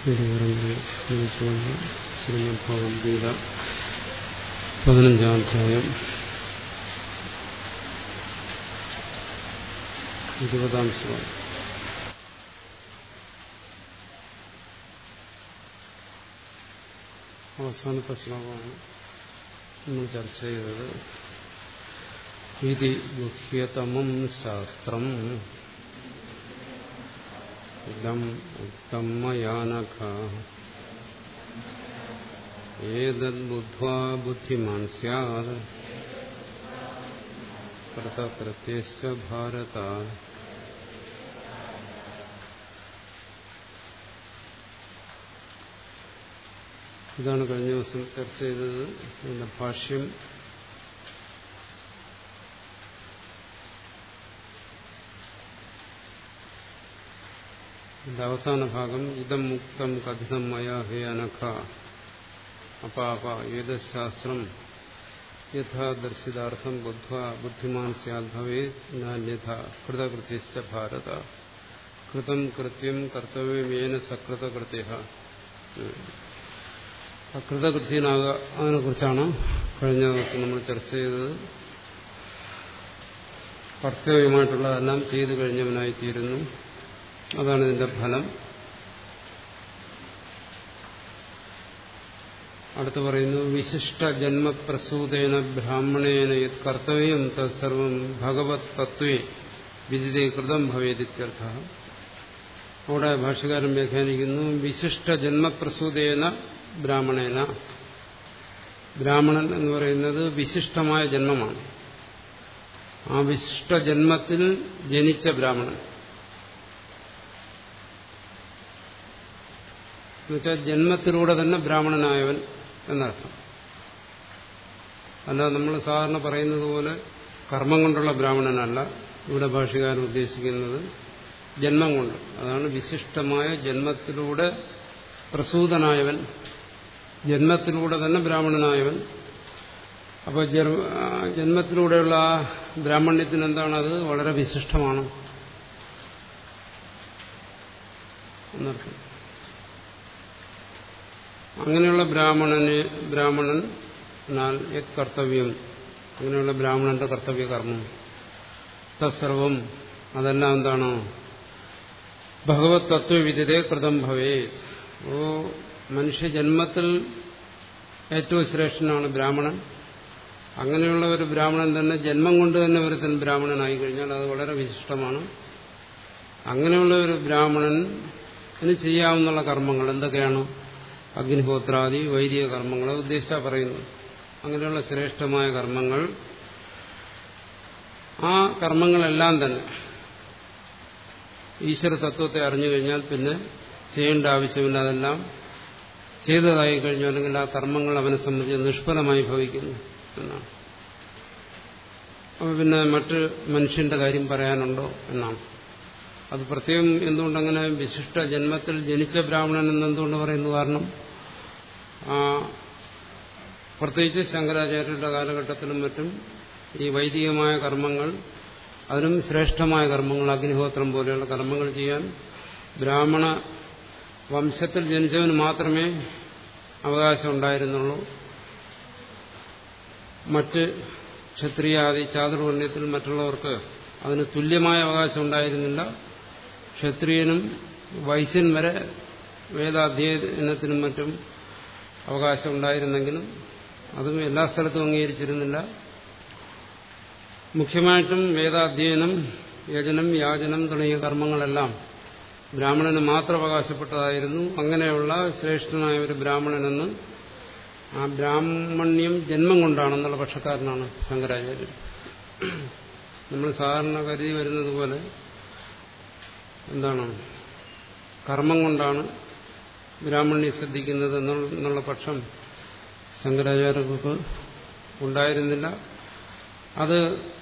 തിരുവരങ്ങൾ സ്മരിച്ചുകൊണ്ട് ശ്രീമദ് ഭഗവത്ഗീത പതിനഞ്ചാം അധ്യായം ഇരുപതാം ശ്ലോകം അവസാനത്തെ ശ്ലോകമാണ് നമ്മൾ ചർച്ച ചെയ്തത് ഇതി ഗുഹ്യതമം ശാസ്ത്രം ഇതം ഉക്തം മയാനഘ ഏതദ്ബുദ്ധ്വാ ബുദ്ധിമാൻ സ്യാത് കൃതകൃത്യശ്ച ഭാരത ഇതാണ് കഴിഞ്ഞ ദിവസം ചർച്ച ചെയ്തത് ഇതിന്റെ ഭാഷ്യം ഇതിന്റെ അവസാന ഭാഗം ഇതം മുക്തം കഥിതം മയാ ഹേ അനഘ അപാപ വേദശാസ്ത്രം യഥാദർശിതാർത്ഥം ബുദ്ധ്വ ബുദ്ധിമാൻ സ്യാദ്ഭവേ നാന്യഥ കൃതകൃത്യശ്ച ഭാരത കൃതം കൃത്യം കർത്തവ്യമേന സകൃതകൃത്യ അകൃതകൃത്യനാകുക അതിനെക്കുറിച്ചാണ് കഴിഞ്ഞ ദിവസം നമ്മൾ ചർച്ച ചെയ്തത് കർത്തവ്യമായിട്ടുള്ളതെല്ലാം ചെയ്തു കഴിഞ്ഞവനായിത്തീരുന്നു അതാണ് ഇതിന്റെ ഫലം അടുത്ത് പറയുന്നു വിശിഷ്ട ജന്മപ്രസൂതേന ബ്രാഹ്മണേന യത് കർത്തവ്യം തത്സർവം ഭഗവത് തത്വേ വിദിതേ കൃതം ഭവേദിത്യർത്ഥ അവിടെ ഭാഷകാരൻ വ്യാഖ്യാനിക്കുന്നു വിശിഷ്ട ജന്മപ്രസൂതേന ബ്രാഹ്മണേന ബ്രാഹ്മണൻ എന്ന് പറയുന്നത് വിശിഷ്ടമായ ജന്മമാണ് ആ വിശിഷ്ട ജന്മത്തിൽ ജനിച്ച ബ്രാഹ്മണൻ എന്നുവെച്ചാൽ ജന്മത്തിലൂടെ തന്നെ ബ്രാഹ്മണനായവൻ എന്നർത്ഥം അല്ല നമ്മൾ സാധാരണ പറയുന്നത് പോലെ കർമ്മം കൊണ്ടുള്ള ബ്രാഹ്മണനല്ല ഇവിടെ ഭാഷകാരൻ ഉദ്ദേശിക്കുന്നത് ജന്മം കൊണ്ട് അതാണ് വിശിഷ്ടമായ ജന്മത്തിലൂടെ പ്രസൂതനായവൻ ജന്മത്തിലൂടെ തന്നെ ബ്രാഹ്മണനായവൻ അപ്പോൾ ജന്മത്തിലൂടെയുള്ള ആ ബ്രാഹ്മണ്യത്തിന് എന്താണ് അത് വളരെ വിശിഷ്ടമാണ് എന്നർത്ഥം അങ്ങനെയുള്ള ബ്രാഹ്മണന് ബ്രാഹ്മണൻ എന്നാൽ യത് കർത്തവ്യം അങ്ങനെയുള്ള ബ്രാഹ്മണന്റെ കർത്തവ്യ കർമ്മം തത്സർവം അതെല്ലാം എന്താണ് ഭഗവത് തത്വവിദിതേ കൃതം ഭവേ ഓ മനുഷ്യജന്മത്തിൽ ഏറ്റവും ശ്രേഷ്ഠനാണ് ബ്രാഹ്മണൻ അങ്ങനെയുള്ള ഒരു ബ്രാഹ്മണൻ തന്നെ ജന്മം കൊണ്ട് തന്നെ ഒരുത്തൻ ബ്രാഹ്മണനായി കഴിഞ്ഞാൽ അത് വളരെ വിശിഷ്ടമാണ് അങ്ങനെയുള്ള ഒരു ബ്രാഹ്മണന് ചെയ്യാവുന്ന കർമ്മങ്ങൾ എന്തൊക്കെയാണ് അഗ്നിഹോത്രാദി വൈദിക കർമ്മങ്ങളെ ഉദ്ദേശിച്ച പറയുന്നു അങ്ങനെയുള്ള ശ്രേഷ്ഠമായ കർമ്മങ്ങൾ ആ കർമ്മങ്ങളെല്ലാം തന്നെ ഈശ്വര തത്വത്തെ അറിഞ്ഞു കഴിഞ്ഞാൽ പിന്നെ ചെയ്യേണ്ട ആവശ്യമില്ല അതെല്ലാം ചെയ്തതായി കഴിഞ്ഞു അല്ലെങ്കിൽ ആ കർമ്മങ്ങൾ അവനെ സംബന്ധിച്ച് നിഷ്ഫലമായി ഭവിക്കുന്നു എന്നാണ് അപ്പോൾ പിന്നെ മറ്റ് മനുഷ്യന്റെ കാര്യം പറയാനുണ്ടോ എന്നാണ് അത് പ്രത്യേകം എന്തുകൊണ്ടങ്ങനെ വിശിഷ്ട ജന്മത്തിൽ ജനിച്ച ബ്രാഹ്മണൻ എന്നെന്തുകൊണ്ട് പറയുന്നു കാരണം പ്രത്യേകിച്ച് ശങ്കരാചാര്യരുടെ കാലഘട്ടത്തിലും മറ്റും ഈ വൈദികമായ കർമ്മങ്ങൾ അതിനും ശ്രേഷ്ഠമായ കർമ്മങ്ങൾ അഗ്നിഹോത്രം പോലെയുള്ള കർമ്മങ്ങൾ ചെയ്യാൻ ബ്രാഹ്മണ വംശത്തിൽ ജനിച്ചവന് മാത്രമേ അവകാശം ഉണ്ടായിരുന്നുള്ളൂ മറ്റ് ക്ഷത്രിയാദി ചാതുർവർണ്ണയത്തിൽ മറ്റുള്ളവർക്ക് അതിന് തുല്യമായ അവകാശം ഉണ്ടായിരുന്നില്ല ക്ഷത്രിയനും വൈശ്യൻ വരെ വേദാധ്യയനത്തിനും മറ്റും അവകാശം ഉണ്ടായിരുന്നെങ്കിലും അതും എല്ലാ സ്ഥലത്തും അംഗീകരിച്ചിരുന്നില്ല മുഖ്യമായിട്ടും വേദാധ്യയനം യജനം യാചനം തുടങ്ങിയ കർമ്മങ്ങളെല്ലാം ബ്രാഹ്മണന് മാത്രം അവകാശപ്പെട്ടതായിരുന്നു അങ്ങനെയുള്ള ശ്രേഷ്ഠനായ ഒരു ബ്രാഹ്മണനെന്ന് ആ ബ്രാഹ്മണ്യം ജന്മം കൊണ്ടാണെന്നുള്ള പക്ഷക്കാരനാണ് ശങ്കരാചാര്യൻ നമ്മൾ സാധാരണ കരുതി വരുന്നത് പോലെ എന്താണ് കർമ്മം കൊണ്ടാണ് ബ്രാഹ്മണ്യം ശ്രദ്ധിക്കുന്നത് എന്നുള്ള പക്ഷം ശങ്കരാചാര്യർക്ക് ഉണ്ടായിരുന്നില്ല അത്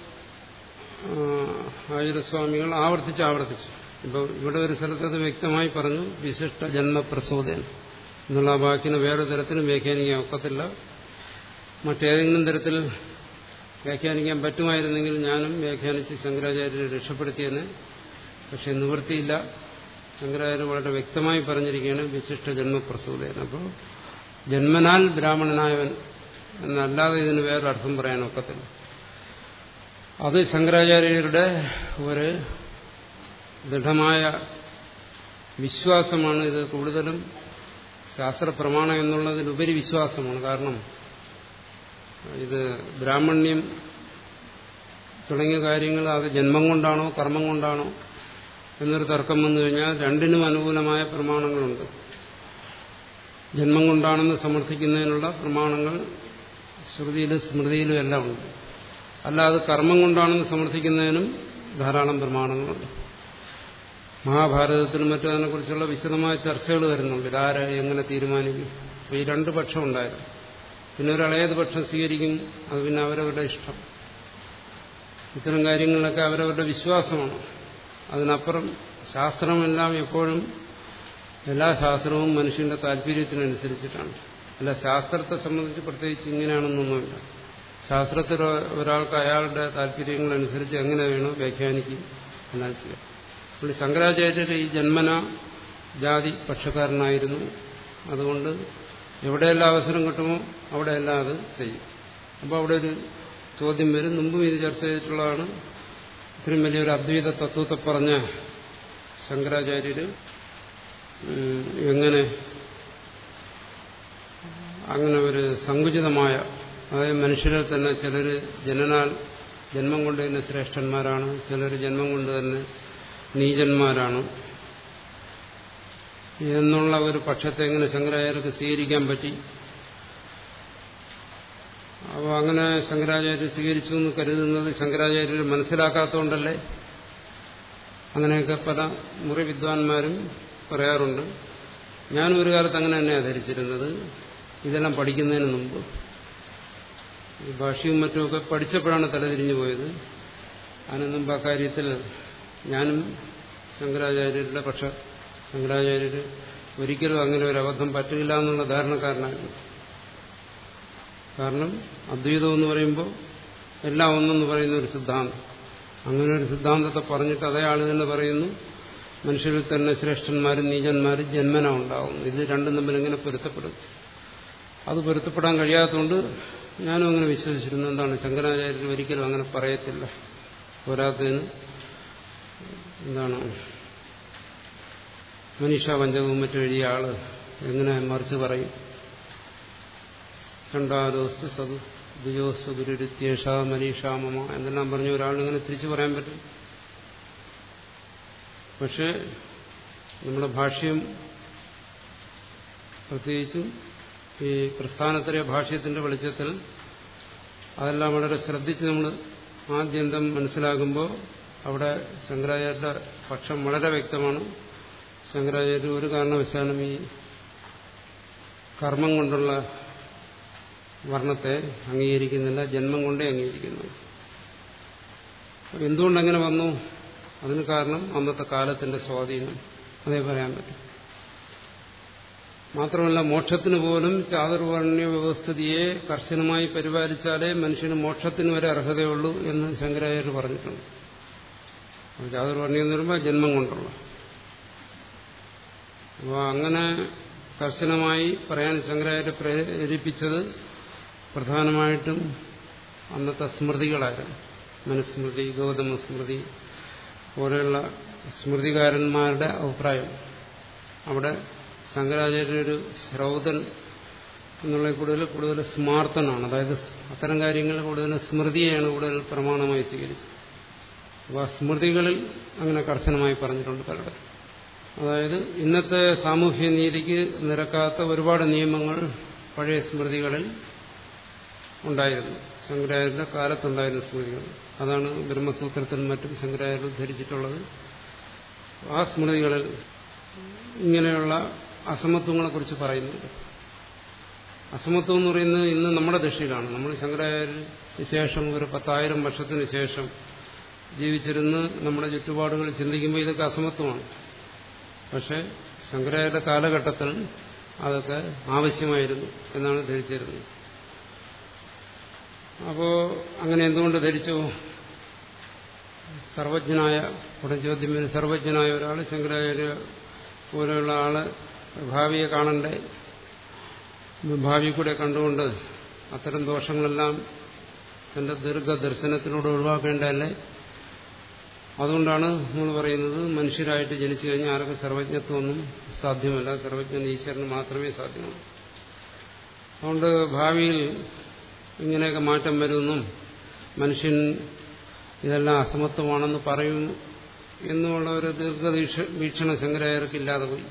ആചാര്യസ്വാമികൾ ആവർത്തിച്ച് ആവർത്തിച്ചു ഇപ്പോൾ ഇവിടെ ഒരു സ്ഥലത്ത് അത് വ്യക്തമായി പറഞ്ഞു വിശിഷ്ട ജന്മപ്രസൂതൻ എന്നുള്ള ആ വാക്കിന് വേറെ തരത്തിലും വ്യാഖ്യാനിക്കാൻ ഒക്കത്തില്ല മറ്റേതെങ്കിലും തരത്തിൽ വ്യാഖ്യാനിക്കാൻ പറ്റുമായിരുന്നെങ്കിൽ ഞാനും വ്യാഖ്യാനിച്ച് ശങ്കരാചാര്യരെ രക്ഷപ്പെടുത്തിയെന്ന് പക്ഷെ നിവൃത്തിയില്ല ശങ്കരാചാര്യ വളരെ വ്യക്തമായി പറഞ്ഞിരിക്കുകയാണ് വിശിഷ്ട ജന്മപ്രസൂതൻ അപ്പോൾ ജന്മനാൽ ബ്രാഹ്മണനായവൻ എന്നല്ലാതെ ഇതിന് വേറൊരർത്ഥം പറയാൻ ഒക്കത്തില്ല അത് ശങ്കരാചാര്യരുടെ ഒരു ദൃഢമായ വിശ്വാസമാണ് ഇത് കൂടുതലും ശാസ്ത്രപ്രമാണം എന്നുള്ളതിലുപരി വിശ്വാസമാണ് കാരണം ഇത് ബ്രാഹ്മണ്യം തുടങ്ങിയ കാര്യങ്ങൾ അത് ജന്മം കൊണ്ടാണോ കർമ്മം കൊണ്ടാണോ എന്നൊരു തർക്കം വന്നു കഴിഞ്ഞാൽ രണ്ടിനും അനുകൂലമായ പ്രമാണങ്ങളുണ്ട് ജന്മം കൊണ്ടാണെന്ന് സമർത്ഥിക്കുന്നതിനുള്ള പ്രമാണങ്ങൾ ശ്രുതിയിലും സ്മൃതിയിലും എല്ലാം ഉണ്ട് അല്ലാതെ കർമ്മം കൊണ്ടാണെന്ന് സമർത്ഥിക്കുന്നതിനും ധാരാളം പ്രമാണങ്ങളുണ്ട് മഹാഭാരതത്തിലും മറ്റും അതിനെക്കുറിച്ചുള്ള വിശദമായ ചർച്ചകൾ വരുന്നുണ്ട് ഇതാരെ എങ്ങനെ തീരുമാനിക്കും അപ്പോൾ ഈ രണ്ട് പക്ഷം ഉണ്ടായിരുന്നു പിന്നെ ഒരാൾ ഏത് പക്ഷം സ്വീകരിക്കും അത് പിന്നെ അവരവരുടെ ഇഷ്ടം ഇത്തരം കാര്യങ്ങളിലൊക്കെ അവരവരുടെ വിശ്വാസമാണ് അതിനപ്പുറം ശാസ്ത്രമെല്ലാം എപ്പോഴും എല്ലാ ശാസ്ത്രവും മനുഷ്യന്റെ താല്പര്യത്തിനനുസരിച്ചിട്ടാണ് അല്ല ശാസ്ത്രത്തെ സംബന്ധിച്ച് പ്രത്യേകിച്ച് ഇങ്ങനെയാണെന്നൊന്നുമില്ല ശാസ്ത്രത്തിൽ ഒരാൾക്ക് അയാളുടെ താല്പര്യങ്ങളനുസരിച്ച് എങ്ങനെ വേണോ വ്യാഖ്യാനിക്കും എന്നാൽ ചെയ്യാം അപ്പോൾ ശങ്കരാചാര്യർ ഈ ജന്മന ജാതി പക്ഷക്കാരനായിരുന്നു അതുകൊണ്ട് എവിടെയെല്ലാം അവസരം കിട്ടുമോ അവിടെയെല്ലാം അത് ചെയ്യും അപ്പോൾ അവിടെ ഒരു ചോദ്യം വരും മുമ്പും ഇത് ചർച്ച ചെയ്തിട്ടുള്ളതാണ് ഇത്രയും വലിയൊരു അദ്വൈത തത്വത്തെ പറഞ്ഞ ശങ്കരാചാര്യർ എങ്ങനെ അങ്ങനെ ഒരു സങ്കുചിതമായ അതായത് മനുഷ്യരിൽ തന്നെ ചിലർ ജനനാൽ ജന്മം കൊണ്ട് തന്നെ ശ്രേഷ്ഠന്മാരാണ് ചിലർ ജന്മം കൊണ്ട് തന്നെ നീചന്മാരാണ് എന്നുള്ള ഒരു പക്ഷത്തെ എങ്ങനെ ശങ്കരാചാര്യർക്ക് സ്വീകരിക്കാൻ പറ്റി അപ്പോൾ അങ്ങനെ ശങ്കരാചാര്യർ സ്വീകരിച്ചു എന്ന് കരുതുന്നത് ശങ്കരാചാര്യർ മനസ്സിലാക്കാത്തതുകൊണ്ടല്ലേ അങ്ങനെയൊക്കെ പല മുറി വിദ്വാൻമാരും പറയാറുണ്ട് ഞാനും ഒരു കാലത്ത് അങ്ങനെ തന്നെയാണ് ധരിച്ചിരുന്നത് ഇതെല്ലാം പഠിക്കുന്നതിന് മുമ്പ് ഈ ഭാഷയും മറ്റുമൊക്കെ പഠിച്ചപ്പോഴാണ് തലതിരിഞ്ഞു പോയത് അതിന് മുമ്പ് അക്കാര്യത്തിൽ ഞാനും ശങ്കരാചാര്യരുടെ പക്ഷ ശങ്കരാചാര്യർ ഒരിക്കലും അങ്ങനെ ഒരു അബദ്ധം പറ്റില്ല എന്നുള്ള ധാരണക്കാരനായിരുന്നു കാരണം അദ്വൈതം എന്ന് പറയുമ്പോൾ എല്ലാം ഒന്നെന്ന് പറയുന്ന ഒരു സിദ്ധാന്തം അങ്ങനെ ഒരു സിദ്ധാന്തത്തെ പറഞ്ഞിട്ട് അതേ ആൾ തന്നെ പറയുന്നു മനുഷ്യരിൽ തന്നെ ശ്രേഷ്ഠന്മാരും നീചന്മാരും ജന്മന ഉണ്ടാകുന്നു ഇത് രണ്ടും തമ്മിൽ ഇങ്ങനെ പൊരുത്തപ്പെടും അത് പൊരുത്തപ്പെടാൻ കഴിയാത്തതുകൊണ്ട് ഞാനും അങ്ങനെ വിശ്വസിച്ചിരുന്നു എന്താണ് ശങ്കരാചാര്യർ ഒരിക്കലും അങ്ങനെ പറയത്തില്ല പോരാത്തതിന് എന്താണ് മനീഷ പഞ്ചകവും മറ്റും എഴുതിയ ആള് എങ്ങനെ മറിച്ച് പറയും ചണ്ടാലോസ്തു സതു ദ്വിജോസ്തു ഗുരുരുത്യേഷ മനീഷാമമ എന്നെല്ലാം പറഞ്ഞ ഒരാളിങ്ങനെ തിരിച്ചു പറയാൻ പറ്റും പക്ഷേ നമ്മുടെ ഭാഷ്യം പ്രത്യേകിച്ചും ഈ പ്രസ്ഥാനത്തിലെ ഭാഷ്യത്തിന്റെ വെളിച്ചത്തിൽ അതെല്ലാം വളരെ ശ്രദ്ധിച്ച് നമ്മൾ ആദ്യന്തം മനസ്സിലാകുമ്പോൾ അവിടെ ശങ്കരാചാര്യരുടെ പക്ഷം വളരെ വ്യക്തമാണ് ശങ്കരാചാര്യ ഒരു കാരണവശാലും ഈ കർമ്മം കൊണ്ടുള്ള വർണ്ണത്തെ അംഗീകരിക്കുന്നില്ല ജന്മം കൊണ്ടേ അംഗീകരിക്കുന്നു എന്തുകൊണ്ടങ്ങനെ വന്നു അതിന് കാരണം അന്നത്തെ കാലത്തിന്റെ സ്വാധീനം അതേ പറയാൻ പറ്റും മാത്രമല്ല മോക്ഷത്തിന് പോലും ചാതുർവർണ്ണ്യ വ്യവസ്ഥിതിയെ കർശനമായി പരിപാലിച്ചാലേ മനുഷ്യന് മോക്ഷത്തിന് വരെ അർഹതയുള്ളൂ എന്ന് ശങ്കരാചാര്യ പറഞ്ഞിട്ടുണ്ട് ചാതുർവർണ്ണ്യം എന്ന് പറയുമ്പോൾ ജന്മം കൊണ്ടുള്ള അപ്പോൾ അങ്ങനെ കർശനമായി പറയാൻ ശങ്കരാചാര്യ പ്രേരിപ്പിച്ചത് പ്രധാനമായിട്ടും അന്നത്തെ സ്മൃതികളായിരുന്നു മനുസ്മൃതി ഗൗതമ സ്മൃതി പോലെയുള്ള സ്മൃതികാരന്മാരുടെ അഭിപ്രായം അവിടെ ശങ്കരാചാര്യ ഒരു ശ്രൗതൻ എന്നുള്ള കൂടുതൽ കൂടുതൽ സ്മാർത്ഥനാണ് അതായത് അത്തരം കാര്യങ്ങൾ കൂടുതൽ സ്മൃതിയെയാണ് കൂടുതൽ പ്രമാണമായി സ്വീകരിച്ചത് അപ്പോൾ ആ സ്മൃതികളിൽ അങ്ങനെ കർശനമായി പറഞ്ഞിട്ടുണ്ട് പലയിടത്തും അതായത് ഇന്നത്തെ സാമൂഹ്യ നീതിക്ക് നിരക്കാത്ത ഒരുപാട് നിയമങ്ങൾ പഴയ സ്മൃതികളിൽ ഉണ്ടായിരുന്നു ശങ്കരാചാര്യരുടെ കാലത്തുണ്ടായിരുന്ന സ്മൃതികൾ അതാണ് ബ്രഹ്മസൂത്രത്തിനും മറ്റും ശങ്കരാചാര്യർ ധരിച്ചിട്ടുള്ളത് ആ സ്മൃതികളിൽ ഇങ്ങനെയുള്ള അസമത്വങ്ങളെക്കുറിച്ച് പറയുന്നുണ്ട് അസമത്വം എന്ന് പറയുന്നത് ഇന്ന് നമ്മുടെ ദൃഷ്ടിയിലാണ് നമ്മൾ ശങ്കരാചാര്യന് ശേഷം ഒരു പത്തായിരം വർഷത്തിന് ശേഷം ജീവിച്ചിരുന്ന് നമ്മുടെ ചുറ്റുപാടുകൾ ചിന്തിക്കുമ്പോൾ ഇതൊക്കെ അസമത്വമാണ് പക്ഷെ ശങ്കരാചാര്യ കാലഘട്ടത്തിൽ അതൊക്കെ ആവശ്യമായിരുന്നു എന്നാണ് ധരിച്ചിരുന്നത് അപ്പോ അങ്ങനെ എന്തുകൊണ്ട് ധരിച്ചു സർവജ്ഞനായ ഉടൻ ചോദ്യം വരും സർവജ്ഞനായ ഒരാൾ ശങ്കരാചാര്യ പോലെയുള്ള ആള് ഭാവിയെ കാണണ്ടേ ഭാവി കൂടെ കണ്ടുകൊണ്ട് അത്തരം ദോഷങ്ങളെല്ലാം തന്റെ ദീർഘദർശനത്തിലൂടെ ഒഴിവാക്കേണ്ടതല്ലേ അതുകൊണ്ടാണ് നമ്മൾ പറയുന്നത് മനുഷ്യരായിട്ട് ജനിച്ചു കഴിഞ്ഞാൽ ആർക്ക് സർവജ്ഞത്വമൊന്നും സാധ്യമല്ല സർവജ്ഞൻ ഈശ്വരന് മാത്രമേ സാധ്യമുള്ളൂ അതുകൊണ്ട് ഭാവിയിൽ ഇങ്ങനെയൊക്കെ മാറ്റം വരുമെന്നും മനുഷ്യൻ ഇതെല്ലാം അസമത്വമാണെന്ന് പറയും എന്നുള്ള ഒരു ദീർഘവീക്ഷ വീക്ഷണ ശങ്കരാചാര്യർക്കില്ലാതെ പോയി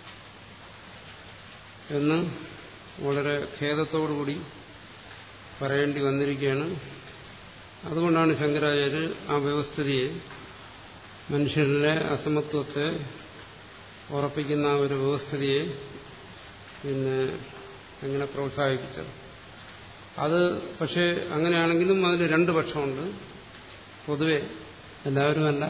എന്ന് വളരെ ഖേദത്തോടുകൂടി പറയേണ്ടി വന്നിരിക്കുകയാണ് അതുകൊണ്ടാണ് ശങ്കരാചാര്യർ ആ വ്യവസ്ഥിതിയെ മനുഷ്യരിലെ അസമത്വത്തെ ഉറപ്പിക്കുന്ന ആ ഒരു വ്യവസ്ഥിതിയെ പിന്നെ എങ്ങനെ പ്രോത്സാഹിപ്പിച്ചത് അത് പക്ഷേ അങ്ങനെയാണെങ്കിലും അതിൽ രണ്ട് പക്ഷമുണ്ട് പൊതുവെ എല്ലാവരുമല്ല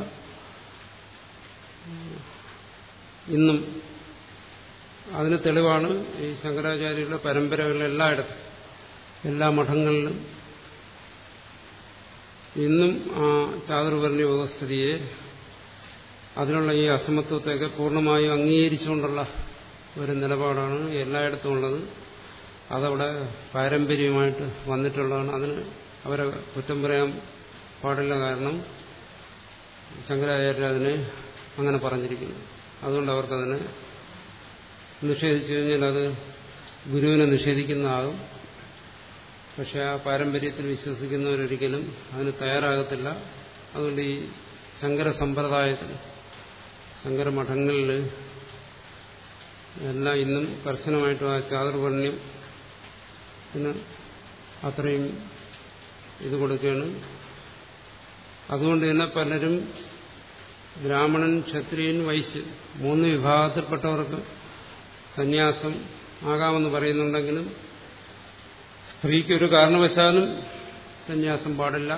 ഇന്നും അതിന് തെളിവാണ് ഈ ശങ്കരാചാര്യരുടെ പരമ്പരകളിൽ എല്ലായിടത്തും എല്ലാ മഠങ്ങളിലും ഇന്നും ആ ചാതുർവർണ്ണ വ്യവസ്ഥിതിയെ അതിനുള്ള ഈ അസമത്വത്തെയൊക്കെ പൂർണ്ണമായും അംഗീകരിച്ചുകൊണ്ടുള്ള ഒരു നിലപാടാണ് എല്ലായിടത്തും ഉള്ളത് അതവിടെ പാരമ്പര്യമായിട്ട് വന്നിട്ടുള്ളതാണ് അതിന് അവരെ കുറ്റം പറയാൻ പാടില്ല കാരണം ശങ്കരാചാര്യർ അതിനെ അങ്ങനെ പറഞ്ഞിരിക്കുന്നു അതുകൊണ്ട് അവർക്കതിനെ നിഷേധിച്ചു കഴിഞ്ഞാൽ അത് ഗുരുവിനെ നിഷേധിക്കുന്നതാകും പക്ഷെ ആ പാരമ്പര്യത്തിൽ വിശ്വസിക്കുന്നവരൊരിക്കലും അതിന് തയ്യാറാകത്തില്ല അതുകൊണ്ട് ഈ ശങ്കര സമ്പ്രദായത്തിൽ ശങ്കരമഠങ്ങളിൽ എല്ലാം ഇന്നും കർശനമായിട്ടും ആ ചാതുർവർണ്ണ്യം ത്തിന് അത്രയും ഇത് കൊടുക്കുകയാണ് അതുകൊണ്ട് തന്നെ പലരും ബ്രാഹ്മണൻ ക്ഷത്രിയൻ വൈശ്യൻ മൂന്ന് വിഭാഗത്തിൽപ്പെട്ടവർക്ക് സന്യാസം ആകാമെന്ന് പറയുന്നുണ്ടെങ്കിലും സ്ത്രീക്ക് ഒരു കാരണവശാലും സന്യാസം പാടില്ല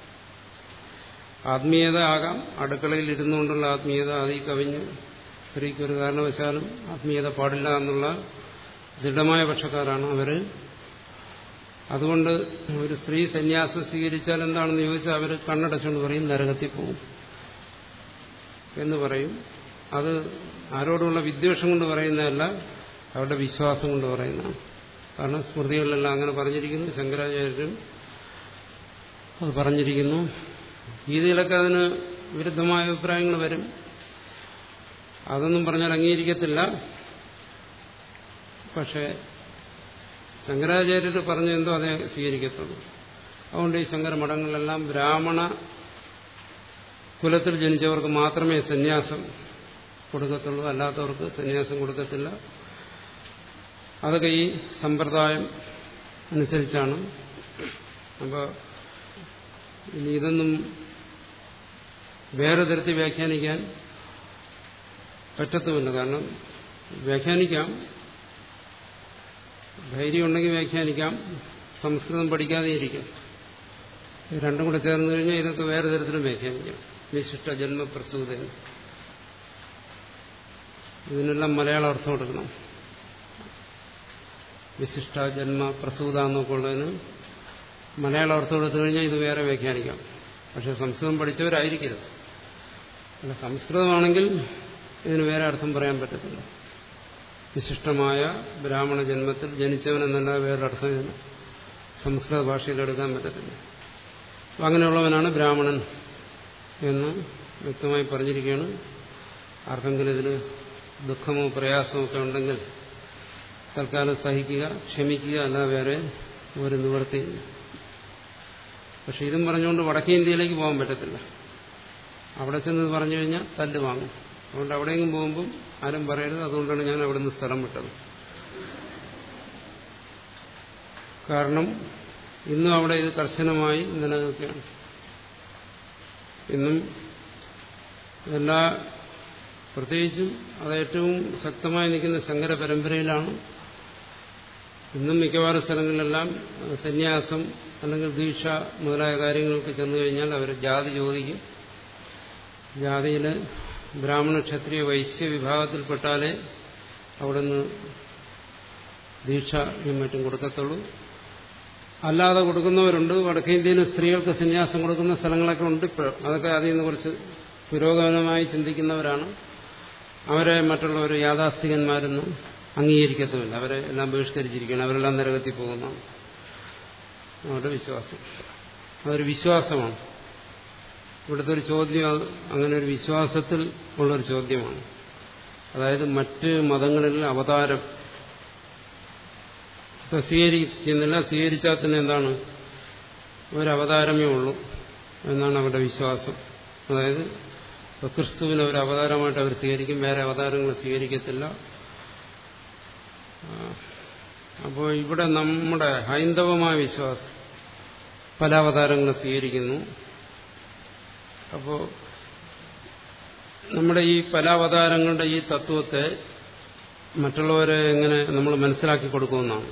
ആത്മീയത ആകാം അടുക്കളയിൽ ഇരുന്നുകൊണ്ടുള്ള ആത്മീയത അതിൽ കവിഞ്ഞ് സ്ത്രീക്ക് ഒരു കാരണവശാലും ആത്മീയത പാടില്ല എന്നുള്ള ദൃഢമായ പക്ഷക്കാരാണ് അവര് അതുകൊണ്ട് ഒരു സ്ത്രീ സന്യാസം സ്വീകരിച്ചാൽ എന്താണെന്ന് ചോദിച്ചാൽ അവർ കണ്ണടച്ചുകൊണ്ട് പറയും നരകത്തിൽ പോകും എന്ന് പറയും അത് ആരോടുള്ള വിദ്വേഷം കൊണ്ട് പറയുന്നതല്ല അവരുടെ വിശ്വാസം കൊണ്ട് പറയുന്നതാണ് കാരണം സ്മൃതികളിലെല്ലാം അങ്ങനെ പറഞ്ഞിരിക്കുന്നു ശങ്കരാചാര്യരും അത് പറഞ്ഞിരിക്കുന്നു ഗീതയിലൊക്കെ അതിന് വിരുദ്ധമായ അഭിപ്രായങ്ങൾ വരും അതൊന്നും പറഞ്ഞാൽ അംഗീകരിക്കത്തില്ല പക്ഷേ ശങ്കരാചാര്യർ പറഞ്ഞ എന്തോ അതേ സ്വീകരിക്കത്തുള്ളൂ അതുകൊണ്ട് ഈ ശങ്കര മഠങ്ങളിലെല്ലാം ബ്രാഹ്മണ കുലത്തിൽ ജനിച്ചവർക്ക് മാത്രമേ സന്യാസം കൊടുക്കത്തുള്ളൂ അല്ലാത്തവർക്ക് സന്യാസം കൊടുക്കത്തില്ല അതൊക്കെ ഈ സമ്പ്രദായം അനുസരിച്ചാണ് അപ്പോൾ ഇനി ഇതൊന്നും വേറെ തരത്തിൽ വ്യാഖ്യാനിക്കാൻ പറ്റത്തുമില്ല കാരണം വ്യാഖ്യാനിക്കാം ധൈര്യം ഉണ്ടെങ്കിൽ വ്യാഖ്യാനിക്കാം സംസ്കൃതം പഠിക്കാതെ ഇരിക്കാം രണ്ടും കൂടെ ചേർന്ന് കഴിഞ്ഞാൽ ഇതൊക്കെ വേറെ തരത്തിലും വ്യാഖ്യാനിക്കാം വിശിഷ്ട ജന്മപ്രസൂത ഇതിനെല്ലാം മലയാള അർത്ഥം കൊടുക്കണം വിശിഷ്ട ജന്മ പ്രസൂത എന്നൊക്കെ ഉള്ളതിന് മലയാള അർത്ഥം എടുത്തു കഴിഞ്ഞാൽ ഇത് വേറെ വ്യാഖ്യാനിക്കാം പക്ഷെ സംസ്കൃതം പഠിച്ചവരായിരിക്കരുത് അല്ല സംസ്കൃതമാണെങ്കിൽ ഇതിന് വേറെ അർത്ഥം പറയാൻ പറ്റത്തില്ല വിശിഷ്ടമായ ബ്രാഹ്മണ ജന്മത്തിൽ ജനിച്ചവനെന്നല്ല വേറൊരർത്ഥം ഇതിന് സംസ്കൃത ഭാഷയിൽ എടുക്കാൻ പറ്റത്തില്ല അപ്പം അങ്ങനെയുള്ളവനാണ് ബ്രാഹ്മണൻ എന്ന് വ്യക്തമായി പറഞ്ഞിരിക്കുകയാണ് ആർക്കെങ്കിലും ഇതിന് ദുഃഖമോ പ്രയാസമോ ഒക്കെ ഉണ്ടെങ്കിൽ തൽക്കാലം സഹിക്കുക ക്ഷമിക്കുക അല്ല വേറെ ഒരു നിവൃത്തിയില്ല പക്ഷെ ഇതും പറഞ്ഞുകൊണ്ട് വടക്കേ ഇന്ത്യയിലേക്ക് പോകാൻ പറ്റത്തില്ല അവിടെ ചെന്ന് പറഞ്ഞു കഴിഞ്ഞാൽ തല്ല് വാങ്ങും അതുകൊണ്ട് അവിടെയെങ്കിലും പോകുമ്പം ആരും പറയരുത് അതുകൊണ്ടാണ് ഞാൻ അവിടെ നിന്ന് സ്ഥലം വിട്ടത് കാരണം ഇന്നും അവിടെ ഇത് കർശനമായി നിലനിൽക്കുകയാണ് ഇന്നും എല്ലാ പ്രത്യേകിച്ചും അത് ഏറ്റവും ശക്തമായി നിൽക്കുന്ന ശങ്കര പരമ്പരയിലാണ് ഇന്നും മിക്കവാറും സ്ഥലങ്ങളിലെല്ലാം സന്യാസം അല്ലെങ്കിൽ ദീക്ഷ മുതലായ കാര്യങ്ങൾക്ക് ചെന്നു കഴിഞ്ഞാൽ അവർ ജാതി ചോദിക്കും ജാതിയിൽ ബ്രാഹ്മണ ക്ഷത്രിയ വൈശ്യ വിഭാഗത്തിൽപ്പെട്ടാലേ അവിടെ നിന്ന് ദീക്ഷയും മറ്റും കൊടുക്കത്തുള്ളൂ അല്ലാതെ കൊടുക്കുന്നവരുണ്ട് വടക്കേ ഇന്ത്യയിൽ സ്ത്രീകൾക്ക് സന്യാസം കൊടുക്കുന്ന സ്ഥലങ്ങളൊക്കെ ഉണ്ട് ഇപ്പോൾ അതൊക്കെ അതിൽ നിന്ന് കുറച്ച് പുരോഗമനമായി ചിന്തിക്കുന്നവരാണ് അവരെ മറ്റുള്ളവർ യാഥാസ്ഥികന്മാരൊന്നും അംഗീകരിക്കത്തുമില്ല അവരെ എല്ലാം ബഹിഷ്കരിച്ചിരിക്കുകയാണ് അവരെല്ലാം നരകത്തിൽ പോകുന്നതാണ് അവരുടെ വിശ്വാസം അതൊരു വിശ്വാസമാണ് ഇവിടുത്തെ ഒരു ചോദ്യം അത് അങ്ങനെ ഒരു വിശ്വാസത്തിൽ ഉള്ളൊരു ചോദ്യമാണ് അതായത് മറ്റ് മതങ്ങളിൽ അവതാരം ഇപ്പൊ സ്വീകരിക്കുന്നില്ല സ്വീകരിച്ചാൽ തന്നെ എന്താണ് ഒരു അവതാരമേ ഉള്ളൂ എന്നാണ് അവരുടെ വിശ്വാസം അതായത് ഇപ്പൊ ക്രിസ്തുവിനെ ഒരു അവതാരമായിട്ട് അവർ സ്വീകരിക്കും വേറെ അവതാരങ്ങൾ സ്വീകരിക്കത്തില്ല അപ്പോൾ ഇവിടെ നമ്മുടെ ഹൈന്ദവമായ വിശ്വാസം പല അവതാരങ്ങളും സ്വീകരിക്കുന്നു അപ്പോൾ നമ്മുടെ ഈ പല അവതാരങ്ങളുടെ ഈ തത്വത്തെ മറ്റുള്ളവരെ എങ്ങനെ നമ്മൾ മനസ്സിലാക്കി കൊടുക്കുമെന്നാണ്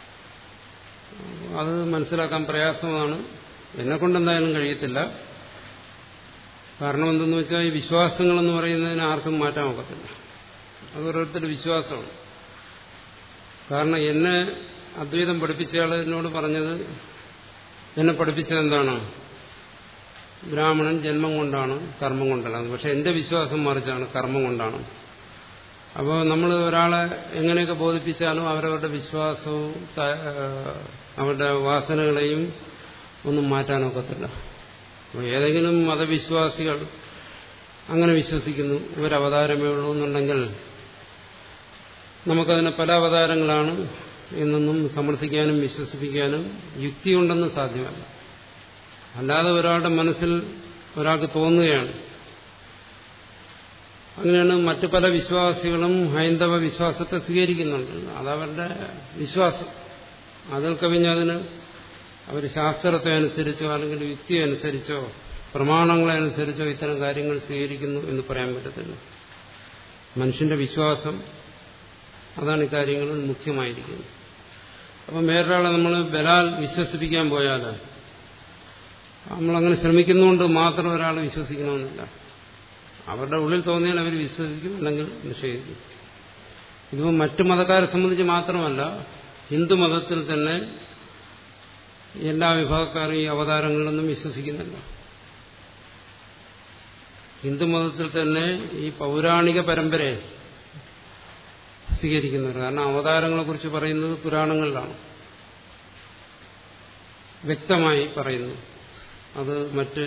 അത് മനസ്സിലാക്കാൻ പ്രയാസമാണ് എന്നെ കൊണ്ടെന്തായാലും കഴിയത്തില്ല കാരണം എന്തെന്ന് വെച്ചാൽ ഈ വിശ്വാസങ്ങളെന്ന് പറയുന്നതിന് ആർക്കും മാറ്റാൻ ഒക്കത്തില്ല അത് ഓരോരുത്തരുടെ വിശ്വാസമാണ് കാരണം എന്നെ അദ്വൈതം പഠിപ്പിച്ചയാൾ എന്നോട് പറഞ്ഞത് എന്നെ പഠിപ്പിച്ചത് എന്താണ് ബ്രാഹ്മണൻ ജന്മം കൊണ്ടാണ് കർമ്മം കൊണ്ടല്ല പക്ഷെ എന്റെ വിശ്വാസം മറിച്ചാണ് കർമ്മം കൊണ്ടാണ് അപ്പോൾ നമ്മൾ ഒരാളെ എങ്ങനെയൊക്കെ ബോധിപ്പിച്ചാലും അവരവരുടെ വിശ്വാസവും അവരുടെ വാസനകളെയും ഒന്നും മാറ്റാനൊക്കത്തില്ല ഏതെങ്കിലും മതവിശ്വാസികൾ അങ്ങനെ വിശ്വസിക്കുന്നു ഇവരവതാരമേ ഉള്ളൂ എന്നുണ്ടെങ്കിൽ നമുക്കതിനെ പല അവതാരങ്ങളാണ് എന്നൊന്നും സമർത്ഥിക്കാനും വിശ്വസിപ്പിക്കാനും യുക്തിയുണ്ടെന്ന് സാധ്യമല്ല അല്ലാതെ ഒരാളുടെ മനസ്സിൽ ഒരാൾക്ക് തോന്നുകയാണ് അങ്ങനെയാണ് മറ്റു പല വിശ്വാസികളും ഹൈന്ദവ വിശ്വാസത്തെ സ്വീകരിക്കുന്നുണ്ട് അതവരുടെ വിശ്വാസം അതിൽ കവിഞ്ഞതിന് അവർ ശാസ്ത്രത്തെ അനുസരിച്ചോ അല്ലെങ്കിൽ യുക്തി അനുസരിച്ചോ പ്രമാണങ്ങളെ അനുസരിച്ചോ ഇത്തരം കാര്യങ്ങൾ സ്വീകരിക്കുന്നു എന്ന് പറയാൻ പറ്റത്തില്ല മനുഷ്യന്റെ വിശ്വാസം അതാണ് ഇക്കാര്യങ്ങളിൽ മുഖ്യമായിരിക്കുന്നത് അപ്പം വേറൊരാളെ നമ്മൾ ബലാൽ വിശ്വസിപ്പിക്കാൻ പോയാൽ നമ്മളങ്ങനെ ശ്രമിക്കുന്നുകൊണ്ട് മാത്രം ഒരാൾ വിശ്വസിക്കണമെന്നില്ല അവരുടെ ഉള്ളിൽ തോന്നിയാൽ അവർ വിശ്വസിക്കും അല്ലെങ്കിൽ നിഷേധിക്കും ഇതിപ്പോൾ മറ്റു മതക്കാരെ സംബന്ധിച്ച് മാത്രമല്ല ഹിന്ദു മതത്തിൽ തന്നെ എല്ലാ വിഭാഗക്കാരും ഈ അവതാരങ്ങളിലൊന്നും വിശ്വസിക്കുന്നില്ല ഹിന്ദുമതത്തിൽ തന്നെ ഈ പൗരാണിക പരമ്പരയെ സ്വീകരിക്കുന്നവർ കാരണം അവതാരങ്ങളെ കുറിച്ച് പറയുന്നത് പുരാണങ്ങളിലാണ് വ്യക്തമായി പറയുന്നു അത് മറ്റ്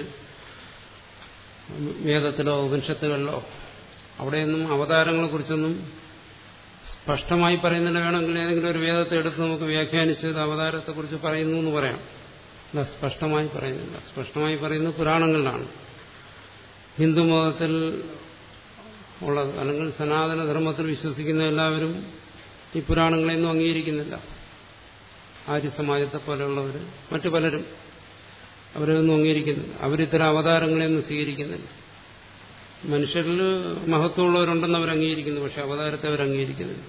വേദത്തിലോ ഉപനിഷത്തുകളിലോ അവിടെയൊന്നും അവതാരങ്ങളെ കുറിച്ചൊന്നും സ്പഷ്ടമായി പറയുന്നില്ല വേണമെങ്കിൽ ഏതെങ്കിലും ഒരു വേദത്തെ എടുത്ത് നമുക്ക് വ്യാഖ്യാനിച്ചത് അവതാരത്തെക്കുറിച്ച് പറയുന്നു എന്ന് പറയാം അല്ല സ്പഷ്ടമായി പറയുന്നില്ല സ്പഷ്ടമായി പറയുന്നത് പുരാണങ്ങളിലാണ് ഹിന്ദുമതത്തിൽ ഉള്ളത് അല്ലെങ്കിൽ സനാതന ധർമ്മത്തിൽ വിശ്വസിക്കുന്ന എല്ലാവരും ഈ പുരാണങ്ങളെയൊന്നും അംഗീകരിക്കുന്നില്ല ആര്യസമാജത്തെ പോലെയുള്ളവർ മറ്റു പലരും അവരൊന്നും അംഗീകരിക്കുന്നില്ല അവരിത്തരം അവതാരങ്ങളെയൊന്നും സ്വീകരിക്കുന്നില്ല മനുഷ്യരിൽ മഹത്വമുള്ളവരുണ്ടെന്ന് അവർ അംഗീകരിക്കുന്നു പക്ഷെ അവതാരത്തെ അവർ അംഗീകരിക്കുന്നില്ല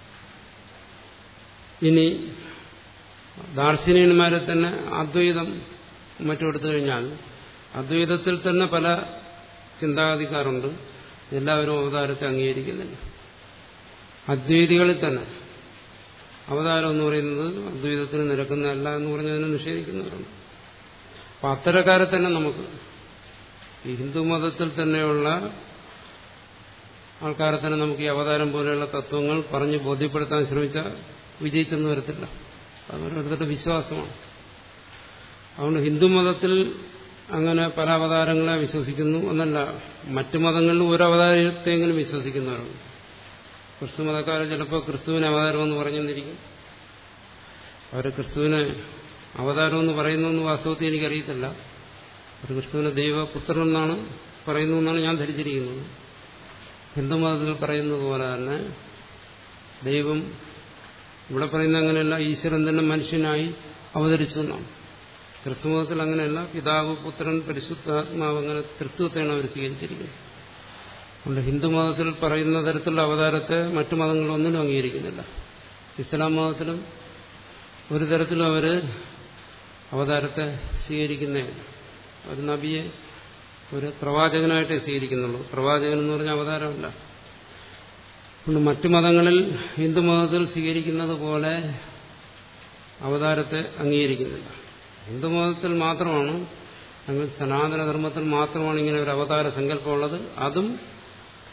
ഇനി ദാർശനികന്മാരെ തന്നെ അദ്വൈതം മറ്റും എടുത്തു കഴിഞ്ഞാൽ അദ്വൈതത്തിൽ തന്നെ പല ചിന്താഗതിക്കാരുണ്ട് എല്ലാവരും അവതാരത്തെ അംഗീകരിക്കുന്നില്ല അദ്വൈതികളിൽ തന്നെ അവതാരം എന്ന് പറയുന്നത് അദ്വൈതത്തിന് നിരക്കുന്നതല്ല എന്ന് പറഞ്ഞതിനെ നിഷേധിക്കുന്നവരുണ്ട് അപ്പം അത്തരക്കാരെ തന്നെ നമുക്ക് ഈ ഹിന്ദുമതത്തിൽ തന്നെയുള്ള ആൾക്കാരെ തന്നെ നമുക്ക് ഈ അവതാരം പോലെയുള്ള തത്വങ്ങൾ പറഞ്ഞ് ബോധ്യപ്പെടുത്താൻ ശ്രമിച്ചാൽ വിജയിച്ചെന്ന് വരത്തില്ല അത് ഓരോരുത്തരുടെ വിശ്വാസമാണ് അതുകൊണ്ട് ഹിന്ദുമതത്തിൽ അങ്ങനെ പല അവതാരങ്ങളെ വിശ്വസിക്കുന്നു എന്നല്ല മറ്റു മതങ്ങളിലും ഒരു അവതാരത്തെങ്കിലും വിശ്വസിക്കുന്നവരുണ്ട് ക്രിസ്തു മതക്കാർ ചിലപ്പോൾ ക്രിസ്തുവിന് അവതാരമെന്ന് പറഞ്ഞെന്നിരിക്കും അവർ ക്രിസ്തുവിനെ അവതാരമെന്ന് പറയുന്നു വാസ്തവത്തിൽ എനിക്കറിയത്തില്ല ഒരു ക്രിസ്തുവിനെ ദൈവപുത്രൻ എന്നാണ് പറയുന്നു എന്നാണ് ഞാൻ ധരിച്ചിരിക്കുന്നത് ഹിന്ദുമതത്തിൽ പറയുന്നത് പോലെ തന്നെ ദൈവം ഇവിടെ പറയുന്ന അങ്ങനെയല്ല ഈശ്വരൻ തന്നെ മനുഷ്യനായി അവതരിച്ചു എന്നാണ് ക്രിസ്തുമതത്തിൽ അങ്ങനെയല്ല പിതാവ് പുത്രൻ പരിശുദ്ധാത്മാവ് അങ്ങനെ തൃത്വത്തെയാണ് അവർ സ്വീകരിച്ചിരിക്കുന്നത് അതുകൊണ്ട് ഹിന്ദുമതത്തിൽ പറയുന്ന തരത്തിലുള്ള അവതാരത്തെ മറ്റു മതങ്ങളൊന്നിനും അംഗീകരിക്കുന്നില്ല ഇസ്ലാം മതത്തിലും ഒരു തരത്തിലും അവർ അവതാരത്തെ സ്വീകരിക്കുന്നേ ഒരു നബിയെ ഒരു പ്രവാചകനായിട്ടേ സ്വീകരിക്കുന്നുള്ളൂ പ്രവാചകൻ എന്ന് പറഞ്ഞ അവതാരമല്ല അതുകൊണ്ട് മറ്റു മതങ്ങളിൽ ഹിന്ദുമതത്തിൽ സ്വീകരിക്കുന്നത് പോലെ അവതാരത്തെ അംഗീകരിക്കുന്നില്ല ഹിന്ദുമതത്തിൽ മാത്രമാണ് അല്ലെങ്കിൽ സനാതനധർമ്മത്തിൽ മാത്രമാണ് ഇങ്ങനെ ഒരു അവതാര സങ്കല്പമുള്ളത് അതും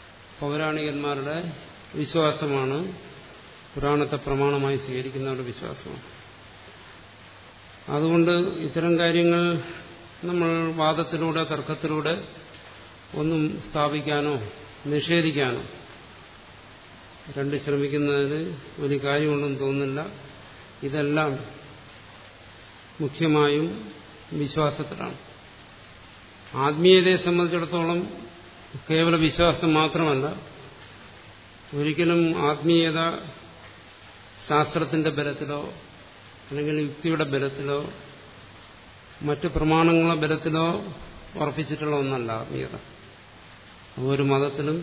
പൗരാണികന്മാരുടെ വിശ്വാസമാണ് പുരാണത്തെ പ്രമാണമായി സ്വീകരിക്കുന്നവരുടെ വിശ്വാസമാണ് അതുകൊണ്ട് ഇത്തരം കാര്യങ്ങൾ നമ്മൾ വാദത്തിലൂടെ തർക്കത്തിലൂടെ ഒന്നും സ്ഥാപിക്കാനോ നിഷേധിക്കാനോ രണ്ട് ശ്രമിക്കുന്നതിന് ഒരു കാര്യമുണ്ടെന്ന് തോന്നുന്നില്ല ഇതെല്ലാം മുഖ്യമായും വിശ്വാസത്തിലാണ് ആത്മീയതയെ സംബന്ധിച്ചിടത്തോളം കേവല വിശ്വാസം മാത്രമല്ല ഒരിക്കലും ആത്മീയത ശാസ്ത്രത്തിന്റെ ബലത്തിലോ അല്ലെങ്കിൽ യുക്തിയുടെ ബലത്തിലോ മറ്റു പ്രമാണങ്ങളുടെ ബലത്തിലോ ഉറപ്പിച്ചിട്ടുള്ള ഒന്നല്ല ആത്മീയത ഒരു മതത്തിലും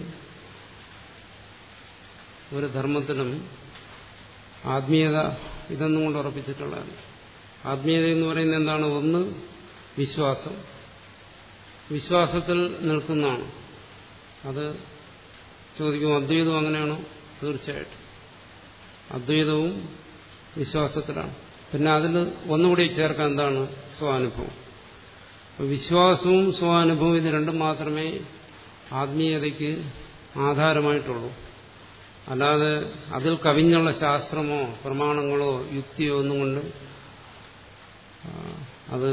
ഒരു ധർമ്മത്തിലും ആത്മീയത ഇതൊന്നും കൊണ്ട് ഉറപ്പിച്ചിട്ടുള്ളതല്ല ആത്മീയത എന്ന് പറയുന്നത് എന്താണ് ഒന്ന് വിശ്വാസം വിശ്വാസത്തിൽ നിൽക്കുന്നതാണ് അത് ചോദിക്കും അദ്വൈതവും അങ്ങനെയാണോ തീർച്ചയായിട്ടും അദ്വൈതവും വിശ്വാസത്തിലാണ് പിന്നെ അതിൽ ഒന്നുകൂടി ചേർക്കാൻ എന്താണ് സ്വാനുഭവം വിശ്വാസവും സ്വാനുഭവവും ഇത് രണ്ടും മാത്രമേ ആത്മീയതയ്ക്ക് ആധാരമായിട്ടുള്ളൂ അല്ലാതെ അതിൽ കവിഞ്ഞുള്ള ശാസ്ത്രമോ പ്രമാണങ്ങളോ യുക്തിയോ ഒന്നും കൊണ്ട് അത്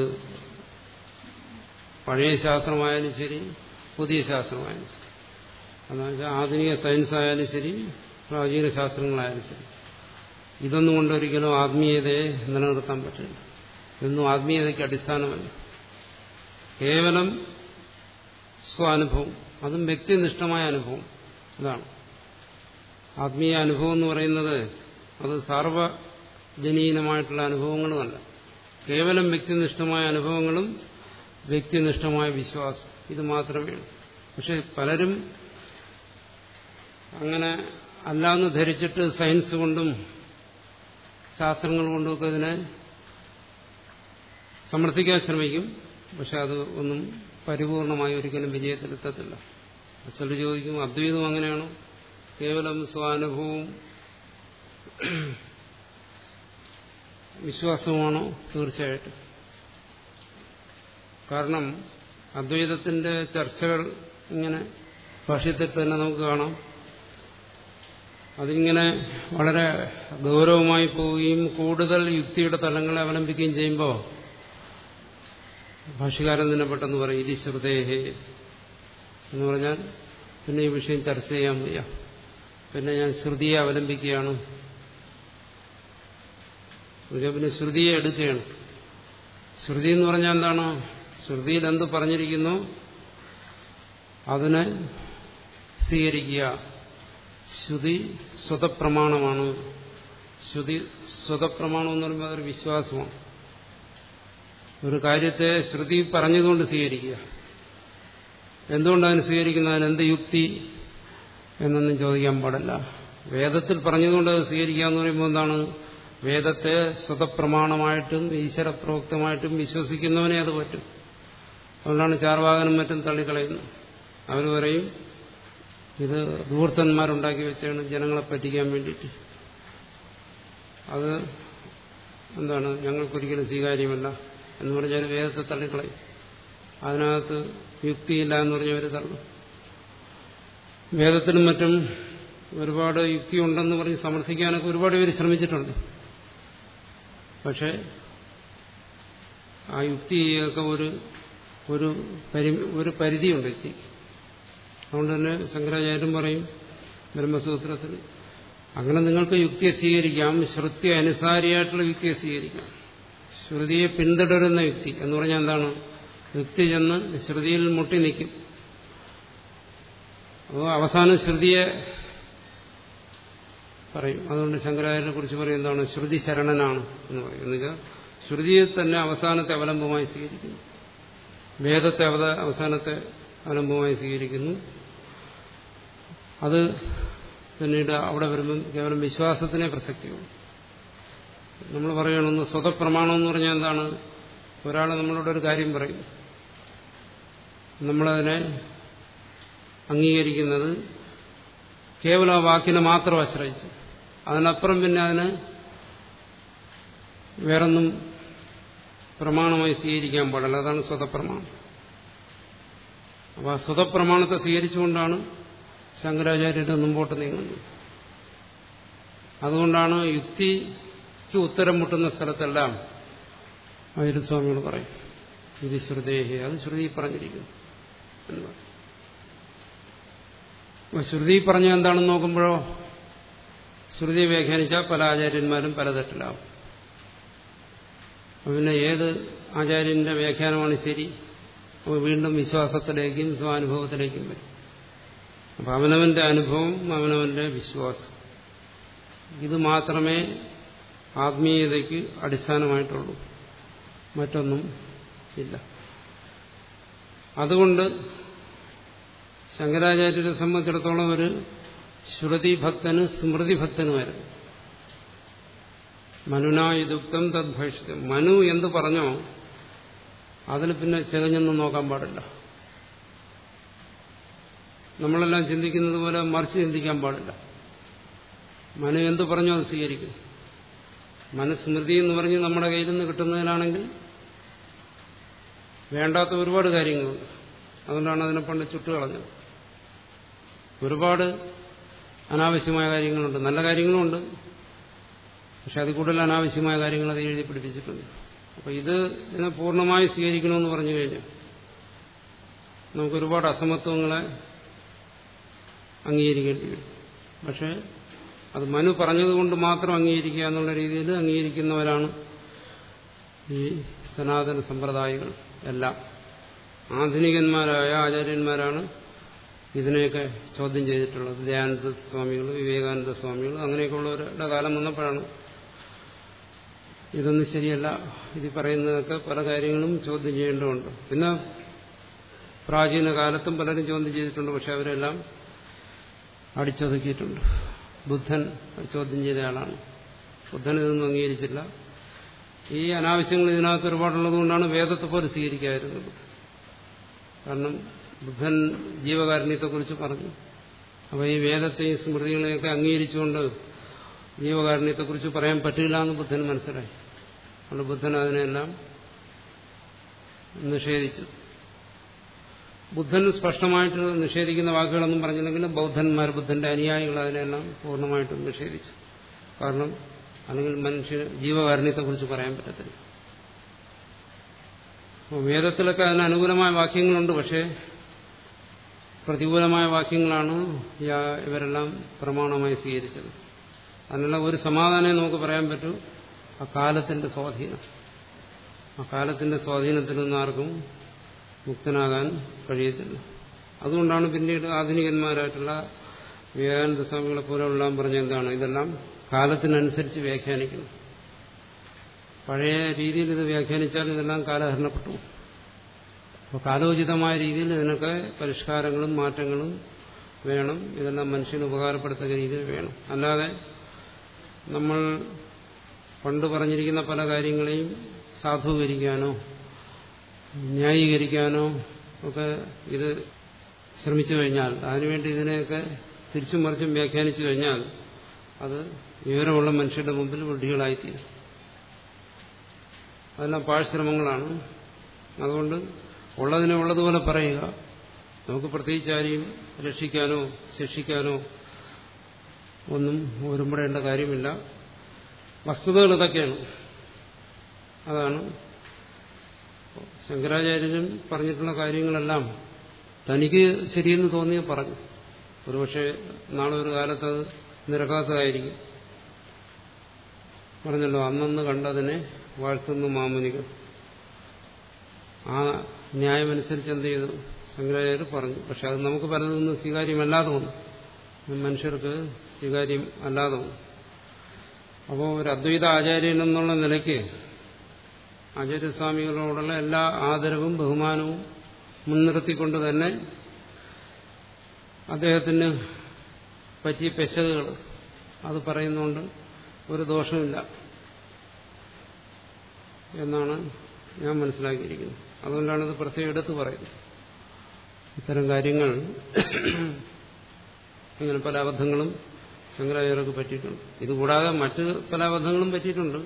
പഴയ ശാസ്ത്രമായാലും ശരി പുതിയ ശാസ്ത്രമായാലും ശരി എന്നുവെച്ചാൽ ആധുനിക സയൻസ് ആയാലും ശരി പ്രാചീന ശാസ്ത്രങ്ങളായാലും ശരി ഇതൊന്നും കൊണ്ടൊരിക്കലും ആത്മീയതയെ നിലനിർത്താൻ പറ്റില്ല ഇതൊന്നും ആത്മീയതയ്ക്ക് അടിസ്ഥാനമല്ല കേവലം സ്വാനുഭവം അതും വ്യക്തിനിഷ്ഠമായ അനുഭവം അതാണ് ആത്മീയ അനുഭവം എന്ന് പറയുന്നത് അത് സാർവജനീനമായിട്ടുള്ള അനുഭവങ്ങളുമല്ല കേവലം വ്യക്തിനിഷ്ഠമായ അനുഭവങ്ങളും വ്യക്തിനിഷ്ഠമായ വിശ്വാസം ഇത് മാത്രമേ ഉള്ളൂ പക്ഷെ പലരും അങ്ങനെ അല്ലാന്ന് ധരിച്ചിട്ട് സയൻസ് കൊണ്ടും ശാസ്ത്രങ്ങൾ കൊണ്ടുമൊക്കെ ഇതിനെ സമർത്ഥിക്കാൻ ശ്രമിക്കും പക്ഷെ അത് ഒന്നും പരിപൂർണമായി ഒരിക്കലും വിജയത്തിലെത്തത്തില്ല ചിലർ ചോദിക്കും അദ്വൈതം അങ്ങനെയാണോ കേവലം സ്വാനുഭവവും വിശ്വാസവുമാണോ തീർച്ചയായിട്ടും കാരണം അദ്വൈതത്തിന്റെ ചർച്ചകൾ ഇങ്ങനെ ഭാഷ്യത്തിൽ തന്നെ നമുക്ക് കാണാം അതിങ്ങനെ വളരെ ഗൗരവമായി പോവുകയും കൂടുതൽ യുക്തിയുടെ തലങ്ങളെ അവലംബിക്കുകയും ചെയ്യുമ്പോൾ ഭാഷ്യകാരൻ തന്നെ പെട്ടെന്ന് പറയും ഇതി ശ്രുതേഹേ എന്ന് പറഞ്ഞാൽ പിന്നെ ഈ വിഷയം ചർച്ച ചെയ്യാൻ വയ്യ പിന്നെ ഞാൻ ശ്രുതിയെ അവലംബിക്കുകയാണ് പിന്നെ ശ്രുതിയെ എടുക്കുകയാണ് ശ്രുതി എന്ന് പറഞ്ഞാൽ എന്താണ് ശ്രുതിയിൽ എന്ത് പറഞ്ഞിരിക്കുന്നു അതിനെ സ്വീകരിക്കുക ശ്രുതി സ്വതപ്രമാണമാണ് ശ്രുതി സ്വതപ്രമാണം എന്ന് പറയുമ്പോൾ അതൊരു വിശ്വാസമാണ് ഒരു കാര്യത്തെ ശ്രുതി പറഞ്ഞതുകൊണ്ട് സ്വീകരിക്കുക എന്തുകൊണ്ട് അതിന് സ്വീകരിക്കുന്ന അതിന് എന്ത് യുക്തി എന്നൊന്നും ചോദിക്കാൻ പാടില്ല വേദത്തിൽ പറഞ്ഞതുകൊണ്ട് അത് സ്വീകരിക്കുക എന്ന് പറയുമ്പോൾ എന്താണ് വേദത്തെ സ്വതപ്രമാണമായിട്ടും ഈശ്വരപ്രോക്തമായിട്ടും വിശ്വസിക്കുന്നവനെ അത് പറ്റും അതുകൊണ്ടാണ് ചാർവാകനും മറ്റും തള്ളിക്കളയുന്നത് അവർ പറയും ഇത് ധൂർത്തന്മാരുണ്ടാക്കി വെച്ചാണ് ജനങ്ങളെ പറ്റിക്കാൻ വേണ്ടിയിട്ട് അത് എന്താണ് ഞങ്ങൾക്കൊരിക്കലും സ്വീകാര്യമല്ല എന്ന് പറഞ്ഞാൽ വേദത്തെ തള്ളിക്കളയും അതിനകത്ത് യുക്തിയില്ല എന്ന് പറഞ്ഞവർ തള്ളും വേദത്തിനും മറ്റും ഒരുപാട് യുക്തി ഉണ്ടെന്ന് പറഞ്ഞ് സമർത്ഥിക്കാനൊക്കെ ഒരുപാട് പേര് ശ്രമിച്ചിട്ടുണ്ട് പക്ഷെ ആ യുക്തിയൊക്കെ ഒരു ഒരു പരി ഒരു പരിധിയുണ്ട് യുക്തി അതുകൊണ്ട് തന്നെ ശങ്കരാചാര്യം പറയും ബ്രഹ്മസൂത്രത്തിൽ അങ്ങനെ നിങ്ങൾക്ക് യുക്തിയെ സ്വീകരിക്കാം ശ്രുതി അനുസാരിയായിട്ടുള്ള യുക്തിയെ സ്വീകരിക്കാം ശ്രുതിയെ പിന്തുടരുന്ന യുക്തി എന്ന് പറഞ്ഞാൽ എന്താണ് യുക്തി ചെന്ന് ശ്രുതിയിൽ മുട്ടി നിൽക്കും അപ്പോൾ അവസാനം ശ്രുതിയെ പറയും അതുകൊണ്ട് ശങ്കരാചാര്യനെ കുറിച്ച് പറയും എന്താണ് ശ്രുതി ശരണനാണ് എന്ന് പറയും എന്നുവെച്ചാൽ ശ്രുതിയെ തന്നെ അവസാനത്തെ അവലംബമായി സ്വീകരിക്കുന്നു വേദത്തെ അവത അവസാനത്തെ അവലംബമായി സ്വീകരിക്കുന്നു അത് പിന്നീട് അവിടെ വരുമ്പം കേവലം വിശ്വാസത്തിനെ പ്രസക്തിയുള്ളൂ നമ്മൾ പറയണമെന്ന് സ്വതപ്രമാണം എന്ന് പറഞ്ഞാൽ എന്താണ് ഒരാൾ നമ്മളോട് ഒരു കാര്യം പറയും നമ്മളതിനെ അംഗീകരിക്കുന്നത് കേവലം ആ വാക്കിനെ മാത്രം ആശ്രയിച്ച് അതിനപ്പുറം പിന്നെ അതിന് വേറൊന്നും പ്രമാണമായി സ്വീകരിക്കാൻ പാടില്ല അതാണ് സ്വതപ്രമാണം അപ്പോൾ ആ സ്വതപ്രമാണത്തെ സ്വീകരിച്ചുകൊണ്ടാണ് ശങ്കരാചാര്യരുടെ മുമ്പോട്ട് നീങ്ങുന്നത് അതുകൊണ്ടാണ് യുക്തിക്ക് ഉത്തരം മുട്ടുന്ന സ്ഥലത്തെല്ലാം ആയിരസ്വാമികൾ പറയും ഇത് ശ്രുതേഹി അത് ശ്രുതി പറഞ്ഞിരിക്കുന്നു എന്ന് പറയും അപ്പൊ ശ്രുതി പറഞ്ഞ എന്താണെന്ന് നോക്കുമ്പോഴോ ശ്രുതി വ്യാഖ്യാനിച്ചാൽ പല ആചാര്യന്മാരും പലതട്ടിലാവും പിന്നെ ഏത് ആചാര്യന്റെ വ്യാഖ്യാനമാണ് ശരി അപ്പോൾ വീണ്ടും വിശ്വാസത്തിലേക്കും സ്വാനുഭവത്തിലേക്കും വരും അപ്പം അവനവന്റെ അനുഭവം അവനവന്റെ വിശ്വാസം ഇത് മാത്രമേ ആത്മീയതയ്ക്ക് അടിസ്ഥാനമായിട്ടുള്ളൂ മറ്റൊന്നും ഇല്ല അതുകൊണ്ട് ശങ്കരാചാര്യരെ സംബന്ധിച്ചിടത്തോളം ഒരു ശ്രുതി ഭക്തന് സ്മൃതി ഭക്തനുമായിരുന്നു മനുനായുക്തം തദ്ഭക്ഷിതം മനു എന്ത് പറഞ്ഞോ അതിൽ പിന്നെ ചെകഞ്ഞൊന്നും നോക്കാൻ പാടില്ല നമ്മളെല്ലാം ചിന്തിക്കുന്നത് പോലെ മറിച്ച് ചിന്തിക്കാൻ പാടില്ല മനു എന്ത് പറഞ്ഞോ അത് സ്വീകരിക്കും മനുസ്മൃതി എന്ന് പറഞ്ഞ് നമ്മുടെ കയ്യിൽ നിന്ന് കിട്ടുന്നതിനാണെങ്കിൽ വേണ്ടാത്ത ഒരുപാട് കാര്യങ്ങളുണ്ട് അതുകൊണ്ടാണ് അതിനെ പണ്ട് ചുട്ടുകളഞ്ഞത് ഒരുപാട് അനാവശ്യമായ കാര്യങ്ങളുണ്ട് നല്ല കാര്യങ്ങളുമുണ്ട് പക്ഷെ അതിൽ കൂടുതൽ അനാവശ്യമായ കാര്യങ്ങൾ അത് എഴുതി പിടിപ്പിച്ചിട്ടുണ്ട് അപ്പോൾ ഇത് ഇതിനെ പൂർണ്ണമായി സ്വീകരിക്കണമെന്ന് പറഞ്ഞു കഴിഞ്ഞാൽ നമുക്ക് ഒരുപാട് അസമത്വങ്ങളെ അംഗീകരിക്കേണ്ടി വരും പക്ഷെ അത് മനു പറഞ്ഞതുകൊണ്ട് മാത്രം അംഗീകരിക്കുക എന്നുള്ള രീതിയിൽ അംഗീകരിക്കുന്നവരാണ് ഈ സനാതന സമ്പ്രദായികൾ എല്ലാം ആധുനികന്മാരായ ആചാര്യന്മാരാണ് ഇതിനെയൊക്കെ ചോദ്യം ചെയ്തിട്ടുള്ളത് ദയാനന്ദ സ്വാമികൾ വിവേകാനന്ദ സ്വാമികൾ അങ്ങനെയൊക്കെയുള്ളവരുടെ കാലം വന്നപ്പോഴാണ് ഇതൊന്നും ശരിയല്ല ഇത് പറയുന്നതൊക്കെ പല കാര്യങ്ങളും ചോദ്യം ചെയ്യേണ്ടതുണ്ട് പിന്നെ പ്രാചീന കാലത്തും പലരും ചോദ്യം ചെയ്തിട്ടുണ്ട് പക്ഷെ അവരെല്ലാം അടിച്ചൊതുക്കിയിട്ടുണ്ട് ബുദ്ധൻ ചോദ്യം ചെയ്ത ആളാണ് ബുദ്ധൻ ഇതൊന്നും അംഗീകരിച്ചില്ല ഈ അനാവശ്യങ്ങൾ ഇതിനകത്ത് ഒരുപാടുള്ളത് കൊണ്ടാണ് വേദത്തെ പോലെ സ്വീകരിക്കാതിരുന്നത് കാരണം ബുദ്ധൻ ജീവകാരുണ്യത്തെക്കുറിച്ച് പറഞ്ഞു അപ്പോൾ ഈ വേദത്തെയും സ്മൃതികളെയൊക്കെ അംഗീകരിച്ചുകൊണ്ട് ജീവകാരുണ്യത്തെക്കുറിച്ച് പറയാൻ പറ്റില്ല എന്ന് ബുദ്ധൻ മനസ്സിലായി അതുകൊണ്ട് ബുദ്ധൻ അതിനെല്ലാം നിഷേധിച്ചു ബുദ്ധൻ സ്പഷ്ടമായിട്ട് നിഷേധിക്കുന്ന വാക്കുകളൊന്നും പറഞ്ഞില്ലെങ്കിലും ബൗദ്ധന്മാർ ബുദ്ധന്റെ അനുയായികൾ അതിനെല്ലാം പൂർണ്ണമായിട്ടും നിഷേധിച്ചു കാരണം അല്ലെങ്കിൽ മനുഷ്യ ജീവകാരുണ്യത്തെക്കുറിച്ച് പറയാൻ പറ്റത്തില്ല വേദത്തിലൊക്കെ അതിന് അനുകൂലമായ വാക്യങ്ങളുണ്ട് പക്ഷേ പ്രതികൂലമായ വാക്യങ്ങളാണ് ഇവരെല്ലാം പ്രമാണമായി സ്വീകരിച്ചത് അതിനുള്ള ഒരു സമാധാനമേ നമുക്ക് പറയാൻ പറ്റൂ ആ കാലത്തിന്റെ സ്വാധീനം ആ കാലത്തിന്റെ സ്വാധീനത്തിൽ നിന്ന് ആർക്കും മുക്തനാകാൻ കഴിയത്തില്ല അതുകൊണ്ടാണ് പിന്നീട് ആധുനികന്മാരായിട്ടുള്ള വിവേകാനന്ദ സ്വാമികളെ പോലെയുള്ള പറഞ്ഞ എന്താണ് ഇതെല്ലാം കാലത്തിനനുസരിച്ച് വ്യാഖ്യാനിക്കണം പഴയ രീതിയിൽ ഇത് വ്യാഖ്യാനിച്ചാൽ ഇതെല്ലാം കാലഹരണപ്പെട്ടു അപ്പോൾ കാലോചിതമായ രീതിയിൽ ഇതിനൊക്കെ പരിഷ്കാരങ്ങളും മാറ്റങ്ങളും വേണം ഇതെല്ലാം മനുഷ്യന് ഉപകാരപ്പെടുത്തക്ക രീതിയിൽ വേണം അല്ലാതെ നമ്മൾ പണ്ട് പറഞ്ഞിരിക്കുന്ന പല കാര്യങ്ങളെയും സാധൂകരിക്കാനോ ന്യായീകരിക്കാനോ ഒക്കെ ഇത് ശ്രമിച്ചു കഴിഞ്ഞാൽ അതിനുവേണ്ടി ഇതിനെയൊക്കെ തിരിച്ചും മറിച്ചും വ്യാഖ്യാനിച്ചു കഴിഞ്ഞാൽ അത് വിവരമുള്ള മനുഷ്യരുടെ മുമ്പിൽ വിഡ്ഢികളായിത്തീരും അതെല്ലാം പാഴ്ശ്രമങ്ങളാണ് അതുകൊണ്ട് ഉള്ളതിനെ ഉള്ളതുപോലെ പറയുക നമുക്ക് പ്രത്യേകിച്ച് ആരെയും രക്ഷിക്കാനോ ശിക്ഷിക്കാനോ ഒന്നും ഒരുമ്പടേണ്ട കാര്യമില്ല വസ്തുതകൾ ഇതൊക്കെയാണ് അതാണ് ശങ്കരാചാര്യരും പറഞ്ഞിട്ടുള്ള കാര്യങ്ങളെല്ലാം തനിക്ക് ശരിയെന്ന് തോന്നിയ പറഞ്ഞു ഒരുപക്ഷെ നാളെ ഒരു കാലത്ത് അത് നിരക്കാത്തതായിരിക്കും പറഞ്ഞല്ലോ അന്നന്ന് കണ്ടതിനെ വാഴ്ത്തുന്നു മാമുനികൾ ആ ന്യായമനുസരിച്ച് എന്ത് ചെയ്തു ശങ്കരാചാര്യർ പറഞ്ഞു പക്ഷെ അത് നമുക്ക് പലതൊന്നും സ്വീകാര്യമല്ലാതെ വന്നു മനുഷ്യർക്ക് സ്വീകാര്യം അല്ലാതെ വന്നു അപ്പോൾ ഒരു അദ്വൈത ആചാര്യൻ എന്നുള്ള നിലയ്ക്ക് ആചാര്യസ്വാമികളോടുള്ള എല്ലാ ആദരവും ബഹുമാനവും മുൻനിർത്തിക്കൊണ്ട് തന്നെ അദ്ദേഹത്തിന് പറ്റിയ പെശകുകൾ അത് പറയുന്നുകൊണ്ട് ഒരു ദോഷമില്ല എന്നാണ് ഞാൻ മനസ്സിലാക്കിയിരിക്കുന്നത് അതുകൊണ്ടാണ് ഇത് പ്രത്യേകം എടുത്തു പറയുന്നത് ഇത്തരം കാര്യങ്ങൾ ഇങ്ങനെ പല അബദ്ധങ്ങളും ശങ്കരാചാര്യർക്ക് പറ്റിയിട്ടുണ്ട് ഇതുകൂടാതെ മറ്റ് പല അബദ്ധങ്ങളും പറ്റിയിട്ടുണ്ട്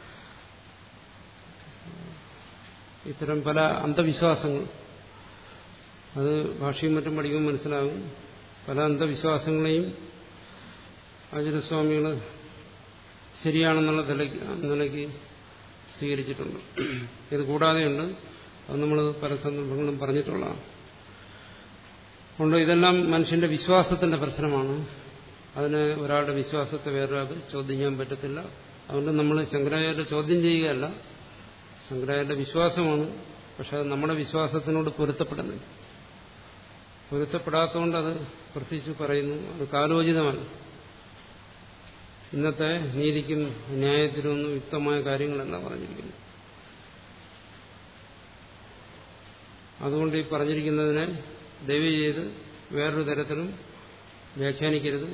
ഇത്തരം പല അന്ധവിശ്വാസങ്ങൾ അത് ഭാഷയും മറ്റും പഠിക്കുമ്പോൾ മനസ്സിലാകും പല അന്ധവിശ്വാസങ്ങളെയും ആചാര്യസ്വാമികൾ ശരിയാണെന്നുള്ള നിലയ്ക്ക് നിലയ്ക്ക് സ്വീകരിച്ചിട്ടുണ്ട് ഇത് കൂടാതെയുണ്ട് അത് നമ്മൾ പല സന്ദർഭങ്ങളും പറഞ്ഞിട്ടുള്ളതാണ് അതുകൊണ്ട് ഇതെല്ലാം മനുഷ്യന്റെ വിശ്വാസത്തിന്റെ പ്രശ്നമാണ് അതിന് ഒരാളുടെ വിശ്വാസത്തെ വേറൊരാൾക്ക് ചോദ്യം ചെയ്യാൻ പറ്റത്തില്ല അതുകൊണ്ട് നമ്മൾ ശങ്കരാചാര്യ ചോദ്യം ചെയ്യുകയല്ല ശങ്കരാചാര്യ വിശ്വാസമാണ് പക്ഷെ അത് നമ്മുടെ വിശ്വാസത്തിനോട് പൊരുത്തപ്പെടുന്നില്ല പൊരുത്തപ്പെടാത്തതുകൊണ്ട് അത് പ്രത്യേകിച്ച് പറയുന്നു അത് കാലോചിതമല്ല ഇന്നത്തെ നീതിക്കും ന്യായത്തിനൊന്നും യുക്തമായ കാര്യങ്ങളല്ല പറഞ്ഞിരിക്കുന്നു അതുകൊണ്ട് ഈ പറഞ്ഞിരിക്കുന്നതിനെ ദയവ് ചെയ്ത് വേറൊരു തരത്തിലും വ്യാഖ്യാനിക്കരുത്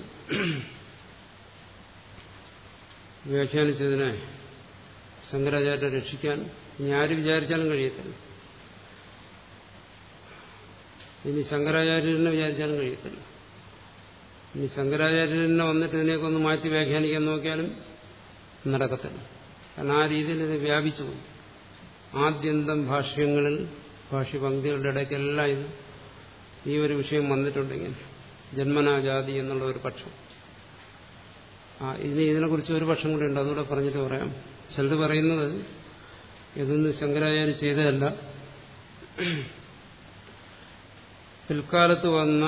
വ്യാഖ്യാനിച്ചതിനെ ശങ്കരാചാര്യ രക്ഷിക്കാൻ ഇനി ആര് വിചാരിച്ചാലും കഴിയത്തില്ല ഇനി ശങ്കരാചാര്യനെ വിചാരിച്ചാലും കഴിയത്തില്ല ഇനി ശങ്കരാചാര്യനെ വന്നിട്ട് ഇതിനെയൊക്കെ ഒന്ന് മാറ്റി വ്യാഖ്യാനിക്കാൻ നോക്കിയാലും നടക്കത്തില്ല കാരണം ആ രീതിയിൽ ഇത് വ്യാപിച്ചു പോകും ആദ്യന്തം ഭാഷ്യങ്ങളിൽ ഭാഷ്യപംക്തികളുടെ ഇടയ്ക്കെല്ലാം ഇത് ഈ ഒരു വിഷയം വന്നിട്ടുണ്ടെങ്കിൽ ജന്മനാജാതി എന്നുള്ള ഒരു പക്ഷം ആ ഇനി ഇതിനെക്കുറിച്ച് ഒരു പക്ഷം കൂടി ഉണ്ട് അതുകൂടെ പറഞ്ഞിട്ട് പറയാം ചിലർ പറയുന്നത് ഇതൊന്നും ശങ്കരാചാര്യ ചെയ്തതല്ല പിൽക്കാലത്ത് വന്ന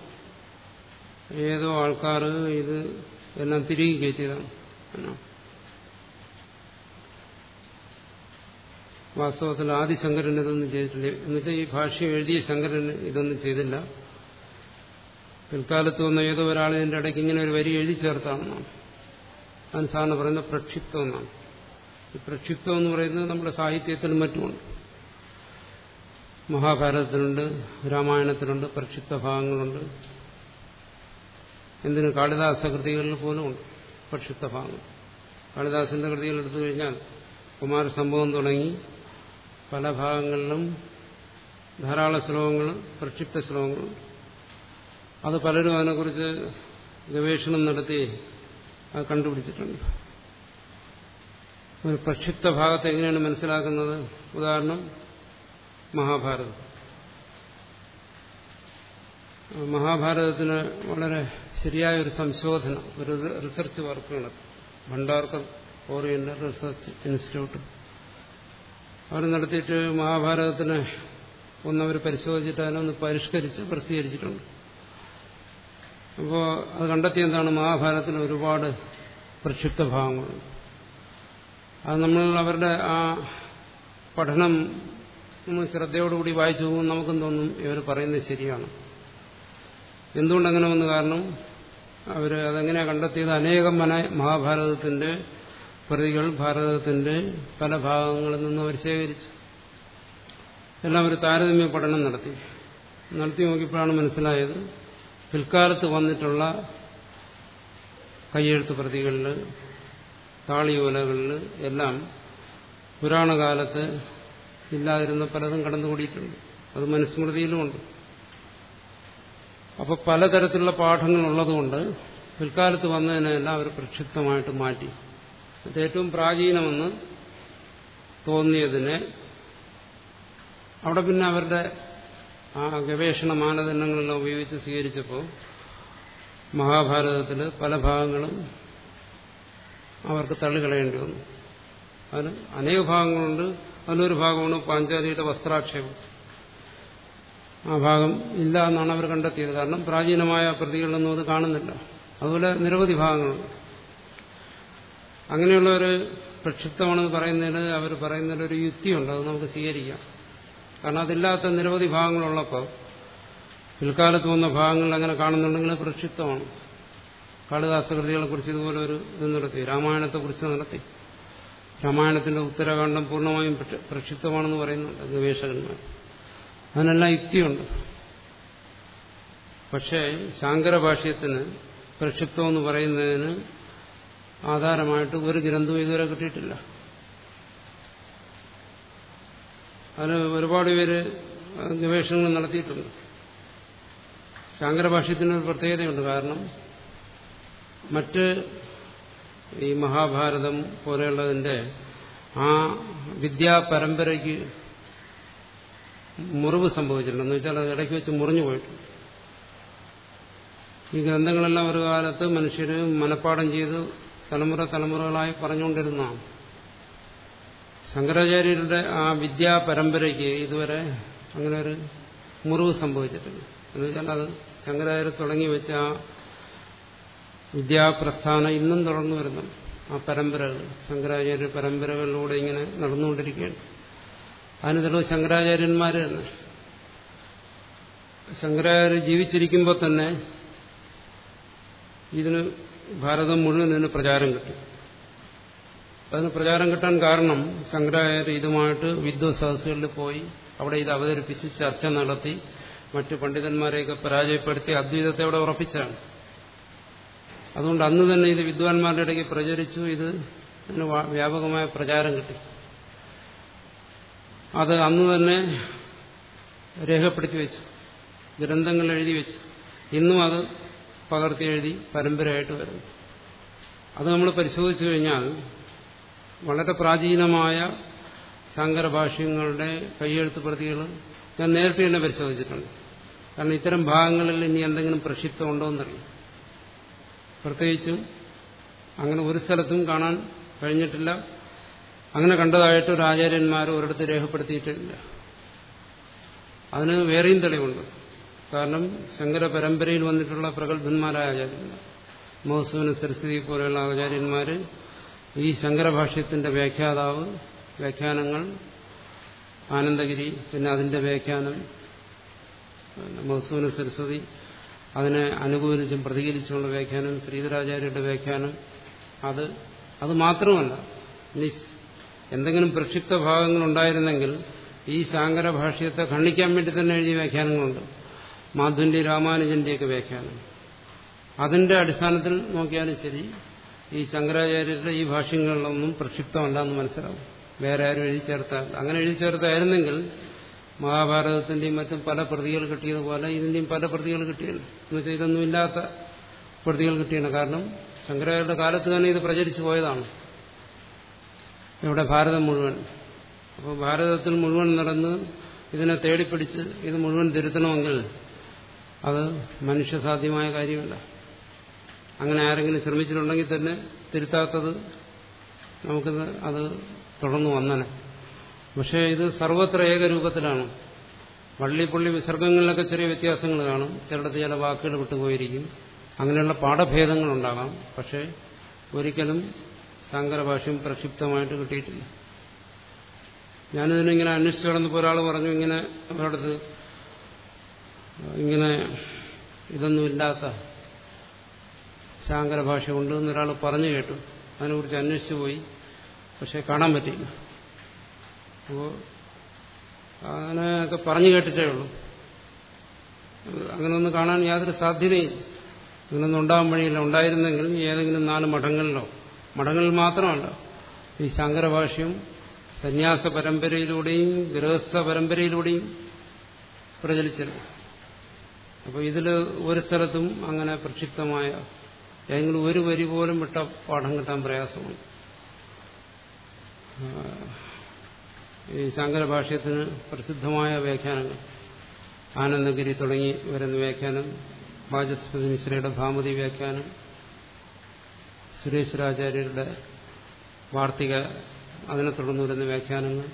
ഏതോ ആൾക്കാർ ഇത് എല്ലാം തിരികെ കയറ്റിയതാണ് എന്നാ വാസ്തവത്തിൽ ആദി ശങ്കരൻ ഇതൊന്നും ചെയ്തിട്ടില്ല എന്നിട്ട് ഈ ഭാഷ്യം എഴുതിയ ശങ്കരൻ ഇതൊന്നും ചെയ്തില്ല പിൽക്കാലത്ത് വന്ന ഏതോ ഒരാൾ ഇതിന്റെ ഇടയ്ക്ക് ഇങ്ങനെ ഒരു വരി എഴുതി ചേർത്താണെന്നാണ് അതിന് സാറിന് പറയുന്ന പ്രക്ഷിപ്തം എന്നാണ് ഈ പ്രക്ഷിപ്തം എന്ന് പറയുന്നത് നമ്മുടെ സാഹിത്യത്തിലും മറ്റുമുണ്ട് മഹാഭാരതത്തിലുണ്ട് രാമായണത്തിലുണ്ട് പ്രക്ഷിപ്ത ഭാഗങ്ങളുണ്ട് എന്തിന് കാളിദാസ കൃതികളിൽ പോലും ഉണ്ട് പ്രക്ഷിപ്ത ഭാഗങ്ങൾ കാളിദാസന്റെ കൃതികൾ എടുത്തു കഴിഞ്ഞാൽ കുമാരസംഭവം തുടങ്ങി പല ഭാഗങ്ങളിലും ധാരാളം ശ്ലോകങ്ങൾ പ്രക്ഷിപ്ത ശ്ലോകങ്ങളുണ്ട് അത് പലരും അതിനെക്കുറിച്ച് ഗവേഷണം നടത്തി അത് കണ്ടുപിടിച്ചിട്ടുണ്ട് ഒരു പ്രക്ഷിപ്ത ഭാഗത്തെ എങ്ങനെയാണ് മനസ്സിലാക്കുന്നത് ഉദാഹരണം മഹാഭാരതം മഹാഭാരതത്തിന് വളരെ ശരിയായ ഒരു സംശോധന ഒരു റിസർച്ച് വർക്ക് നടത്തും ഭണ്ഡാർക്കർ ഓറിയന്റൽ റിസർച്ച് ഇൻസ്റ്റിറ്റ്യൂട്ട് അവർ നടത്തിയിട്ട് മഹാഭാരതത്തിനെ ഒന്നവർ പരിശോധിച്ചിട്ട് അതിനൊന്ന് പരിഷ്കരിച്ച് പ്രസിദ്ധീകരിച്ചിട്ടുണ്ട് അപ്പോൾ അത് കണ്ടെത്തി എന്താണ് മഹാഭാരതത്തിൽ ഒരുപാട് പ്രക്ഷിപ്ത ഭാഗങ്ങളുണ്ട് അത് നമ്മൾ അവരുടെ ആ പഠനം നമ്മൾ ശ്രദ്ധയോടുകൂടി വായിച്ചു പോകുമ്പോൾ നമുക്കും തോന്നും ഇവർ പറയുന്നത് ശരിയാണ് എന്തുകൊണ്ടങ്ങനെ വന്നു കാരണം അവർ അതെങ്ങനെയാണ് കണ്ടെത്തിയത് അനേകം മന മഹാഭാരതത്തിന്റെ പ്രതികൾ ഭാരതത്തിന്റെ പല ഭാഗങ്ങളിൽ നിന്ന് അവർ ശേഖരിച്ചു എല്ലാം ഒരു താരതമ്യ പഠനം നടത്തി നടത്തി നോക്കിയപ്പോഴാണ് മനസ്സിലായത് പിൽക്കാലത്ത് വന്നിട്ടുള്ള കയ്യെഴുത്ത് പ്രതികളിൽ താളിയോലകളിൽ എല്ലാം പുരാണകാലത്ത് ഇല്ലാതിരുന്ന പലതും കടന്നുകൂടിയിട്ടുണ്ട് അത് മനുസ്മൃതിയിലുമുണ്ട് അപ്പോൾ പലതരത്തിലുള്ള പാഠങ്ങൾ ഉള്ളതുകൊണ്ട് പിൽക്കാലത്ത് വന്നതിനെല്ലാം അവർ പ്രക്ഷിപ്തമായിട്ട് മാറ്റി അത് ഏറ്റവും പ്രാചീനമെന്ന് തോന്നിയതിനെ അവിടെ പിന്നെ അവരുടെ ആ ഗവേഷണ മാനദണ്ഡങ്ങളെല്ലാം ഉപയോഗിച്ച് സ്വീകരിച്ചപ്പോൾ മഹാഭാരതത്തിൽ പല ഭാഗങ്ങളും അവർക്ക് തള്ളിക്കളയേണ്ടി വന്നു അതിന് അനേക ഭാഗങ്ങളുണ്ട് അതിലൊരു ഭാഗമാണ് പാഞ്ചാലിയുടെ വസ്ത്രാക്ഷേപം ആ ഭാഗം ഇല്ല എന്നാണ് അവർ കണ്ടെത്തിയത് കാരണം പ്രാചീനമായ പ്രതികളൊന്നും അത് കാണുന്നില്ല അതുപോലെ നിരവധി ഭാഗങ്ങളുണ്ട് അങ്ങനെയുള്ള ഒരു പ്രക്ഷിപ്തമാണെന്ന് പറയുന്നതിന് അവർ പറയുന്നതിൽ ഒരു യുക്തിയുണ്ട് അത് നമുക്ക് സ്വീകരിക്കാം കാരണം അതില്ലാത്ത നിരവധി ഭാഗങ്ങളുള്ളപ്പോൾ പിൽക്കാലത്ത് വന്ന ഭാഗങ്ങൾ അങ്ങനെ കാണുന്നുണ്ടെങ്കിൽ പ്രക്ഷിപ്തമാണ് കാളിദാസ കൃതികളെ കുറിച്ച് ഇതുപോലെ ഒരു ഇത് നടത്തി രാമായണത്തെക്കുറിച്ച് നടത്തി രാമായണത്തിന്റെ ഉത്തരകാണ്ഡം പൂർണ്ണമായും പ്രക്ഷിപ്തമാണെന്ന് പറയുന്നുണ്ട് ഗവേഷകന്മാർ അതിനെല്ലാം യുക്തിയുണ്ട് പക്ഷേ ശാങ്കര ഭാഷ്യത്തിന് പ്രക്ഷിപ്തം എന്ന് പറയുന്നതിന് ആധാരമായിട്ട് ഒരു ഗ്രന്ഥവും ഇതുവരെ കിട്ടിയിട്ടില്ല അതിന് ഒരുപാട് പേര് ഗവേഷണങ്ങൾ നടത്തിയിട്ടുണ്ട് ശാങ്കര ഭാഷ്യത്തിന് ഒരു പ്രത്യേകതയുണ്ട് കാരണം മറ്റ് ഈ മഹാഭാരതം പോലെയുള്ളതിന്റെ ആ വിദ്യാപരമ്പരയ്ക്ക് മുറിവ് സംഭവിച്ചിട്ടുണ്ട് എന്ന് വെച്ചാൽ അത് ഇടയ്ക്ക് വെച്ച് മുറിഞ്ഞു പോയിട്ടുണ്ട് ഈ ഗ്രന്ഥങ്ങളെല്ലാം ഒരു കാലത്ത് മനുഷ്യർ മനഃപ്പാടം ചെയ്ത് തലമുറ തലമുറകളായി പറഞ്ഞുകൊണ്ടിരുന്നതാണ് ശങ്കരാചാര്യരുടെ ആ വിദ്യാ പരമ്പരയ്ക്ക് ഇതുവരെ അങ്ങനെ ഒരു മുറിവ് സംഭവിച്ചിട്ടില്ല എന്ന് വെച്ചാൽ അത് ശങ്കരാചാര്യ തുടങ്ങി വെച്ച ആ വിദ്യാപ്രസ്ഥാനം ഇന്നും തുടർന്നു വരുന്നു ആ പരമ്പരകൾ ശങ്കരാചാര്യ പരമ്പരകളിലൂടെ ഇങ്ങനെ നടന്നുകൊണ്ടിരിക്കുകയാണ് അതിന് തെളിവ് ശങ്കരാചാര്യന്മാർ തന്നെ ശങ്കരാചാര്യ ജീവിച്ചിരിക്കുമ്പോൾ തന്നെ ഇതിന് ഭാരതം മുഴുവൻ ഇതിന് പ്രചാരം കിട്ടും അതിന് പ്രചാരം കിട്ടാൻ കാരണം ശങ്കരാചാര്യ ഇതുമായിട്ട് വിദ്വത് സദസ്സുകളിൽ പോയി അവിടെ ഇത് അവതരിപ്പിച്ച് ചർച്ച നടത്തി മറ്റു പണ്ഡിതന്മാരെയൊക്കെ പരാജയപ്പെടുത്തി അദ്വൈതത്തെ അവിടെ ഉറപ്പിച്ചാണ് അതുകൊണ്ട് അന്ന് തന്നെ ഇത് വിദ്വാൻമാരുടെ ഇടയ്ക്ക് പ്രചരിച്ചു ഇത് ഇതിന് വ്യാപകമായ പ്രചാരം കിട്ടി അത് അന്ന് തന്നെ രേഖപ്പെടുത്തി വെച്ചു ഗ്രന്ഥങ്ങൾ എഴുതി വെച്ചു ഇന്നും അത് പകർത്തി എഴുതി പരമ്പരയായിട്ട് വരുന്നു അത് നമ്മൾ പരിശോധിച്ചു കഴിഞ്ഞാൽ വളരെ പ്രാചീനമായ ശങ്കര ഭാഷ്യങ്ങളുടെ കൈയെഴുത്ത് പ്രതികൾ ഞാൻ നേരിട്ട് തന്നെ പരിശോധിച്ചിട്ടുണ്ട് കാരണം ഇത്തരം ഭാഗങ്ങളിൽ ഇനി എന്തെങ്കിലും പ്രക്ഷിപ്തം ഉണ്ടോ എന്നറിയാം പ്രത്യേകിച്ചും അങ്ങനെ ഒരു സ്ഥലത്തും കാണാൻ കഴിഞ്ഞിട്ടില്ല അങ്ങനെ കണ്ടതായിട്ട് ഒരു ആചാര്യന്മാർ ഒരിടത്ത് രേഖപ്പെടുത്തിയിട്ടില്ല അതിന് വേറെയും തെളിവുണ്ട് കാരണം ശങ്കര പരമ്പരയിൽ വന്നിട്ടുള്ള പ്രഗത്ഭന്മാരായ ആചാര്യന്മാർ മഹസൂന സരസ്വതി പോലെയുള്ള ആചാര്യന്മാർ ഈ ശങ്കരഭാഷ്യത്തിന്റെ വ്യാഖ്യാതാവ് വ്യാഖ്യാനങ്ങൾ ആനന്ദഗിരി പിന്നെ അതിന്റെ വ്യാഖ്യാനം മഹസൂന സരസ്വതി അതിനെ അനുകൂലിച്ചും പ്രതികരിച്ചുമുള്ള വ്യാഖ്യാനം ശ്രീധരാചാര്യരുടെ വ്യാഖ്യാനം അത് അത് മാത്രമല്ല ഇനി എന്തെങ്കിലും പ്രക്ഷിപ്ത ഭാഗങ്ങൾ ഉണ്ടായിരുന്നെങ്കിൽ ഈ ശാങ്കര ഭാഷ്യത്തെ ഖണ്ഡിക്കാൻ വേണ്ടി തന്നെ എഴുതിയ വ്യാഖ്യാനങ്ങളുണ്ട് മാധുവിന്റെ രാമാനുജന്റെയൊക്കെ വ്യാഖ്യാനം അതിന്റെ അടിസ്ഥാനത്തിൽ നോക്കിയാലും ശരി ഈ ശങ്കരാചാര്യരുടെ ഈ ഭാഷ്യങ്ങളിലൊന്നും പ്രക്ഷിപ്തമല്ല എന്ന് മനസ്സിലാവും വേറെ ആരും എഴുതി ചേർത്ത അങ്ങനെ എഴുതി ചേർത്തായിരുന്നെങ്കിൽ മഹാഭാരതത്തിന്റെയും മറ്റും പല പ്രതികൾ കിട്ടിയതുപോലെ ഇതിന്റെയും പല പ്രതികൾ കിട്ടിയാണ് എന്നുവെച്ചാൽ ഇതൊന്നും ഇല്ലാത്ത പ്രതികൾ കിട്ടിയാണ് കാരണം ശങ്കരാചാര്യരുടെ കാലത്ത് തന്നെ ഇത് പ്രചരിച്ചു പോയതാണ് ഇവിടെ ഭാരതം മുഴുവൻ അപ്പോൾ ഭാരതത്തിൽ മുഴുവൻ നടന്ന് ഇതിനെ തേടിപ്പിടിച്ച് ഇത് മുഴുവൻ തിരുത്തണമെങ്കിൽ അത് മനുഷ്യസാധ്യമായ കാര്യമല്ല അങ്ങനെ ആരെങ്കിലും ശ്രമിച്ചിട്ടുണ്ടെങ്കിൽ തന്നെ തിരുത്താത്തത് നമുക്കിത് അത് തുടർന്നു വന്നനെ പക്ഷേ ഇത് സർവത്ര ഏകരൂപത്തിലാണ് വള്ളിപ്പുള്ളി വിസർഗങ്ങളിലൊക്കെ ചെറിയ വ്യത്യാസങ്ങൾ കാണും ചിലടത്ത് ചില വാക്കുകൾ വിട്ടുപോയിരിക്കും അങ്ങനെയുള്ള പാഠഭേദങ്ങളുണ്ടാകാം പക്ഷേ ഒരിക്കലും ശങ്കരഭാഷ്യം പ്രക്ഷിപ്തമായിട്ട് കിട്ടിയിട്ടില്ല ഞാനിതിനിങ്ങനെ അന്വേഷിച്ചു കിടന്നപ്പോൾ ഒരാൾ പറഞ്ഞു ഇങ്ങനെ അവരടുത്ത് ഇങ്ങനെ ഇതൊന്നുമില്ലാത്ത ശാങ്കര ഭാഷ ഉണ്ട് എന്നൊരാൾ പറഞ്ഞു കേട്ടു അതിനെക്കുറിച്ച് അന്വേഷിച്ചു പോയി പക്ഷെ കാണാൻ പറ്റിയില്ല അപ്പോൾ അങ്ങനെയൊക്കെ പറഞ്ഞു കേട്ടിട്ടേ ഉള്ളൂ അങ്ങനെയൊന്നും കാണാൻ യാതൊരു സാധ്യതയും അങ്ങനെയൊന്നും ഉണ്ടാകാൻ വഴിയില്ല ഉണ്ടായിരുന്നെങ്കിൽ ഏതെങ്കിലും നാല് മഠങ്ങളിലോ മഠങ്ങളിൽ മാത്രമല്ല ഈ ശങ്കര ഭാഷ്യം സന്യാസ പരമ്പരയിലൂടെയും ഗൃഹസ്ഥ പരമ്പരയിലൂടെയും പ്രചരിച്ചിരുന്നു അപ്പോൾ ഇതിൽ ഒരു സ്ഥലത്തും അങ്ങനെ പ്രക്ഷിപ്തമായ ഏതെങ്കിലും ഒരു വരി പോലും വിട്ട പാഠം കിട്ടാൻ പ്രയാസമാണ് ഈ ശങ്കര ഭാഷ്യത്തിന് പ്രസിദ്ധമായ വ്യാഖ്യാനങ്ങൾ ആനന്ദഗിരി തുടങ്ങി വരുന്ന വ്യാഖ്യാനം വാചസ്പതി മിശ്രയുടെ ഭാമതി വ്യാഖ്യാനം സുരേശ്വരാചാര്യരുടെ വാർത്തിക അതിനെ തുടർന്ന് വരുന്ന വ്യാഖ്യാനങ്ങൾ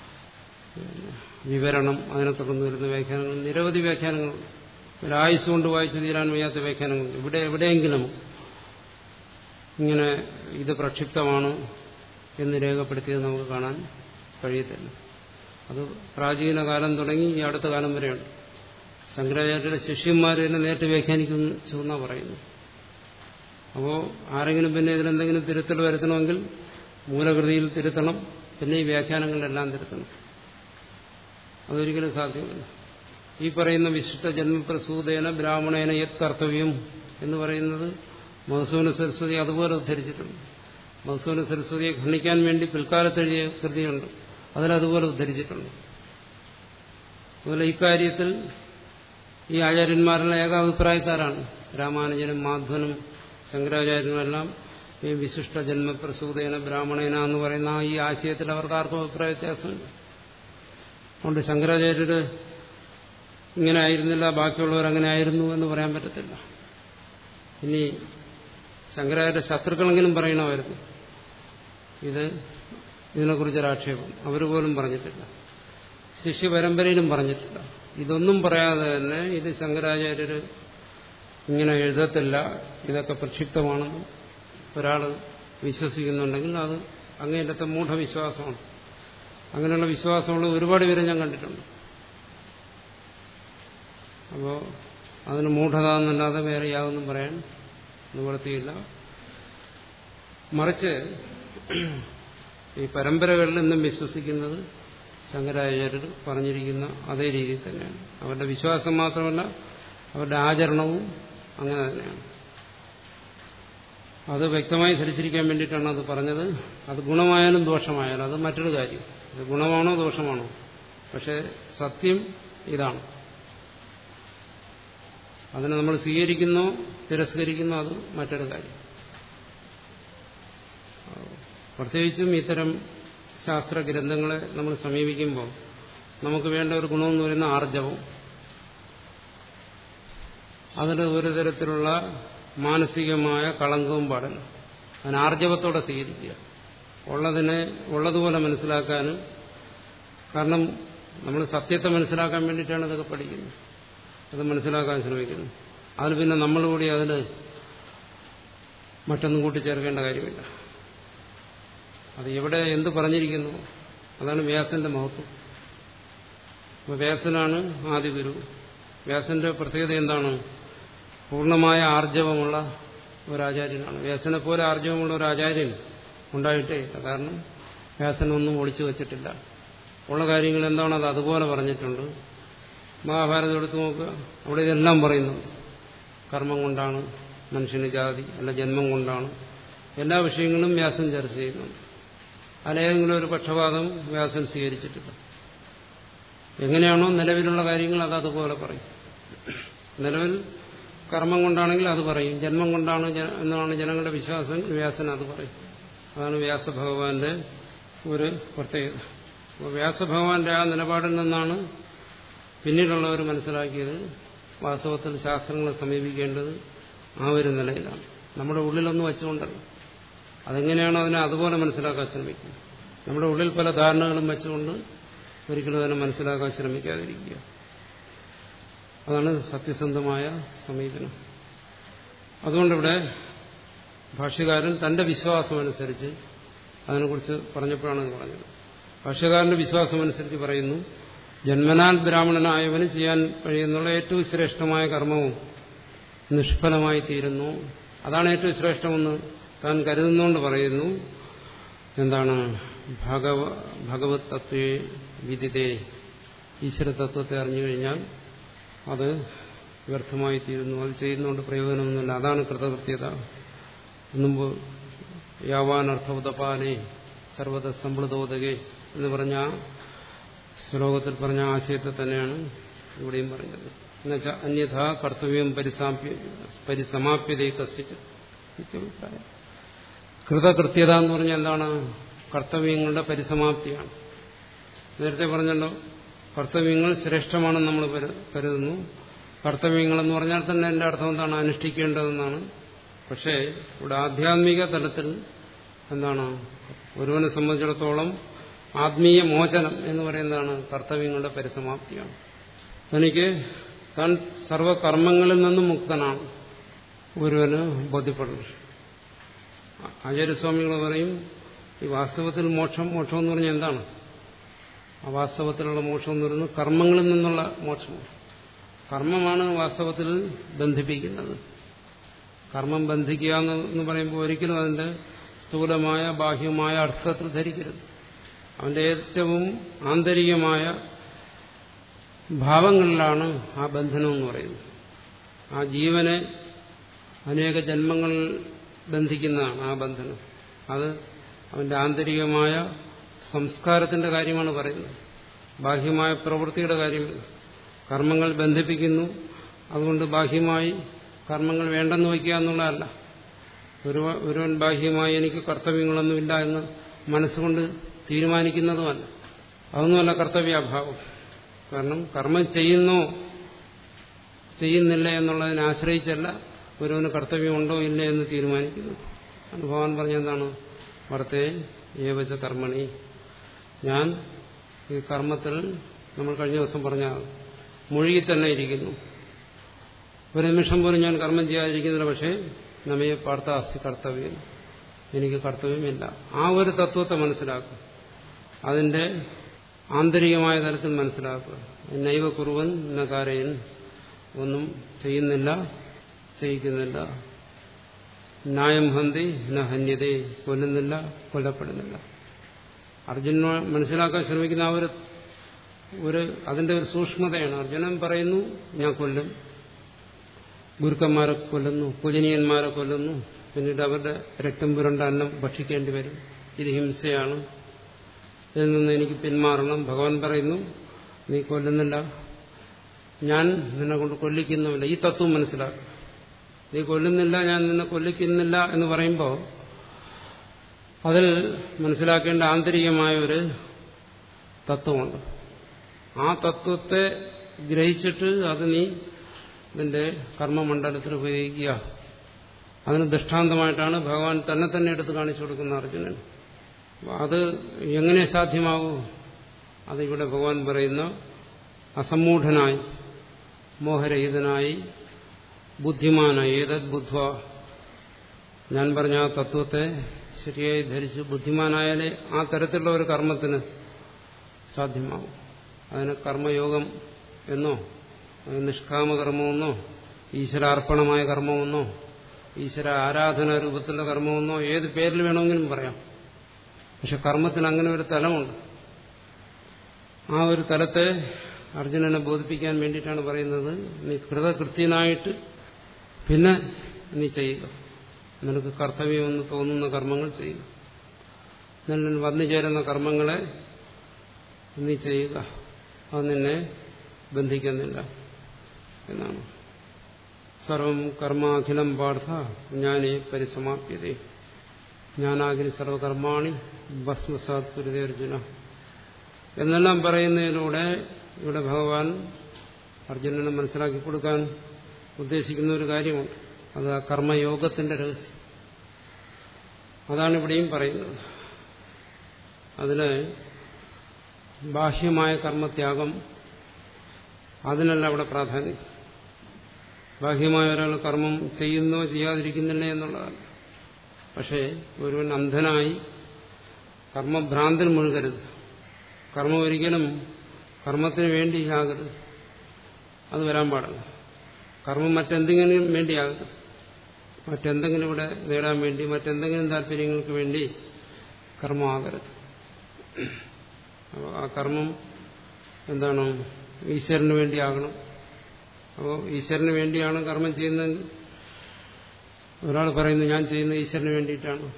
വിവരണം അതിനെ തുടർന്ന് വരുന്ന വ്യാഖ്യാനങ്ങൾ നിരവധി വ്യാഖ്യാനങ്ങളുണ്ട് ഒരായുസ് കൊണ്ട് വായിച്ചു തീരാൻ വയ്യാത്ത വ്യാഖ്യാനങ്ങളുണ്ട് ഇവിടെ എവിടെയെങ്കിലും ഇങ്ങനെ ഇത് പ്രക്ഷിപ്തമാണ് എന്ന് രേഖപ്പെടുത്തിയത് നമുക്ക് കാണാൻ കഴിയത്തില്ല അത് പ്രാചീന കാലം തുടങ്ങി ഈ അടുത്ത കാലം വരെയുണ്ട് ശങ്കരാചാര്യരുടെ ശിഷ്യന്മാർ തന്നെ നേരിട്ട് വ്യാഖ്യാനിക്കുന്നു എന്നാണ് പറയുന്നു അപ്പോൾ ആരെങ്കിലും പിന്നെ ഇതിലെന്തെങ്കിലും തിരുത്തൽ വരുത്തണമെങ്കിൽ മൂലകൃതിയിൽ തിരുത്തണം പിന്നെ ഈ വ്യാഖ്യാനങ്ങളിലെല്ലാം തിരുത്തണം അതൊരിക്കലും സാധ്യമല്ല ഈ പറയുന്ന വിശിഷ്ട ജന്മപ്രസൂതേന ബ്രാഹ്മണേന യത് കർത്തവ്യം എന്ന് പറയുന്നത് മഹസൂന സരസ്വതി അതുപോലെ ഉദ്ധരിച്ചിട്ടുണ്ട് മഹസൂന സരസ്വതിയെ ഖണ്ഡിക്കാൻ വേണ്ടി പിൽക്കാലത്ത് എഴുതിയ കൃതിയുണ്ട് അതിലതുപോലെ ഉദ്ധരിച്ചിട്ടുണ്ട് അതുപോലെ ഇക്കാര്യത്തിൽ ഈ ആചാര്യന്മാരെല്ലാം ഏകാഭിപ്രായക്കാരാണ് രാമാനുജനും മാധ്വനും ശങ്കരാചാര്യനുമെല്ലാം ഈ വിശിഷ്ട ജന്മപ്രസൂതേന ബ്രാഹ്മണേന എന്ന് പറയുന്ന ഈ ആശയത്തിൽ അവർക്ക് ആർക്കും അഭിപ്രായ വ്യത്യാസമില്ല അതുകൊണ്ട് ശങ്കരാചാര്യര് ഇങ്ങനെ ആയിരുന്നില്ല ബാക്കിയുള്ളവർ അങ്ങനെ ആയിരുന്നു എന്ന് പറയാൻ പറ്റത്തില്ല ഇനി ശങ്കരാചാര്യ ശത്രുക്കളെങ്കിലും പറയണമായിരുന്നു ഇത് ഇതിനെക്കുറിച്ചൊരാക്ഷേപം അവർ പോലും പറഞ്ഞിട്ടില്ല ശിഷ്യ പരമ്പരയിലും പറഞ്ഞിട്ടില്ല ഇതൊന്നും പറയാതെ തന്നെ ഇത് ശങ്കരാചാര്യർ ഇങ്ങനെ എഴുതത്തില്ല ഇതൊക്കെ പ്രക്ഷിപ്തമാണെന്ന് ഒരാൾ വിശ്വസിക്കുന്നുണ്ടെങ്കിൽ അത് അങ്ങേറ്റത്തെ മൂഢവിശ്വാസമാണ് അങ്ങനെയുള്ള വിശ്വാസമുള്ള ഒരുപാട് പേരെ ഞാൻ കണ്ടിട്ടുണ്ട് അപ്പോൾ അതിന് മൂഢത എന്നല്ലാതെ വേറെ യാതൊന്നും പറയാൻ നിവൃത്തിയില്ല മറിച്ച് ഈ പരമ്പരകളിൽ നിന്നും വിശ്വസിക്കുന്നത് ശങ്കരാചാര്യർ പറഞ്ഞിരിക്കുന്ന അതേ രീതിയിൽ തന്നെയാണ് അവരുടെ വിശ്വാസം മാത്രമല്ല അവരുടെ ആചരണവും അങ്ങനെ തന്നെയാണ് അത് വ്യക്തമായി ധരിച്ചിരിക്കാൻ വേണ്ടിയിട്ടാണ് അത് പറഞ്ഞത് അത് ഗുണമായാലും ദോഷമായാലും അത് മറ്റൊരു കാര്യം ഇത് ഗുണമാണോ ദോഷമാണോ പക്ഷെ സത്യം ഇതാണ് അതിനെ നമ്മൾ സ്വീകരിക്കുന്നോ തിരസ്കരിക്കുന്നോ അത് മറ്റൊരു കാര്യം പ്രത്യേകിച്ചും ഇത്തരം ശാസ്ത്ര ഗ്രന്ഥങ്ങളെ നമ്മൾ സമീപിക്കുമ്പോൾ നമുക്ക് വേണ്ട ഒരു ഗുണമെന്ന് പറയുന്ന ആർജവം അതിന് ഒരു തരത്തിലുള്ള മാനസികമായ കളങ്കവും പാടില്ല അതിന് ആർജവത്തോടെ സ്വീകരിക്കുക ഉള്ളതിനെ ഉള്ളതുപോലെ മനസ്സിലാക്കാനും കാരണം നമ്മൾ സത്യത്തെ മനസ്സിലാക്കാൻ വേണ്ടിയിട്ടാണ് ഇതൊക്കെ പഠിക്കുന്നത് അത് മനസ്സിലാക്കാൻ ശ്രമിക്കുന്നു അതിന് പിന്നെ നമ്മൾ കൂടി അതിന് മറ്റൊന്നും കൂട്ടിച്ചേർക്കേണ്ട കാര്യമില്ല അത് എവിടെ എന്ത് പറഞ്ഞിരിക്കുന്നു അതാണ് വ്യാസന്റെ മഹത്വം അപ്പോൾ വ്യാസനാണ് ആദ്യ ഗുരു വ്യാസന്റെ പ്രത്യേകത എന്താണ് പൂർണ്ണമായ ആർജവമുള്ള ഒരാചാര്യനാണ് വ്യാസനെ പോലെ ആർജവമുള്ള ഒരു ആചാര്യൻ ഉണ്ടായിട്ടേ ഇല്ല കാരണം വ്യാസനൊന്നും ഒളിച്ചു വച്ചിട്ടില്ല ഉള്ള കാര്യങ്ങൾ എന്താണോ അത് അതുപോലെ പറഞ്ഞിട്ടുണ്ട് മഹാഭാരതം എടുത്തു നോക്കുക അവിടെ ഇതെല്ലാം പറയുന്നുണ്ട് കർമ്മം കൊണ്ടാണ് മനുഷ്യന് ജാതി അല്ല ജന്മം കൊണ്ടാണ് എല്ലാ വിഷയങ്ങളും വ്യാസൻ ചർച്ച ചെയ്യുന്നുണ്ട് അതിലേതെങ്കിലും ഒരു പക്ഷപാതം വ്യാസൻ സ്വീകരിച്ചിട്ടില്ല എങ്ങനെയാണോ നിലവിലുള്ള കാര്യങ്ങൾ അത് അതുപോലെ പറയും നിലവിൽ കർമ്മം കൊണ്ടാണെങ്കിൽ അത് പറയും ജന്മം കൊണ്ടാണ് എന്നാണ് ജനങ്ങളുടെ വിശ്വാസം വ്യാസൻ അത് പറയും അതാണ് വ്യാസഭഗവാന്റെ ഒരു പ്രത്യേകത അപ്പോൾ വ്യാസഭഗവാന്റെ ആ നിലപാടിൽ നിന്നാണ് പിന്നീടുള്ളവർ മനസ്സിലാക്കിയത് വാസ്തവത്തിൽ ശാസ്ത്രങ്ങളെ സമീപിക്കേണ്ടത് ആ ഒരു നിലയിലാണ് നമ്മുടെ ഉള്ളിലൊന്നും വെച്ചുകൊണ്ടല്ല അതെങ്ങനെയാണോ അതിനെ അതുപോലെ മനസ്സിലാക്കാൻ ശ്രമിക്കുന്നത് നമ്മുടെ ഉള്ളിൽ പല ധാരണകളും വെച്ചുകൊണ്ട് ഒരിക്കലും അതിനെ മനസ്സിലാക്കാൻ ശ്രമിക്കാതിരിക്കുക അതാണ് സത്യസന്ധമായ സമീപനം അതുകൊണ്ടിവിടെ ഭാഷ്യകാരൻ തന്റെ വിശ്വാസമനുസരിച്ച് അതിനെക്കുറിച്ച് പറഞ്ഞപ്പോഴാണ് ഇത് പറഞ്ഞത് ഭാഷ്യകാരന്റെ വിശ്വാസമനുസരിച്ച് പറയുന്നു ജന്മനാൽ ബ്രാഹ്മണനായവന് ചെയ്യാൻ കഴിയുന്നുള്ള ഏറ്റവും ശ്രേഷ്ഠമായ കർമ്മവും നിഷ്ഫലമായി തീരുന്നു അതാണ് ഏറ്റവും ശ്രേഷ്ഠമെന്ന് താൻ കരുതുന്നുകൊണ്ട് പറയുന്നു എന്താണ് ഭഗവ ഭഗവത് തത്വേ വിദിതേ ഈശ്വര തത്വത്തെ അറിഞ്ഞു കഴിഞ്ഞാൽ അത് വ്യർത്ഥമായി തീരുന്നു അത് ചെയ്യുന്നതുകൊണ്ട് പ്രയോജനമൊന്നുമില്ല അതാണ് കൃതകൃത്യത മുമ്പ് യാവാനർത്ഥോദപാനെ സർവത സമ്പൃതോദകെ എന്ന് പറഞ്ഞ ശ്ലോകത്തിൽ പറഞ്ഞ ആശയത്തെ തന്നെയാണ് ഇവിടെയും പറഞ്ഞത് എന്നുവെച്ചാൽ അന്യഥാ കർത്തവ്യം പരിസാപ്യ പരിസമാപ്യതയെ കസിച്ച് അഭിപ്രായം കൃതകൃത്യത എന്ന് പറഞ്ഞാൽ എന്താണ് കർത്തവ്യങ്ങളുടെ പരിസമാപ്തിയാണ് നേരത്തെ പറഞ്ഞല്ലോ കർത്തവ്യങ്ങൾ ശ്രേഷ്ഠമാണെന്ന് നമ്മൾ കരുതുന്നു കർത്തവ്യങ്ങളെന്ന് പറഞ്ഞാൽ തന്നെ എൻ്റെ അർത്ഥം എന്താണ് അനുഷ്ഠിക്കേണ്ടതെന്നാണ് പക്ഷേ ഇവിടെ ആധ്യാത്മിക തലത്തിൽ എന്താണ് ഒരുവനെ സംബന്ധിച്ചിടത്തോളം ആത്മീയ മോചനം എന്ന് പറയുന്നതാണ് കർത്തവ്യങ്ങളുടെ പരിസമാപ്തിയാണ് തനിക്ക് താൻ സർവകർമ്മങ്ങളിൽ നിന്നും മുക്തനാണ് ഒരുവന് ബോധ്യപ്പെടുന്നത് ആചാര്യസ്വാമികൾ പറയും ഈ വാസ്തവത്തിൽ മോക്ഷം മോക്ഷം എന്ന് പറഞ്ഞാൽ എന്താണ് ആ വാസ്തവത്തിലുള്ള മോക്ഷം എന്ന് പറയുന്നത് കർമ്മങ്ങളിൽ നിന്നുള്ള മോക്ഷമാണ് കർമ്മമാണ് വാസ്തവത്തിൽ ബന്ധിപ്പിക്കുന്നത് കർമ്മം ബന്ധിക്കുക എന്ന് പറയുമ്പോൾ ഒരിക്കലും അതിന്റെ സ്ഥൂലമായ ബാഹ്യമായ അർത്ഥത്തിൽ ധരിക്കരുത് അവന്റെ ഏറ്റവും ആന്തരികമായ ഭാവങ്ങളിലാണ് ആ ബന്ധനം എന്ന് പറയുന്നത് ആ ജീവനെ അനേക ജന്മങ്ങൾ ബന്ധിക്കുന്നതാണ് ആ ബന്ധനം അത് അവന്റെ ആന്തരികമായ സംസ്കാരത്തിന്റെ കാര്യമാണ് പറയുന്നത് ബാഹ്യമായ പ്രവൃത്തിയുടെ കാര്യമില്ല കർമ്മങ്ങൾ ബന്ധിപ്പിക്കുന്നു അതുകൊണ്ട് ബാഹ്യമായി കർമ്മങ്ങൾ വേണ്ടെന്ന് വയ്ക്കുക എന്നുള്ളതല്ല ഒരു ഒരുവൻ ബാഹ്യമായി എനിക്ക് കർത്തവ്യങ്ങളൊന്നുമില്ല എന്ന് മനസ്സുകൊണ്ട് തീരുമാനിക്കുന്നതുമല്ല അതൊന്നുമല്ല കർത്തവ്യാഭാവം കാരണം കർമ്മം ചെയ്യുന്നോ ചെയ്യുന്നില്ല എന്നുള്ളതിനെ ആശ്രയിച്ചല്ല ഗുരുവിന് കർത്തവ്യമുണ്ടോ ഇല്ലേ എന്ന് തീരുമാനിക്കുന്നു അനുഭവാൻ പറഞ്ഞ എന്താണ് വർത്തേ ഏവച കർമ്മണി ഞാൻ ഈ കർമ്മത്തിൽ നമ്മൾ കഴിഞ്ഞ ദിവസം പറഞ്ഞ മുഴുകി തന്നെ ഇരിക്കുന്നു ഒരു നിമിഷം പോലും ഞാൻ കർമ്മം ചെയ്യാതിരിക്കുന്നില്ല പക്ഷേ നമ്മെ പാർത്ഥാസ്തി കർത്തവ്യം എനിക്ക് കർത്തവ്യമില്ല ആ ഒരു തത്വത്തെ മനസ്സിലാക്കുക അതിന്റെ ആന്തരികമായ തലത്തിൽ മനസ്സിലാക്കുക നൈവ കുറുവൻ നകാരയൻ ഒന്നും ചെയ്യുന്നില്ല ചെയ്യിക്കുന്നില്ല ന്യായം ഹന്തി ന ഹന്യതേ കൊല്ലുന്നില്ല കൊല്ലപ്പെടുന്നില്ല അർജുന മനസ്സിലാക്കാൻ ശ്രമിക്കുന്ന ആ ഒരു ഒരു അതിന്റെ ഒരു സൂക്ഷ്മതയാണ് അർജുനൻ പറയുന്നു ഞാൻ കൊല്ലും ഗുരുക്കന്മാരെ കൊല്ലുന്നു പൂജനീയന്മാരെ കൊല്ലുന്നു പിന്നീട് അവരുടെ രക്തം പുരണ്ട അന്നം ഭക്ഷിക്കേണ്ടി വരും ഇത് ഹിംസയാണ് ഇതിൽ നിന്ന് എനിക്ക് പിന്മാറണം ഭഗവാൻ പറയുന്നു നീ കൊല്ലുന്നില്ല ഞാൻ നിന്നെ കൊണ്ട് കൊല്ലിക്കുന്നുമില്ല ഈ തത്വം മനസ്സിലാക്കും നീ കൊല്ലുന്നില്ല ഞാൻ നിന്നെ കൊല്ലിക്കുന്നില്ല എന്ന് പറയുമ്പോൾ അതിൽ മനസ്സിലാക്കേണ്ട ആന്തരികമായ ഒരു തത്വമുണ്ട് ആ തത്വത്തെ ഗ്രഹിച്ചിട്ട് അത് നീ നിന്റെ കർമ്മമണ്ഡലത്തിൽ ഉപയോഗിക്കുക അതിന് ദൃഷ്ടാന്തമായിട്ടാണ് ഭഗവാൻ തന്നെ തന്നെ എടുത്ത് കാണിച്ചു കൊടുക്കുന്ന അർജുനൻ അത് എങ്ങനെ സാധ്യമാകൂ അതിവിടെ ഭഗവാൻ പറയുന്ന അസമ്മൂഢനായി മോഹരഹിതനായി ബുദ്ധിമാനായി ഏതത് ബുദ്ധ ഞാൻ പറഞ്ഞ ആ തത്വത്തെ ശരിയായി ധരിച്ച് ബുദ്ധിമാനായാലേ ആ തരത്തിലുള്ള ഒരു കർമ്മത്തിന് സാധ്യമാകും അതിന് കർമ്മയോഗം എന്നോ നിഷ്കാമകർമ്മമെന്നോ ഈശ്വരാർപ്പണമായ കർമ്മമെന്നോ ഈശ്വര ആരാധന രൂപത്തിലുള്ള കർമ്മമെന്നോ ഏത് പേരിൽ വേണമെങ്കിലും പറയാം പക്ഷെ കർമ്മത്തിന് അങ്ങനെ ഒരു തലമുണ്ട് ആ ഒരു തലത്തെ അർജുനനെ ബോധിപ്പിക്കാൻ വേണ്ടിയിട്ടാണ് പറയുന്നത് നീ കൃതകൃത്യനായിട്ട് പിന്നെ നീ ചെയ്യുക നിനക്ക് കർത്തവ്യമെന്ന് തോന്നുന്ന കർമ്മങ്ങൾ ചെയ്യുക നിന്നിൽ വന്നു ചേരുന്ന കർമ്മങ്ങളെ നീ ചെയ്യുക അത് നിന്നെ ബന്ധിക്കുന്നില്ല എന്നാണ് സർവം കർമാഖിലം പാർത്ഥ ജ്ഞാനേ പരിസമാപ്യതേ ജ്ഞാനാഗ്നി സർവകർമാണി ഭസ്മസാത് പുരുതേ അർജുന എന്നെല്ലാം പറയുന്നതിലൂടെ ഇവിടെ ഭഗവാൻ അർജുനനെ മനസ്സിലാക്കി കൊടുക്കാൻ ഉദ്ദേശിക്കുന്ന ഒരു കാര്യമുണ്ട് അത് ആ കർമ്മയോഗത്തിന്റെ രഹസ്യം അതാണ് ഇവിടെയും പറയുന്നത് അതിന് ബാഹ്യമായ കർമ്മത്യാഗം അതിനല്ല അവിടെ പ്രാധാന്യം ബാഹ്യമായ ഒരാൾ കർമ്മം ചെയ്യുന്നോ ചെയ്യാതിരിക്കുന്നില്ലേ എന്നുള്ളതല്ല പക്ഷേ ഒരുവൻ അന്ധനായി കർമ്മഭ്രാന്തിൽ മുഴുകരുത് കർമ്മം ഒരിക്കലും കർമ്മത്തിന് വേണ്ടിയാകരുത് അത് വരാൻ പാടില്ല കർമ്മം മറ്റെന്തെങ്കിലും വേണ്ടിയാകരുത് മറ്റെന്തെങ്കിലും ഇവിടെ നേടാൻ വേണ്ടി മറ്റെന്തെങ്കിലും താല്പര്യങ്ങൾക്ക് വേണ്ടി കർമ്മമാകരുത് അപ്പോൾ ആ കർമ്മം എന്താണ് ഈശ്വരന് വേണ്ടിയാകണം അപ്പോൾ ഈശ്വരന് വേണ്ടിയാണ് കർമ്മം ചെയ്യുന്നതെങ്കിൽ ഒരാൾ പറയുന്നു ഞാൻ ചെയ്യുന്ന ഈശ്വരന് വേണ്ടിയിട്ടാണ്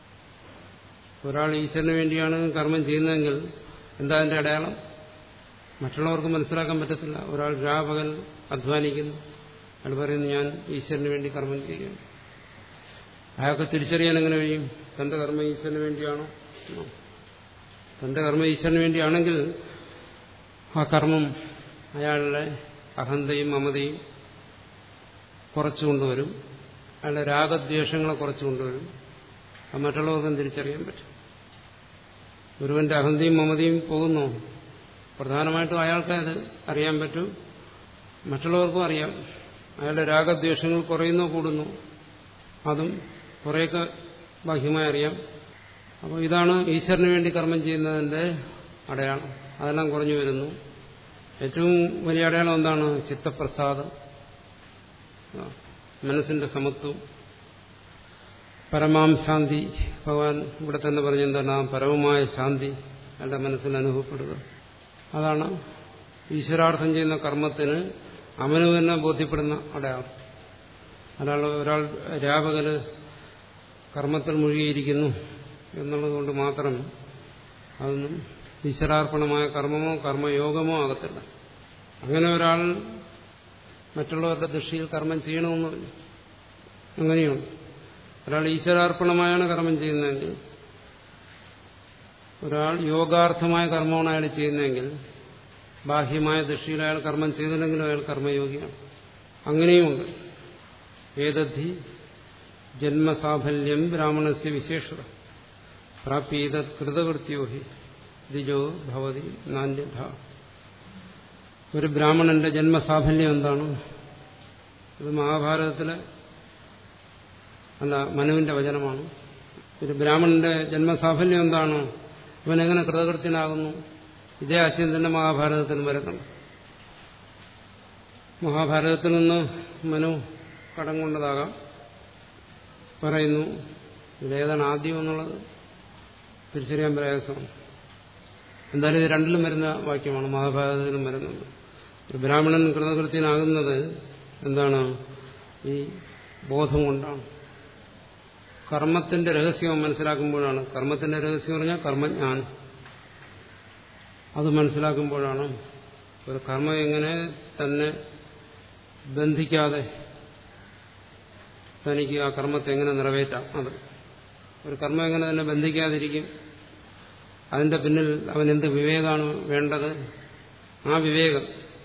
ഒരാൾ ഈശ്വരന് വേണ്ടിയാണ് കർമ്മം ചെയ്യുന്നതെങ്കിൽ എന്താ അതിന്റെ അടയാളം മറ്റുള്ളവർക്ക് മനസ്സിലാക്കാൻ പറ്റത്തില്ല ഒരാൾ രാപകൽ അധ്വാനിക്കുന്നു അയാൾ പറയുന്നു ഞാൻ ഈശ്വരന് വേണ്ടി കർമ്മം ചെയ്യുകയാണ് അയാൾക്ക് തിരിച്ചറിയാൻ എങ്ങനെ കഴിയും തന്റെ കർമ്മം ഈശ്വരന് വേണ്ടിയാണോ തന്റെ കർമ്മം ഈശ്വരന് വേണ്ടിയാണെങ്കിൽ ആ കർമ്മം അയാളുടെ അഹന്തയും മമതയും കുറച്ചു കൊണ്ടുവരും അയാളുടെ രാഗദ്വേഷങ്ങളെ കുറച്ചു കൊണ്ടുവരും അത് മറ്റുള്ളവർക്കും തിരിച്ചറിയാൻ പറ്റും ഗുരുവിന്റെ അഹന്തയും മമതയും പോകുന്നു പ്രധാനമായിട്ടും അയാൾക്ക് അത് അറിയാൻ പറ്റും മറ്റുള്ളവർക്കും അറിയാം അയാളുടെ രാഗദ്വേഷങ്ങൾ കുറയുന്നോ കൂടുന്നു അതും കുറേയൊക്കെ ബാഹ്യമായി അറിയാം അപ്പോൾ ഇതാണ് ഈശ്വരന് വേണ്ടി കർമ്മം ചെയ്യുന്നതിന്റെ അടയാളം അതെല്ലാം കുറഞ്ഞു വരുന്നു ഏറ്റവും വലിയ അടയാളം എന്താണ് ചിത്തപ്രസാദം മനസ്സിന്റെ സമത്വം പരമാം ശാന്തി ഭഗവാൻ ഇവിടെ തന്നെ പറഞ്ഞെന്താണ് ആ പരമമായ ശാന്തി അയാളുടെ മനസ്സിൽ അനുഭവപ്പെടുക അതാണ് ഈശ്വരാർത്ഥം ചെയ്യുന്ന കർമ്മത്തിന് അവന് തന്നെ ബോധ്യപ്പെടുന്ന അടയാളം ഒരാൾ ഒരാൾ രാപകല് കർമ്മത്തിൽ മുഴുകിയിരിക്കുന്നു എന്നുള്ളതുകൊണ്ട് മാത്രം അതൊന്നും ഈശ്വരാർപ്പണമായ കർമ്മമോ കർമ്മയോഗമോ ആകത്തില്ല അങ്ങനെ ഒരാൾ മറ്റുള്ളവരുടെ ദൃഷ്ടിയിൽ കർമ്മം ചെയ്യണമെന്നില്ല അങ്ങനെയുണ്ട് ഒരാൾ ഈശ്വരാർപ്പണമായാണ് കർമ്മം ചെയ്യുന്നതെങ്കിൽ ഒരാൾ യോഗാർത്ഥമായ കർമ്മമാണ് അയാൾ ചെയ്യുന്നതെങ്കിൽ ബാഹ്യമായ ദൃഷ്ടിയിൽ അയാൾ കർമ്മം ചെയ്തില്ലെങ്കിലും അയാൾ കർമ്മയോഗിയാണ് അങ്ങനെയുമുണ്ട് ഏതദ്ധി ജന്മസാഫല്യം ബ്രാഹ്മണസ്യ വിശേഷത പ്രാപ്യത കൃതകൃത്യോ ഹി ദ്വിജോ ഭവതി നാന്യഥ ഒരു ബ്രാഹ്മണന്റെ ജന്മസാഫല്യം എന്താണ് ഇത് മഹാഭാരതത്തിലെ അല്ല മനുവിന്റെ വചനമാണ് ഒരു ബ്രാഹ്മണന്റെ ജന്മസാഫല്യം എന്താണ് അവനെങ്ങനെ കൃതകൃത്യനാകുന്നു ഇതേ ആശയം തന്നെ മഹാഭാരതത്തിൽ വരുന്നുണ്ട് മഹാഭാരതത്തിൽ നിന്ന് മനു കടം കൊണ്ടതാകാം പറയുന്നു ഇതിലേതാണ് ആദ്യം എന്നുള്ളത് തിരിച്ചറിയാൻ പ്രയാസമാണ് എന്തായാലും ഇത് രണ്ടിലും വരുന്ന വാക്യമാണ് മഹാഭാരതത്തിലും വരുന്നുണ്ട് ഒരു ബ്രാഹ്മണൻ കൃതകൃത്യനാകുന്നത് എന്താണ് ഈ ബോധം കൊണ്ടാണ് കർമ്മത്തിന്റെ രഹസ്യം മനസ്സിലാക്കുമ്പോഴാണ് കർമ്മത്തിന്റെ രഹസ്യം പറഞ്ഞാൽ കർമ്മജ്ഞാനം അത് മനസ്സിലാക്കുമ്പോഴാണ് ഒരു കർമ്മം എങ്ങനെ തന്നെ ബന്ധിക്കാതെ തനിക്ക് ആ കർമ്മത്തെ എങ്ങനെ നിറവേറ്റാം അത് ഒരു കർമ്മം എങ്ങനെ തന്നെ ബന്ധിക്കാതിരിക്കും അതിന്റെ പിന്നിൽ അവൻ എന്ത് വിവേകമാണ് വേണ്ടത് ആ വിവേകം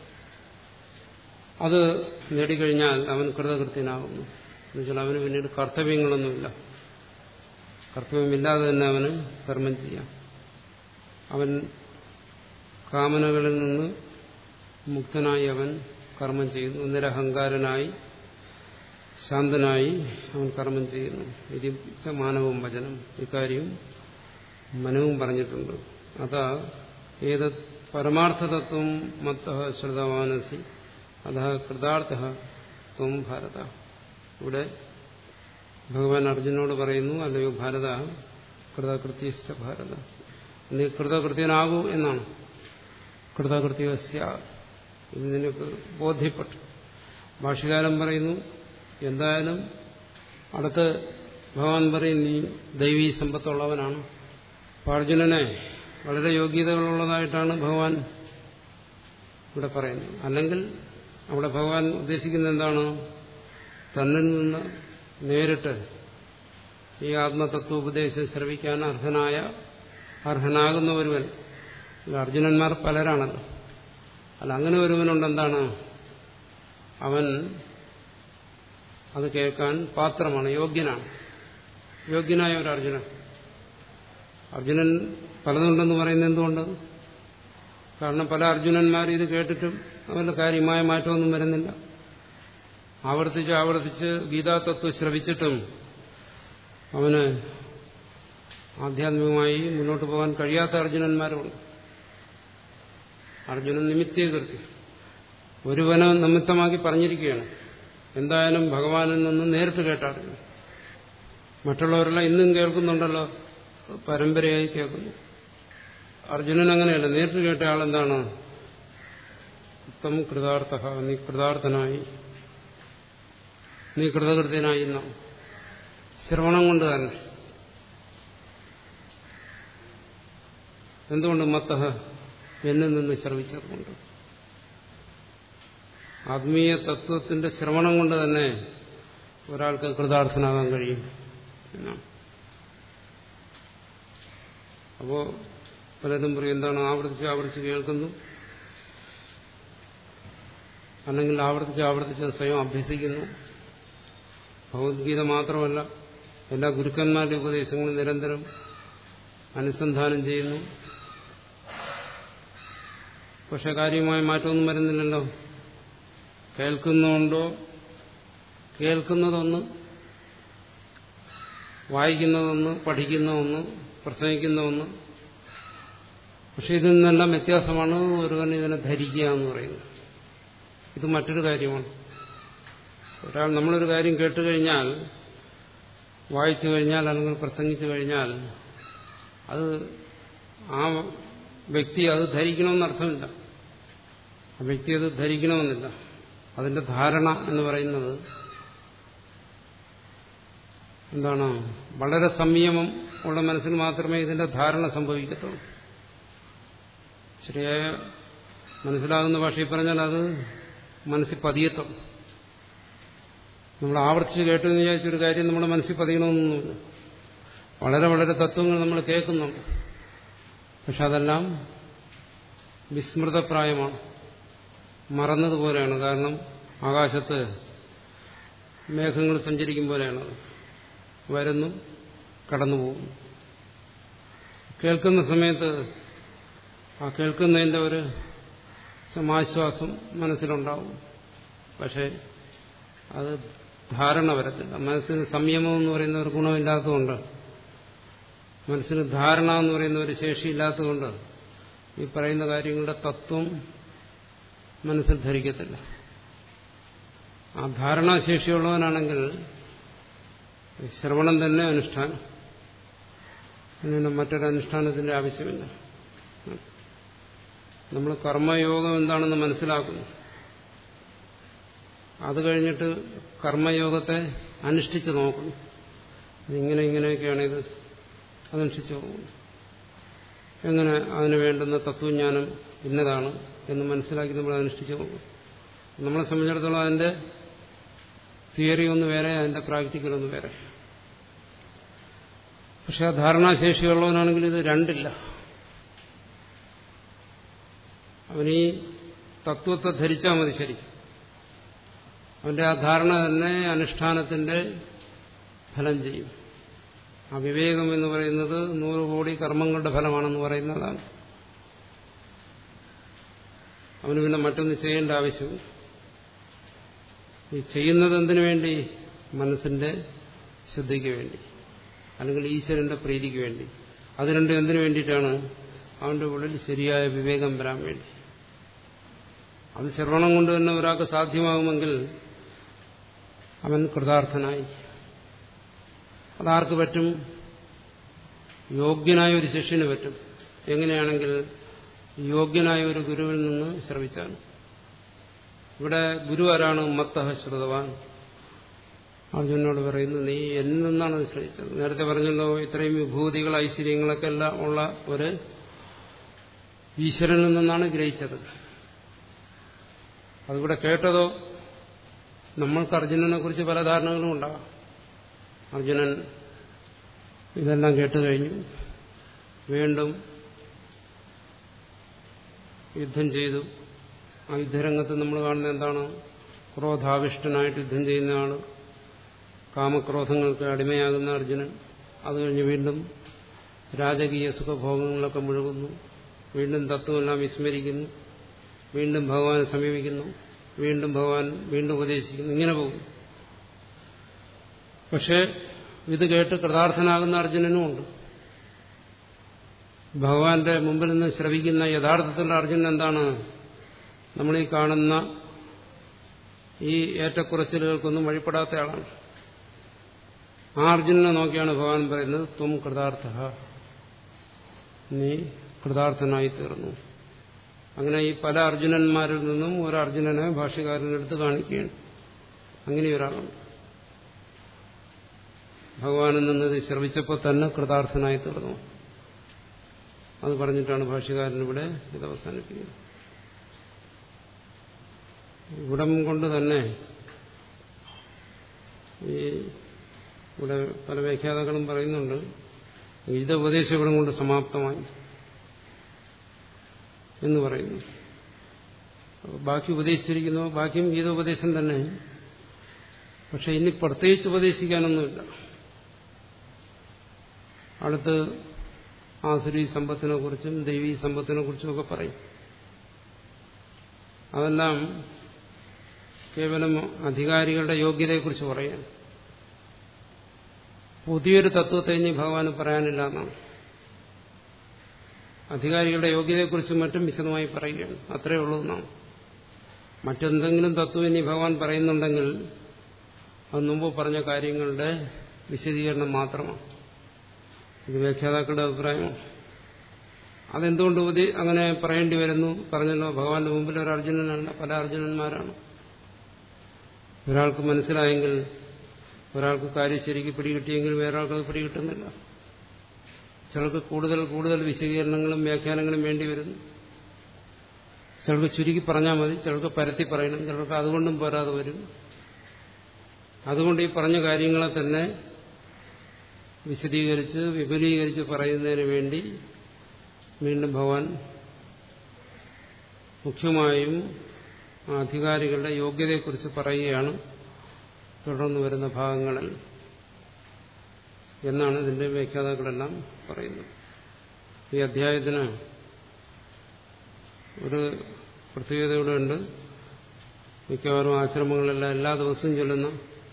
അത് നേടിക്കഴിഞ്ഞാൽ അവൻ കൃതകൃത്യനാകുന്നു എന്നുവെച്ചാൽ അവന് പിന്നീട് കർത്തവ്യങ്ങളൊന്നുമില്ല കർത്തവ്യമില്ലാതെ തന്നെ അവന് കർമ്മം ചെയ്യാം അവൻ കാമനകളിൽ നിന്ന് മുക്തനായി അവൻ കർമ്മം ചെയ്യുന്നു നിരഹങ്കാരനായി ശാന്തനായി അവൻ കർമ്മം ചെയ്യുന്നു ഇത് മാനവും വചനം ഇക്കാര്യം മനവും പറഞ്ഞിട്ടുണ്ട് അതാ ഏത് പരമാർത്ഥതത്വം മത്ത ശ്രുതമാനസി അത കൃതാർത്ഥ ത്വം ഭാരത ഇവിടെ ഭഗവാൻ അർജുനോട് പറയുന്നു അല്ലയോ ഭാരത കൃതകൃത്യസ്ഥ ഭാരത നീ കൃതകൃത്യനാകൂ എന്നാണ് കൃതകൃത്യസ്യ ഇത് നിനക്ക് ബോധ്യപ്പെട്ടു ഭാഷകാലം പറയുന്നു എന്തായാലും അടുത്ത് ഭഗവാൻ പറയും നീ ദൈവീ സമ്പത്തുള്ളവനാണ് അപ്പോൾ അർജുനനെ വളരെ യോഗ്യതകളുള്ളതായിട്ടാണ് ഭഗവാൻ ഇവിടെ പറയുന്നത് അല്ലെങ്കിൽ അവിടെ ഭഗവാൻ ഉദ്ദേശിക്കുന്നത് എന്താണ് തന്നിൽ നിന്ന് നേരിട്ട് ഈ ആത്മതത്വോപദേശം ശ്രവിക്കാൻ അർഹനായ അർഹനാകുന്ന ഒരുവൻ അർജുനന്മാർ പലരാണല്ലോ അല്ല അങ്ങനെ ഒരുവനുണ്ട് എന്താണ് അവൻ അത് കേൾക്കാൻ പാത്രമാണ് യോഗ്യനാണ് യോഗ്യനായ ഒരു അർജുനൻ അർജുനൻ പലതുണ്ടെന്ന് പറയുന്നത് എന്തുകൊണ്ട് കാരണം പല അർജുനന്മാർ ഇത് കേട്ടിട്ടും അവരുടെ കാര്യമായ മാറ്റമൊന്നും വരുന്നില്ല ആവർത്തിച്ച് ആവർത്തിച്ച് ഗീതാതത്വം ശ്രവിച്ചിട്ടും അവന് ആധ്യാത്മികമായി മുന്നോട്ട് പോകാൻ കഴിയാത്ത അർജുനന്മാരുമുണ്ട് അർജുനൻ നിമിത്തീകൃതി ഒരുവനെ നിമിത്തമാക്കി പറഞ്ഞിരിക്കുകയാണ് എന്തായാലും ഭഗവാനിൽ നിന്ന് നേരിട്ട് കേട്ടറിഞ്ഞു മറ്റുള്ളവരെല്ലാം ഇന്നും കേൾക്കുന്നുണ്ടല്ലോ പരമ്പരയായി കേൾക്കുന്നു അർജുനൻ അങ്ങനെയല്ല നേരിട്ട് കേട്ട ആളെന്താണ് ഉത്തം കൃതാർത്ഥ നീ കൃതാർത്ഥനായി നീ കൃതകൃത്യനായി എന്നാണ് ശ്രവണം കൊണ്ട് തന്നെ എന്തുകൊണ്ട് മത്തഹ എന്നിൽ നിന്ന് ശ്രവിച്ചതുകൊണ്ട് ആത്മീയ തത്വത്തിന്റെ ശ്രവണം കൊണ്ട് തന്നെ ഒരാൾക്ക് കൃതാർത്ഥനാകാൻ കഴിയും എന്നാണ് അപ്പോ പലരും പറയും എന്താണ് ആവർത്തിച്ച് ആവർത്തിച്ച് കേൾക്കുന്നു അല്ലെങ്കിൽ ആവർത്തിച്ച് ആവർത്തിച്ച് സ്വയം അഭ്യസിക്കുന്നു ഭഗവത്ഗീത മാത്രമല്ല എല്ലാ ഗുരുക്കന്മാരുടെ ഉപദേശങ്ങളും നിരന്തരം അനുസന്ധാനം ചെയ്യുന്നു പക്ഷെ കാര്യമായ മാറ്റമൊന്നും വരുന്നില്ലല്ലോ കേൾക്കുന്നുണ്ടോ കേൾക്കുന്നതൊന്ന് വായിക്കുന്നതൊന്ന് പഠിക്കുന്ന ഒന്ന് പ്രസംഗിക്കുന്ന ഒന്ന് പക്ഷെ ഇതിൽ നിന്നെല്ലാം വ്യത്യാസമാണ് ഒരുവൻ ഇതിനെ ധരിക്കുക എന്ന് പറയുന്നത് ഇത് മറ്റൊരു കാര്യമാണ് ഒരാൾ നമ്മളൊരു കാര്യം കേട്ടുകഴിഞ്ഞാൽ വായിച്ചു കഴിഞ്ഞാൽ അല്ലെങ്കിൽ പ്രസംഗിച്ചു കഴിഞ്ഞാൽ അത് ആ വ്യക്തി അത് ധരിക്കണമെന്നർത്ഥമില്ല ആ വ്യക്തി അത് ധരിക്കണമെന്നില്ല അതിന്റെ ധാരണ എന്ന് പറയുന്നത് എന്താണ് വളരെ സംയമം ഉള്ള മനസ്സിൽ മാത്രമേ ഇതിന്റെ ധാരണ സംഭവിക്കത്തുള്ളൂ ശരിയായ മനസ്സിലാകുന്ന ഭാഷയിൽ പറഞ്ഞാൽ അത് മനസ്സിൽ പതിയത്തുള്ളൂ നമ്മൾ ആവർത്തിച്ച് കേട്ടു എന്ന് വിചാരിച്ചൊരു കാര്യം നമ്മുടെ മനസ്സിൽ പതിയണമെന്നൊന്നുമില്ല വളരെ വളരെ തത്വങ്ങൾ നമ്മൾ കേൾക്കുന്നുണ്ട് പക്ഷെ അതെല്ലാം വിസ്മൃതപ്രായമാണ് മറന്നതുപോലെയാണ് കാരണം ആകാശത്ത് മേഘങ്ങൾ സഞ്ചരിക്കും പോലെയാണത് വരുന്നു കടന്നു പോകുന്നു കേൾക്കുന്ന സമയത്ത് ആ കേൾക്കുന്നതിൻ്റെ ഒരു സമാശ്വാസം മനസ്സിലുണ്ടാവും പക്ഷേ അത് ധാരണ വരത്തില്ല മനസ്സിന് സംയമം എന്ന് പറയുന്ന ഒരു ഗുണമില്ലാത്തതുകൊണ്ട് മനസ്സിന് ധാരണ എന്ന് പറയുന്ന ഒരു ശേഷിയില്ലാത്തതുകൊണ്ട് ഈ പറയുന്ന കാര്യങ്ങളുടെ തത്വം മനസ്സിൽ ധരിക്കത്തില്ല ആ ധാരണാശേഷിയുള്ളവനാണെങ്കിൽ ശ്രവണം തന്നെ അനുഷ്ഠാനം അങ്ങനെ മറ്റൊരു അനുഷ്ഠാനത്തിന്റെ ആവശ്യമില്ല നമ്മൾ കർമ്മയോഗം എന്താണെന്ന് മനസ്സിലാക്കുന്നു അത് കഴിഞ്ഞിട്ട് കർമ്മയോഗത്തെ അനുഷ്ഠിച്ച് നോക്കുന്നു ഇങ്ങനെ ഇങ്ങനെയൊക്കെയാണ് ഇത് അതനുഷ്ഠിച്ച് പോകുന്നു എങ്ങനെ അതിന് വേണ്ടുന്ന തത്വജ്ഞാനം ഇന്നതാണ് എന്ന് മനസ്സിലാക്കി നമ്മൾ അനുഷ്ഠിച്ച് പോകും നമ്മളെ സംബന്ധിച്ചിടത്തോളം അതിന്റെ തിയറി ഒന്ന് വേറെ അതിന്റെ പ്രാക്ടിക്കൽ ഒന്ന് വേറെ പക്ഷെ ആ ധാരണാശേഷിയുള്ളവനാണെങ്കിൽ ഇത് രണ്ടില്ല അവനീ തത്വത്തെ ധരിച്ചാൽ മതി ശരി അവന്റെ ആ ധാരണ തന്നെ അനുഷ്ഠാനത്തിന്റെ ഫലം ചെയ്യും ആ വിവേകം എന്ന് പറയുന്നത് നൂറ് കോടി കർമ്മങ്ങളുടെ ഫലമാണെന്ന് പറയുന്നതാണ് അവന് പിന്നെ മറ്റൊന്ന് ചെയ്യേണ്ട ആവശ്യമില്ല ഈ ചെയ്യുന്നത് എന്തിനു വേണ്ടി മനസ്സിന്റെ ശുദ്ധിക്ക് വേണ്ടി അല്ലെങ്കിൽ ഈശ്വരന്റെ പ്രീതിക്ക് വേണ്ടി അത് രണ്ടും എന്തിനു വേണ്ടിയിട്ടാണ് അവന്റെ ഉള്ളിൽ ശരിയായ വിവേകം വരാൻ വേണ്ടി അത് ശ്രവണം കൊണ്ട് തന്നെ ഒരാൾക്ക് സാധ്യമാകുമെങ്കിൽ അവൻ കൃതാർത്ഥനായി അതാർക്ക് പറ്റും യോഗ്യനായ ഒരു ശിഷ്യന് പറ്റും എങ്ങനെയാണെങ്കിൽ യോഗ്യനായ ഒരു ഗുരുവിൽ നിന്ന് ശ്രവിച്ചാൽ ഇവിടെ ഗുരു ആരാണ് മത്തഹ ശ്രുതവാൻ അർജുനോട് പറയുന്നു നീ എന്നിൽ നിന്നാണ് അത് ശ്രമിച്ചത് നേരത്തെ പറഞ്ഞല്ലോ ഇത്രയും വിഭൂതികൾ ഐശ്വര്യങ്ങളൊക്കെ എല്ലാം ഉള്ള ഒരു ഈശ്വരനിൽ നിന്നാണ് ഗ്രഹിച്ചത് അതിവിടെ കേട്ടതോ നമ്മൾക്ക് അർജുനനെ കുറിച്ച് പല ധാരണകളും ഉണ്ടാകാം അർജുനൻ ഇതെല്ലാം കേട്ട് കഴിഞ്ഞു വീണ്ടും യുദ്ധം ചെയ്തു ആ യുദ്ധരംഗത്ത് നമ്മൾ കാണുന്നത് എന്താണ് ക്രോധാവിഷ്ടനായിട്ട് യുദ്ധം ചെയ്യുന്ന ആള് കാമക്രോധങ്ങൾക്ക് അടിമയാകുന്ന അർജുനൻ അത് കഴിഞ്ഞ് വീണ്ടും രാജകീയ സുഖഭോഗങ്ങളൊക്കെ മുഴുകുന്നു വീണ്ടും തത്വമെല്ലാം വിസ്മരിക്കുന്നു വീണ്ടും ഭഗവാനെ സമീപിക്കുന്നു വീണ്ടും ഭഗവാൻ വീണ്ടും ഉപദേശിക്കുന്നു ഇങ്ങനെ പോകും പക്ഷേ ഇത് കേട്ട് കൃതാർത്ഥനാകുന്ന അർജുനനും ഉണ്ട് ഭഗവാന്റെ മുമ്പിൽ നിന്ന് ശ്രവിക്കുന്ന യഥാർത്ഥത്തിലുള്ള അർജുനൻ എന്താണ് നമ്മൾ ഈ കാണുന്ന ഈ ഏറ്റക്കുറച്ചിലുകൾക്കൊന്നും വഴിപ്പെടാത്ത ആളാണ് ആ അർജുനനെ നോക്കിയാണ് ഭഗവാൻ പറയുന്നത് ത്വം കൃതാർത്ഥ നീ കൃതാർത്ഥനായി തീർന്നു അങ്ങനെ ഈ പല അർജുനന്മാരിൽ നിന്നും ഒരു അർജുനനെ ഭാഷ്യകാരനെടുത്ത് കാണിക്കുകയാണ് അങ്ങനെ ഒരാളാണ് ഭഗവാനിൽ നിന്നത് ശ്രവിച്ചപ്പോൾ തന്നെ കൃതാർത്ഥനായി തീർന്നു അത് പറഞ്ഞിട്ടാണ് ഭാഷ്യകാരൻ ഇവിടെ ഇത് അവസാനിപ്പിക്കുന്നത് ഇവിടം കൊണ്ട് തന്നെ ഈ ഇവിടെ പല വ്യാഖ്യാതാക്കളും പറയുന്നുണ്ട് ഗീത ഉപദേശം ഇവിടം കൊണ്ട് സമാപ്തമായി എന്ന് പറയുന്നു ബാക്കി ഉപദേശിച്ചിരിക്കുന്നു ബാക്കിയും ഗീതോപദേശം തന്നെ പക്ഷെ ഇനി പ്രത്യേകിച്ച് ഉപദേശിക്കാനൊന്നുമില്ല അടുത്ത് ആസുരി സമ്പത്തിനെ കുറിച്ചും ദൈവീ സമ്പത്തിനെ കുറിച്ചും ഒക്കെ പറയും അതെല്ലാം കേവലം അധികാരികളുടെ യോഗ്യതയെക്കുറിച്ച് പറയാൻ പുതിയൊരു തത്വത്തെ ഇനി ഭഗവാന് പറയാനില്ല എന്നാണ് അധികാരികളുടെ യോഗ്യതയെക്കുറിച്ചും മറ്റും വിശദമായി പറയുകയാണ് അത്രയേ ഉള്ളൂ എന്നാണ് മറ്റെന്തെങ്കിലും തത്വം ഇനി ഭഗവാൻ പറയുന്നുണ്ടെങ്കിൽ അത് മുമ്പ് പറഞ്ഞ കാര്യങ്ങളുടെ വിശദീകരണം മാത്രമാണ് ഇത് വ്യാഖ്യാതാക്കളുടെ അഭിപ്രായമാണ് അതെന്തുകൊണ്ട് ഉപദേ അങ്ങനെ പറയേണ്ടി വരുന്നു പറഞ്ഞല്ലോ ഭഗവാന്റെ മുമ്പിൽ ഒരു അർജുനനല്ല പല അർജുനന്മാരാണ് ഒരാൾക്ക് മനസ്സിലായെങ്കിൽ ഒരാൾക്ക് കാര്യം ശരിക്ക് പിടികിട്ടിയെങ്കിൽ വേറൊരാൾക്ക് അത് പിടികിട്ടുന്നില്ല ചിലർക്ക് കൂടുതൽ കൂടുതൽ വിശദീകരണങ്ങളും വ്യാഖ്യാനങ്ങളും വേണ്ടി വരുന്നു ചിലർക്ക് ചുരുക്കി പറഞ്ഞാൽ മതി ചിലർക്ക് പരത്തി പറയണം ചിലർക്ക് അതുകൊണ്ടും പോരാതെ വരും അതുകൊണ്ട് ഈ പറഞ്ഞ കാര്യങ്ങളെ തന്നെ വിശദീകരിച്ച് വിപുലീകരിച്ച് പറയുന്നതിന് വേണ്ടി വീണ്ടും ഭഗവാൻ മുഖ്യമായും അധികാരികളുടെ യോഗ്യതയെക്കുറിച്ച് പറയുകയാണ് തുടർന്ന് വരുന്ന ഭാഗങ്ങളിൽ എന്നാണ് ഇതിന്റെ വ്യാഖ്യാതാക്കളെല്ലാം പറയുന്നത് ഈ അധ്യായത്തിന് ഒരു പ്രത്യേകത ഇവിടെ ഉണ്ട് മിക്കവാറും ആശ്രമങ്ങളെല്ലാം എല്ലാ ദിവസവും ചൊല്ലുന്ന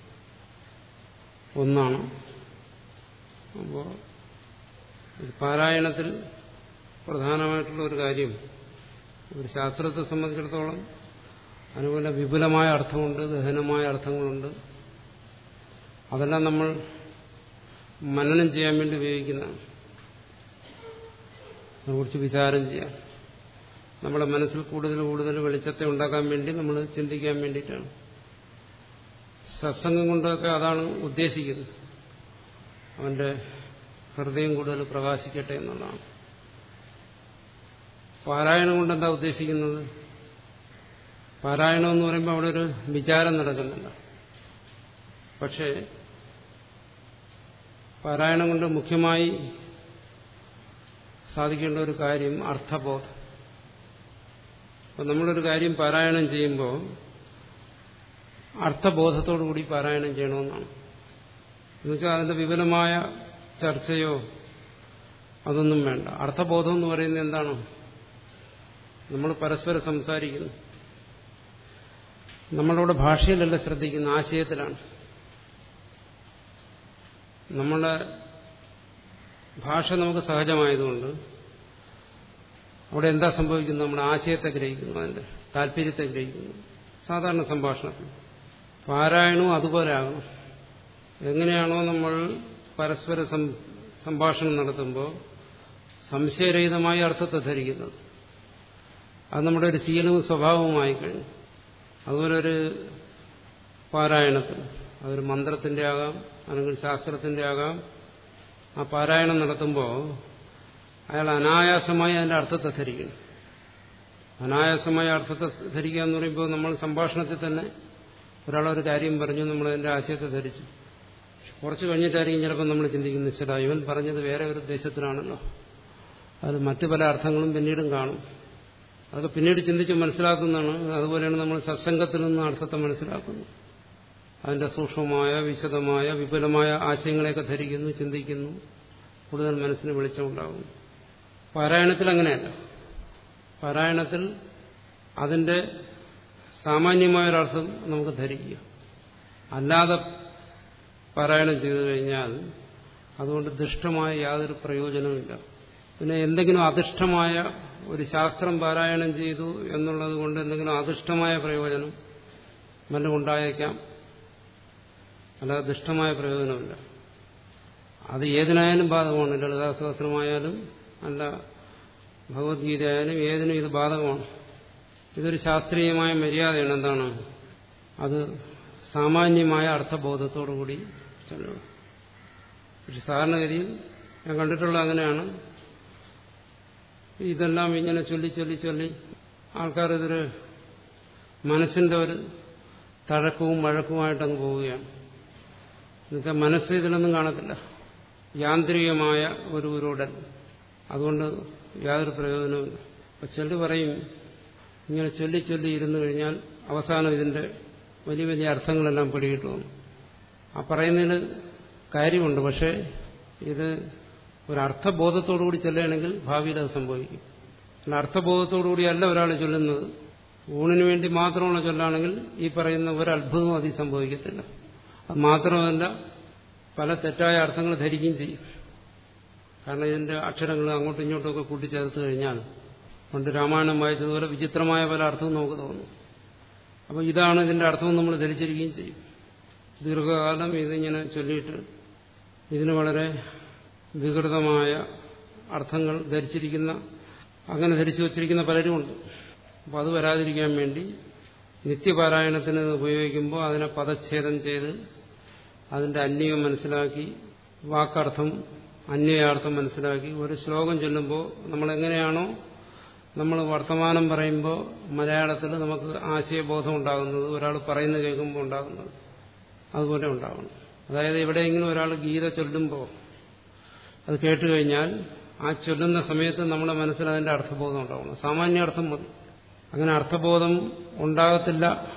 ഒന്നാണ് അപ്പോൾ പാരായണത്തിൽ പ്രധാനമായിട്ടുള്ള ഒരു കാര്യം ഒരു ശാസ്ത്രത്തെ സംബന്ധിച്ചിടത്തോളം അതുപോലെ വിപുലമായ അർത്ഥമുണ്ട് ഗഹനമായ അർത്ഥങ്ങളുണ്ട് അതെല്ലാം നമ്മൾ മനനം ചെയ്യാൻ വേണ്ടി ഉപയോഗിക്കുന്നതാണ് അതിനെക്കുറിച്ച് വിചാരം ചെയ്യാം നമ്മുടെ മനസ്സിൽ കൂടുതൽ കൂടുതൽ വെളിച്ചത്തെ ഉണ്ടാക്കാൻ വേണ്ടി നമ്മൾ ചിന്തിക്കാൻ വേണ്ടിയിട്ടാണ് സത്സംഗം കൊണ്ടൊക്കെ അതാണ് ഉദ്ദേശിക്കുന്നത് അവന്റെ ഹൃദയം കൂടുതൽ പ്രകാശിക്കട്ടെ എന്നുള്ളതാണ് പാരായണം കൊണ്ട് എന്താ ഉദ്ദേശിക്കുന്നത് പാരായണം എന്ന് പറയുമ്പോൾ അവിടെ ഒരു വിചാരം നടക്കുന്നില്ല പക്ഷേ പാരായണം കൊണ്ട് മുഖ്യമായി സാധിക്കേണ്ട ഒരു കാര്യം അർത്ഥബോധം അപ്പം നമ്മളൊരു കാര്യം പാരായണം ചെയ്യുമ്പോൾ അർത്ഥബോധത്തോടുകൂടി പാരായണം ചെയ്യണമെന്നാണ് എന്നുവെച്ചാൽ അതിന്റെ വിപുലമായ ചർച്ചയോ അതൊന്നും വേണ്ട അർത്ഥബോധം എന്ന് പറയുന്നത് എന്താണ് നമ്മൾ പരസ്പരം സംസാരിക്കുന്നു നമ്മളുടെ ഭാഷയിലല്ല ശ്രദ്ധിക്കുന്ന ആശയത്തിലാണ് നമ്മുടെ ഭാഷ നമുക്ക് സഹജമായതുകൊണ്ട് അവിടെ എന്താ സംഭവിക്കുന്നത് നമ്മുടെ ആശയത്തെ ഗ്രഹിക്കുന്നു അതിന്റെ താല്പര്യത്തെ ഗ്രഹിക്കുന്നു സാധാരണ സംഭാഷണത്തിൽ പാരായണവും അതുപോലെ ആകണം എങ്ങനെയാണോ നമ്മൾ പരസ്പര സംഭാഷണം നടത്തുമ്പോൾ സംശയരഹിതമായ അർത്ഥത്തെ ധരിക്കുന്നത് അത് നമ്മുടെ ഒരു ശീലവും സ്വഭാവവുമായി കഴിഞ്ഞു അതുപോലെ ഒരു പാരായണത്തിൽ അതൊരു മന്ത്രത്തിന്റെ ആകാം അല്ലെങ്കിൽ ശാസ്ത്രത്തിന്റെ ആകാം ആ പാരായണം നടത്തുമ്പോൾ അയാൾ അനായാസമായി അതിന്റെ അർത്ഥത്തെ ധരിക്കണം അനായാസമായ അർത്ഥത്തെ ധരിക്കുക എന്ന് പറയുമ്പോൾ നമ്മൾ സംഭാഷണത്തിൽ തന്നെ ഒരാളൊരു കാര്യം പറഞ്ഞു നമ്മൾ അതിന്റെ ആശയത്തെ ധരിച്ചു കുറച്ച് കഴിഞ്ഞിട്ടായിരിക്കും ചിലപ്പോൾ നമ്മൾ ചിന്തിക്കുന്നത് ശരി ഇവൻ പറഞ്ഞത് വേറെ ഒരു ഉദ്ദേശത്തിലാണല്ലോ അത് മറ്റു പല അർത്ഥങ്ങളും പിന്നീടും കാണും അതൊക്കെ പിന്നീട് ചിന്തിച്ച് മനസ്സിലാക്കുന്നതാണ് അതുപോലെയാണ് നമ്മൾ സത്സംഗത്തിൽ നിന്ന് അർത്ഥത്തെ മനസ്സിലാക്കുന്നത് അതിന്റെ സൂക്ഷ്മമായ വിശദമായ വിപുലമായ ആശയങ്ങളെയൊക്കെ ധരിക്കുന്നു ചിന്തിക്കുന്നു കൂടുതൽ മനസ്സിന് വെളിച്ചമുണ്ടാകുന്നു പാരായണത്തിൽ അങ്ങനെയല്ല പാരായണത്തിൽ അതിന്റെ സാമാന്യമായൊരർത്ഥം നമുക്ക് ധരിക്കുക അല്ലാതെ പാരായണം ചെയ്തു കഴിഞ്ഞാൽ അതുകൊണ്ട് ദുഷ്ടമായ യാതൊരു പ്രയോജനവുമില്ല പിന്നെ എന്തെങ്കിലും അധിഷ്ഠമായ ഒരു ശാസ്ത്രം പാരായണം ചെയ്തു എന്നുള്ളത് കൊണ്ട് എന്തെങ്കിലും അധിഷ്ഠമായ പ്രയോജനം വല്ലതും ഉണ്ടായേക്കാം അല്ലാതെ ദുഷ്ടമായ പ്രയോജനമില്ല അത് ഏതിനായാലും ബാധകമാണ് ലളിതാ സഹസ്രമായാലും അല്ല ഭഗവത്ഗീത ആയാലും ഏതിനും ഇത് ബാധകമാണ് ഇതൊരു ശാസ്ത്രീയമായ മര്യാദയാണ് എന്താണ് അത് സാമാന്യമായ അർത്ഥബോധത്തോടുകൂടി ചൊല്ലണം പക്ഷെ സാധാരണഗതിയിൽ ഞാൻ കണ്ടിട്ടുള്ള അങ്ങനെയാണ് ഇതെല്ലാം ഇങ്ങനെ ചൊല്ലി ചൊല്ലി ചൊല്ലി ആൾക്കാർ ഇതൊരു മനസ്സിന്റെ ഒരു തഴക്കവും വഴക്കുമായിട്ട് അങ്ങ് പോവുകയാണ് എന്നുവെച്ചാൽ മനസ്സ് ഇതിലൊന്നും കാണത്തില്ല യാന്ത്രികമായ ഒരു ഉരുടൽ അതുകൊണ്ട് യാതൊരു പ്രയോജനവുമില്ല അപ്പൊ ചൊല്ലി പറയും ഇങ്ങനെ ചൊല്ലി ചൊല്ലി ഇരുന്നു കഴിഞ്ഞാൽ അവസാനം ഇതിന്റെ വലിയ വലിയ അർത്ഥങ്ങളെല്ലാം പിടികിട്ടുമെന്ന് ആ പറയുന്നതിന് കാര്യമുണ്ട് പക്ഷേ ഇത് ഒരു അർത്ഥബോധത്തോടുകൂടി ചൊല്ലുകയാണെങ്കിൽ ഭാവിയിൽ അത് സംഭവിക്കും അല്ല അർത്ഥബോധത്തോടുകൂടി അല്ല ഒരാൾ ചൊല്ലുന്നത് ഊണിന് വേണ്ടി മാത്രമുള്ള ചൊല്ലാണെങ്കിൽ ഈ പറയുന്ന ഒരു അത്ഭുതവും അതിൽ സംഭവിക്കത്തില്ല അത് മാത്രമല്ല പല തെറ്റായ അർത്ഥങ്ങൾ ധരിക്കുകയും ചെയ്യും കാരണം ഇതിന്റെ അക്ഷരങ്ങൾ അങ്ങോട്ടും ഇങ്ങോട്ടും ഒക്കെ കൂട്ടിച്ചേർത്ത് കഴിഞ്ഞാൽ പണ്ട് രാമായണം വായിച്ചതുപോലെ വിചിത്രമായ പല അർത്ഥവും നമുക്ക് തോന്നും അപ്പോൾ ഇതാണ് ഇതിന്റെ അർത്ഥം നമ്മൾ ധരിച്ചിരിക്കുകയും ചെയ്യും ദീർഘകാലം ഇതിങ്ങനെ ചൊല്ലിയിട്ട് ഇതിന് വളരെ വികൃതമായ അർത്ഥങ്ങൾ ധരിച്ചിരിക്കുന്ന അങ്ങനെ ധരിച്ചു വച്ചിരിക്കുന്ന പലരുമുണ്ട് അപ്പോൾ അത് വരാതിരിക്കാൻ വേണ്ടി നിത്യപാരായണത്തിന് ഉപയോഗിക്കുമ്പോൾ അതിനെ പദച്ഛേദം ചെയ്ത് അതിന്റെ അന്യം മനസ്സിലാക്കി വാക്കർത്ഥം അന്വയാർത്ഥം മനസ്സിലാക്കി ഒരു ശ്ലോകം ചൊല്ലുമ്പോൾ നമ്മൾ എങ്ങനെയാണോ നമ്മൾ വർത്തമാനം പറയുമ്പോൾ മലയാളത്തിൽ നമുക്ക് ആശയബോധം ഉണ്ടാകുന്നത് ഒരാൾ പറയുന്നത് കേൾക്കുമ്പോൾ ഉണ്ടാകുന്നത് അതുപോലെ ഉണ്ടാകണം അതായത് എവിടെയെങ്കിലും ഒരാൾ ഗീത ചൊല്ലുമ്പോൾ അത് കേട്ടുകഴിഞ്ഞാൽ ആ ചൊല്ലുന്ന സമയത്ത് നമ്മുടെ മനസ്സിൽ അതിന്റെ അർത്ഥബോധം ഉണ്ടാവണം സാമാന്യ അർത്ഥം മതി അങ്ങനെ അർത്ഥബോധം ഉണ്ടാകത്തില്ല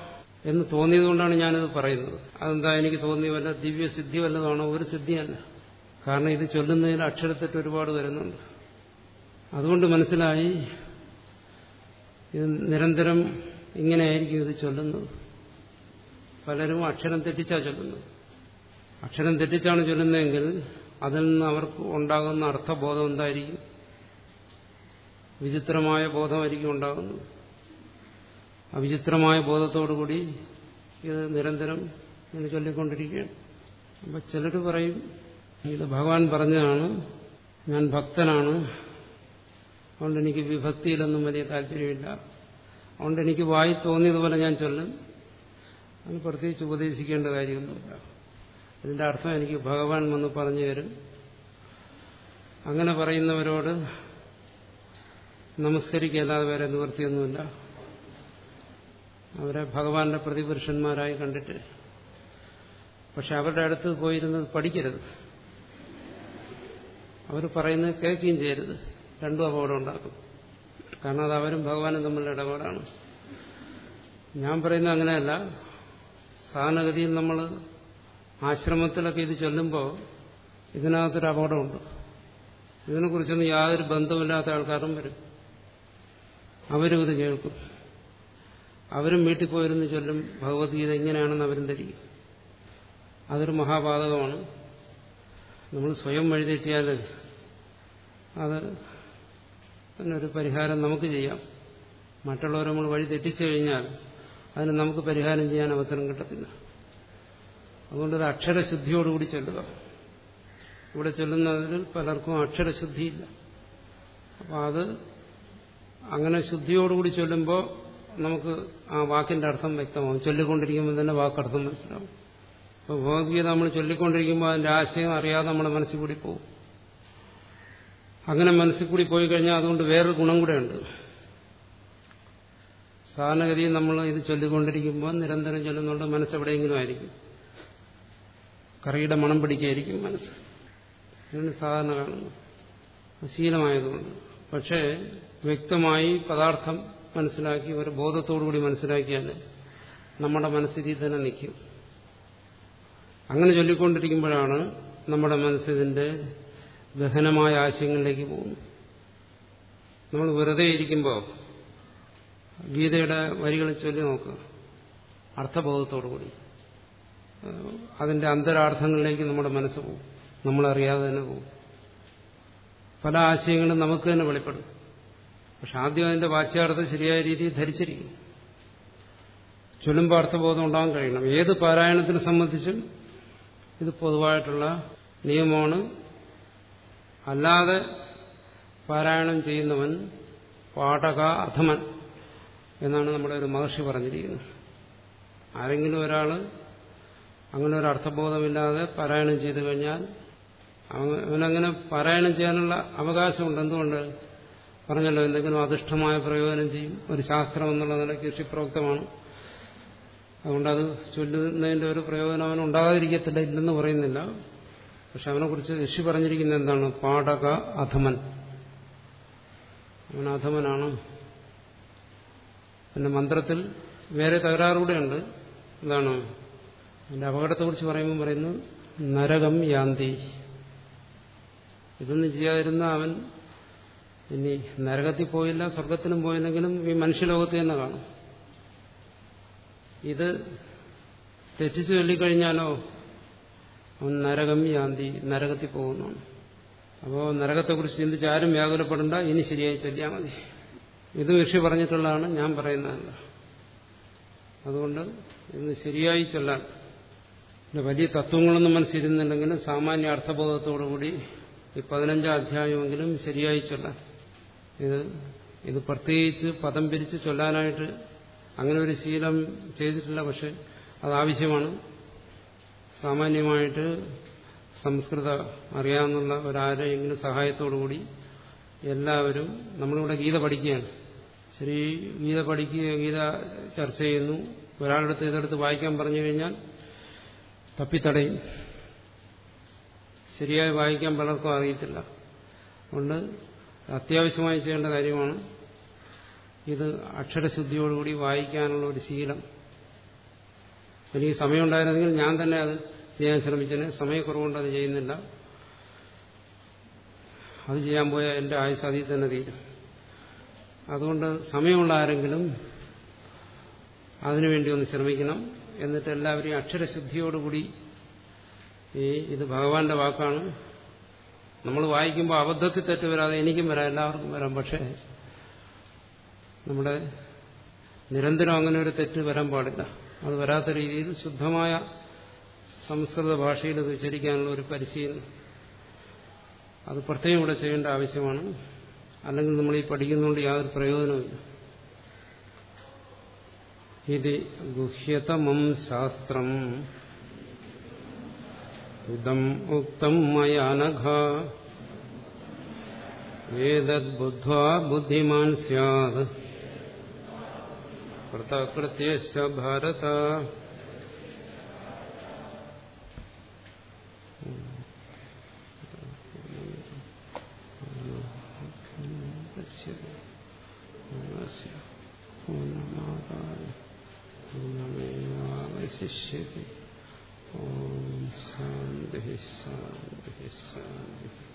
എന്ന് തോന്നിയതുകൊണ്ടാണ് ഞാനിത് പറയുന്നത് അതെന്താ എനിക്ക് തോന്നിയ വല്ല ദിവ്യസിദ്ധി വല്ലതാണോ ഒരു സിദ്ധിയല്ല കാരണം ഇത് ചൊല്ലുന്നതിൽ അക്ഷരത്തെറ്റ് ഒരുപാട് വരുന്നുണ്ട് അതുകൊണ്ട് മനസ്സിലായി ഇത് നിരന്തരം ഇങ്ങനെയായിരിക്കും ഇത് ചൊല്ലുന്നത് പലരും അക്ഷരം തെറ്റിച്ചാ ചൊല്ലുന്നത് അക്ഷരം തെറ്റിച്ചാണ് ചൊല്ലുന്നതെങ്കിൽ അതിൽ നിന്ന് അവർക്ക് ഉണ്ടാകുന്ന അർത്ഥബോധം എന്തായിരിക്കും വിചിത്രമായ ബോധമായിരിക്കും ഉണ്ടാകുന്നത് ആ വിചിത്രമായ ബോധത്തോടുകൂടി ഇത് നിരന്തരം ഇങ്ങനെ ചൊല്ലിക്കൊണ്ടിരിക്കുകയാണ് അപ്പൊ ചിലർ പറയും ഇത് ഭഗവാൻ പറഞ്ഞതാണ് ഞാൻ ഭക്തനാണ് അതുകൊണ്ട് എനിക്ക് വിഭക്തിയിലൊന്നും വലിയ താല്പര്യമില്ല അതുകൊണ്ട് എനിക്ക് വായി തോന്നിയതുപോലെ ഞാൻ ചൊല്ലും അതിന് പ്രത്യേകിച്ച് ഉപദേശിക്കേണ്ട കാര്യമൊന്നുമില്ല ഇതിന്റെ അർത്ഥം എനിക്ക് ഭഗവാൻ വന്ന് പറഞ്ഞു തരും അങ്ങനെ പറയുന്നവരോട് നമസ്കരിക്കല്ലാതെ വേറെ നിവൃത്തിയൊന്നുമില്ല അവരെ ഭഗവാന്റെ പ്രതിപുരുഷന്മാരായി കണ്ടിട്ട് പക്ഷെ അവരുടെ അടുത്ത് പോയിരുന്നത് പഠിക്കരുത് അവർ പറയുന്നത് കേൾക്കുകയും ചെയ്യരുത് രണ്ടും അപകടം ഉണ്ടാക്കും കാരണം അത് അവരും ഭഗവാനും തമ്മിലുള്ള ഇടപാടാണ് ഞാൻ പറയുന്നത് അങ്ങനെയല്ല സാധാരണഗതിയിൽ നമ്മൾ ആശ്രമത്തിലൊക്കെ ഇത് ചൊല്ലുമ്പോൾ ഇതിനകത്തൊരു അപകടമുണ്ട് ഇതിനെക്കുറിച്ചൊന്നും യാതൊരു ബന്ധമില്ലാത്ത ആൾക്കാരും വരും അവരും ഇത് കേൾക്കും അവരും വീട്ടിൽ പോയിരുന്ന് ചൊല്ലും ഭഗവത്ഗീത എങ്ങനെയാണെന്ന് അവരും ധരിക്കും അതൊരു മഹാപാതകമാണ് നമ്മൾ സ്വയം വഴിതെറ്റിയാൽ അത് അതിനൊരു പരിഹാരം നമുക്ക് ചെയ്യാം മറ്റുള്ളവരെ നമ്മൾ വഴി തെറ്റിച്ചു കഴിഞ്ഞാൽ അതിന് നമുക്ക് പരിഹാരം ചെയ്യാൻ അവസരം കിട്ടത്തില്ല അതുകൊണ്ട് ഇത് അക്ഷരശുദ്ധിയോടുകൂടി ചൊല്ലുക ഇവിടെ ചൊല്ലുന്നതിൽ പലർക്കും അക്ഷരശുദ്ധിയില്ല അപ്പോൾ അത് അങ്ങനെ ശുദ്ധിയോടുകൂടി ചൊല്ലുമ്പോൾ നമുക്ക് ആ വാക്കിന്റെ അർത്ഥം വ്യക്തമാവും ചൊല്ലിക്കൊണ്ടിരിക്കുമ്പോൾ തന്നെ വാക്കർത്ഥം മനസ്സിലാവും അപ്പോൾ ഭഗവത്ഗീത നമ്മൾ ചൊല്ലിക്കൊണ്ടിരിക്കുമ്പോൾ അതിന്റെ ആശയം അറിയാതെ നമ്മുടെ മനസ്സിൽ കൂടി പോകും അങ്ങനെ മനസ്സിൽ കൂടി പോയി കഴിഞ്ഞാൽ അതുകൊണ്ട് വേറൊരു ഗുണം കൂടെ ഉണ്ട് സാധാരണഗതിയിൽ നമ്മൾ ഇത് ചൊല്ലിക്കൊണ്ടിരിക്കുമ്പോൾ നിരന്തരം ചൊല്ലുന്നുണ്ട് മനസ്സെവിടെയെങ്കിലും ആയിരിക്കും കറിയുടെ മണം പിടിക്കുകയായിരിക്കും മനസ്സ് ഇതാണ് സാധാരണ കാണുന്നത് ശീലമായതുകൊണ്ട് പക്ഷേ വ്യക്തമായി പദാർത്ഥം മനസ്സിലാക്കി ഒരു ബോധത്തോടുകൂടി മനസ്സിലാക്കിയാൽ നമ്മുടെ മനസ്സിൽ തന്നെ നിൽക്കും അങ്ങനെ ചൊല്ലിക്കൊണ്ടിരിക്കുമ്പോഴാണ് നമ്മുടെ മനസ്സിതിന്റെ ഗഹനമായ ആശയങ്ങളിലേക്ക് പോകുന്നു നമ്മൾ വെറുതെ ഇരിക്കുമ്പോൾ ഗീതയുടെ വരികൾ ചൊല്ലി നോക്കുക അർത്ഥബോധത്തോടുകൂടി അതിന്റെ അന്തരാർത്ഥങ്ങളിലേക്ക് നമ്മുടെ മനസ്സ് പോകും നമ്മളറിയാതെ തന്നെ പോകും പല ആശയങ്ങളും നമുക്ക് തന്നെ വെളിപ്പെടും പക്ഷെ ആദ്യം അതിന്റെ വാച്യാർത്ഥം ശരിയായ രീതിയിൽ ധരിച്ചിരിക്കും ചൊല്ലുമ്പോൾ അർത്ഥബോധം ഉണ്ടാകാൻ കഴിയണം ഏത് പാരായണത്തിനെ സംബന്ധിച്ചും ഇത് പൊതുവായിട്ടുള്ള നിയമമാണ് അല്ലാതെ പാരായണം ചെയ്യുന്നവൻ പാഠക അധമൻ എന്നാണ് നമ്മുടെ ഒരു മഹർഷി പറഞ്ഞിരിക്കുന്നത് ആരെങ്കിലും ഒരാൾ അങ്ങനെ ഒരു അർത്ഥബോധമില്ലാതെ പാരായണം ചെയ്തു കഴിഞ്ഞാൽ അവനങ്ങനെ പാരായണം ചെയ്യാനുള്ള അവകാശമുണ്ട് എന്തുകൊണ്ട് പറഞ്ഞല്ലോ എന്തെങ്കിലും അധിഷ്ഠമായ പ്രയോജനം ചെയ്യും ഒരു ശാസ്ത്രം എന്നുള്ള നിലയ്ക്ക് ഋഷിപ്രോക്തമാണ് അതുകൊണ്ട് അത് ചൊല്ലുന്നതിന്റെ ഒരു പ്രയോജനം അവന് ഉണ്ടാകാതിരിക്കത്തില്ല ഇല്ലെന്ന് പറയുന്നില്ല പക്ഷെ അവനെക്കുറിച്ച് ഋഷി പറഞ്ഞിരിക്കുന്നത് എന്താണ് പാഠക അധമൻ അവൻ അധമനാണ് പിന്നെ മന്ത്രത്തിൽ വേറെ തകരാറുകൂടെയുണ്ട് എന്താണ് അതിന്റെ അപകടത്തെക്കുറിച്ച് പറയുമ്പോൾ പറയുന്നത് നരകം യാന്തി ഇതൊന്നും ചെയ്യാതിരുന്ന അവൻ ഇനി നരകത്തിൽ പോയില്ല സ്വർഗത്തിലും പോയില്ലെങ്കിലും ഈ മനുഷ്യലോകത്ത് തന്നെ കാണും ഇത് തെറ്റിച്ചു ചൊല്ലിക്കഴിഞ്ഞാലോ അവൻ നരകം യാന്തി നരകത്തിൽ പോകുന്നതാണ് അപ്പോൾ നരകത്തെക്കുറിച്ച് ചിന്തിച്ച് ആരും വ്യാകുലപ്പെടേണ്ട ഇനി ശരിയായി ചൊല്ലിയാൽ മതി ഇത് ഋഷി പറഞ്ഞിട്ടുള്ളതാണ് ഞാൻ പറയുന്നതല്ല അതുകൊണ്ട് ഇന്ന് ശരിയായി ചൊല്ലാൻ വലിയ തത്വങ്ങളൊന്നും മനസ്സിരുന്നുണ്ടെങ്കിലും സാമാന്യ അർത്ഥബോധത്തോടുകൂടി ഈ പതിനഞ്ചാം അധ്യായമെങ്കിലും ശരിയായി ചൊല്ലാൻ ഇത് ഇത് പ്രത്യേകിച്ച് പദം പിരിച്ച് ചൊല്ലാനായിട്ട് അങ്ങനെ ഒരു ശീലം ചെയ്തിട്ടില്ല പക്ഷെ അത് ആവശ്യമാണ് സാമാന്യമായിട്ട് സംസ്കൃത അറിയാവുന്ന ഒരാരെങ്കിലും സഹായത്തോടുകൂടി എല്ലാവരും നമ്മളിവിടെ ഗീത പഠിക്കുകയാണ് ശരി ഗീത പഠിക്കുക ഗീത ചർച്ച ചെയ്യുന്നു ഒരാളെടുത്ത് ഇതെടുത്ത് വായിക്കാൻ പറഞ്ഞു കഴിഞ്ഞാൽ തപ്പിത്തടയും ശരിയായി വായിക്കാൻ പലർക്കും അറിയത്തില്ല അതുകൊണ്ട് അത്യാവശ്യമായി ചെയ്യേണ്ട കാര്യമാണ് ഇത് അക്ഷരശുദ്ധിയോടുകൂടി വായിക്കാനുള്ള ഒരു ശീലം എനിക്ക് സമയമുണ്ടായിരുന്നെങ്കിൽ ഞാൻ തന്നെ അത് ചെയ്യാൻ ശ്രമിച്ചതിന് സമയക്കുറവുകൊണ്ട് അത് ചെയ്യുന്നില്ല അത് ചെയ്യാൻ പോയ എൻ്റെ ആയുസ് അതിൽ തന്നെ തീരും അതുകൊണ്ട് സമയമുള്ള ആരെങ്കിലും അതിനുവേണ്ടി ഒന്ന് ശ്രമിക്കണം എന്നിട്ട് എല്ലാവരെയും അക്ഷരശുദ്ധിയോടുകൂടി ഈ ഇത് ഭഗവാന്റെ വാക്കാണ് നമ്മൾ വായിക്കുമ്പോൾ അബദ്ധത്തിൽ തെറ്റ് വരാതെ എനിക്കും വരാം എല്ലാവർക്കും വരാം പക്ഷേ നമ്മുടെ നിരന്തരം അങ്ങനെ ഒരു തെറ്റ് വരാൻ പാടില്ല അത് വരാത്ത രീതിയിൽ ശുദ്ധമായ സംസ്കൃത ഭാഷയിൽ ഇത് ഉച്ചരിക്കാനുള്ള ഒരു പരിശീലനം അത് പ്രത്യേകം ഇവിടെ ചെയ്യേണ്ട ആവശ്യമാണ് അല്ലെങ്കിൽ നമ്മൾ ഈ പഠിക്കുന്നതുകൊണ്ട് യാതൊരു പ്രയോജനവുമില്ല ഇത് ഗുഹ്യതമം ശാസ്ത്രം ഇതം ഉക്തം മയാനഘ ഏതദ്ബുദ്ധ്വാ ബുദ്ധിമാൻ സ്യാത് കൃതകൃത്യശ്ച ഭാരത ശിഷ്യതി ഓം ശാന്തി ശാന്തി ശാന്തി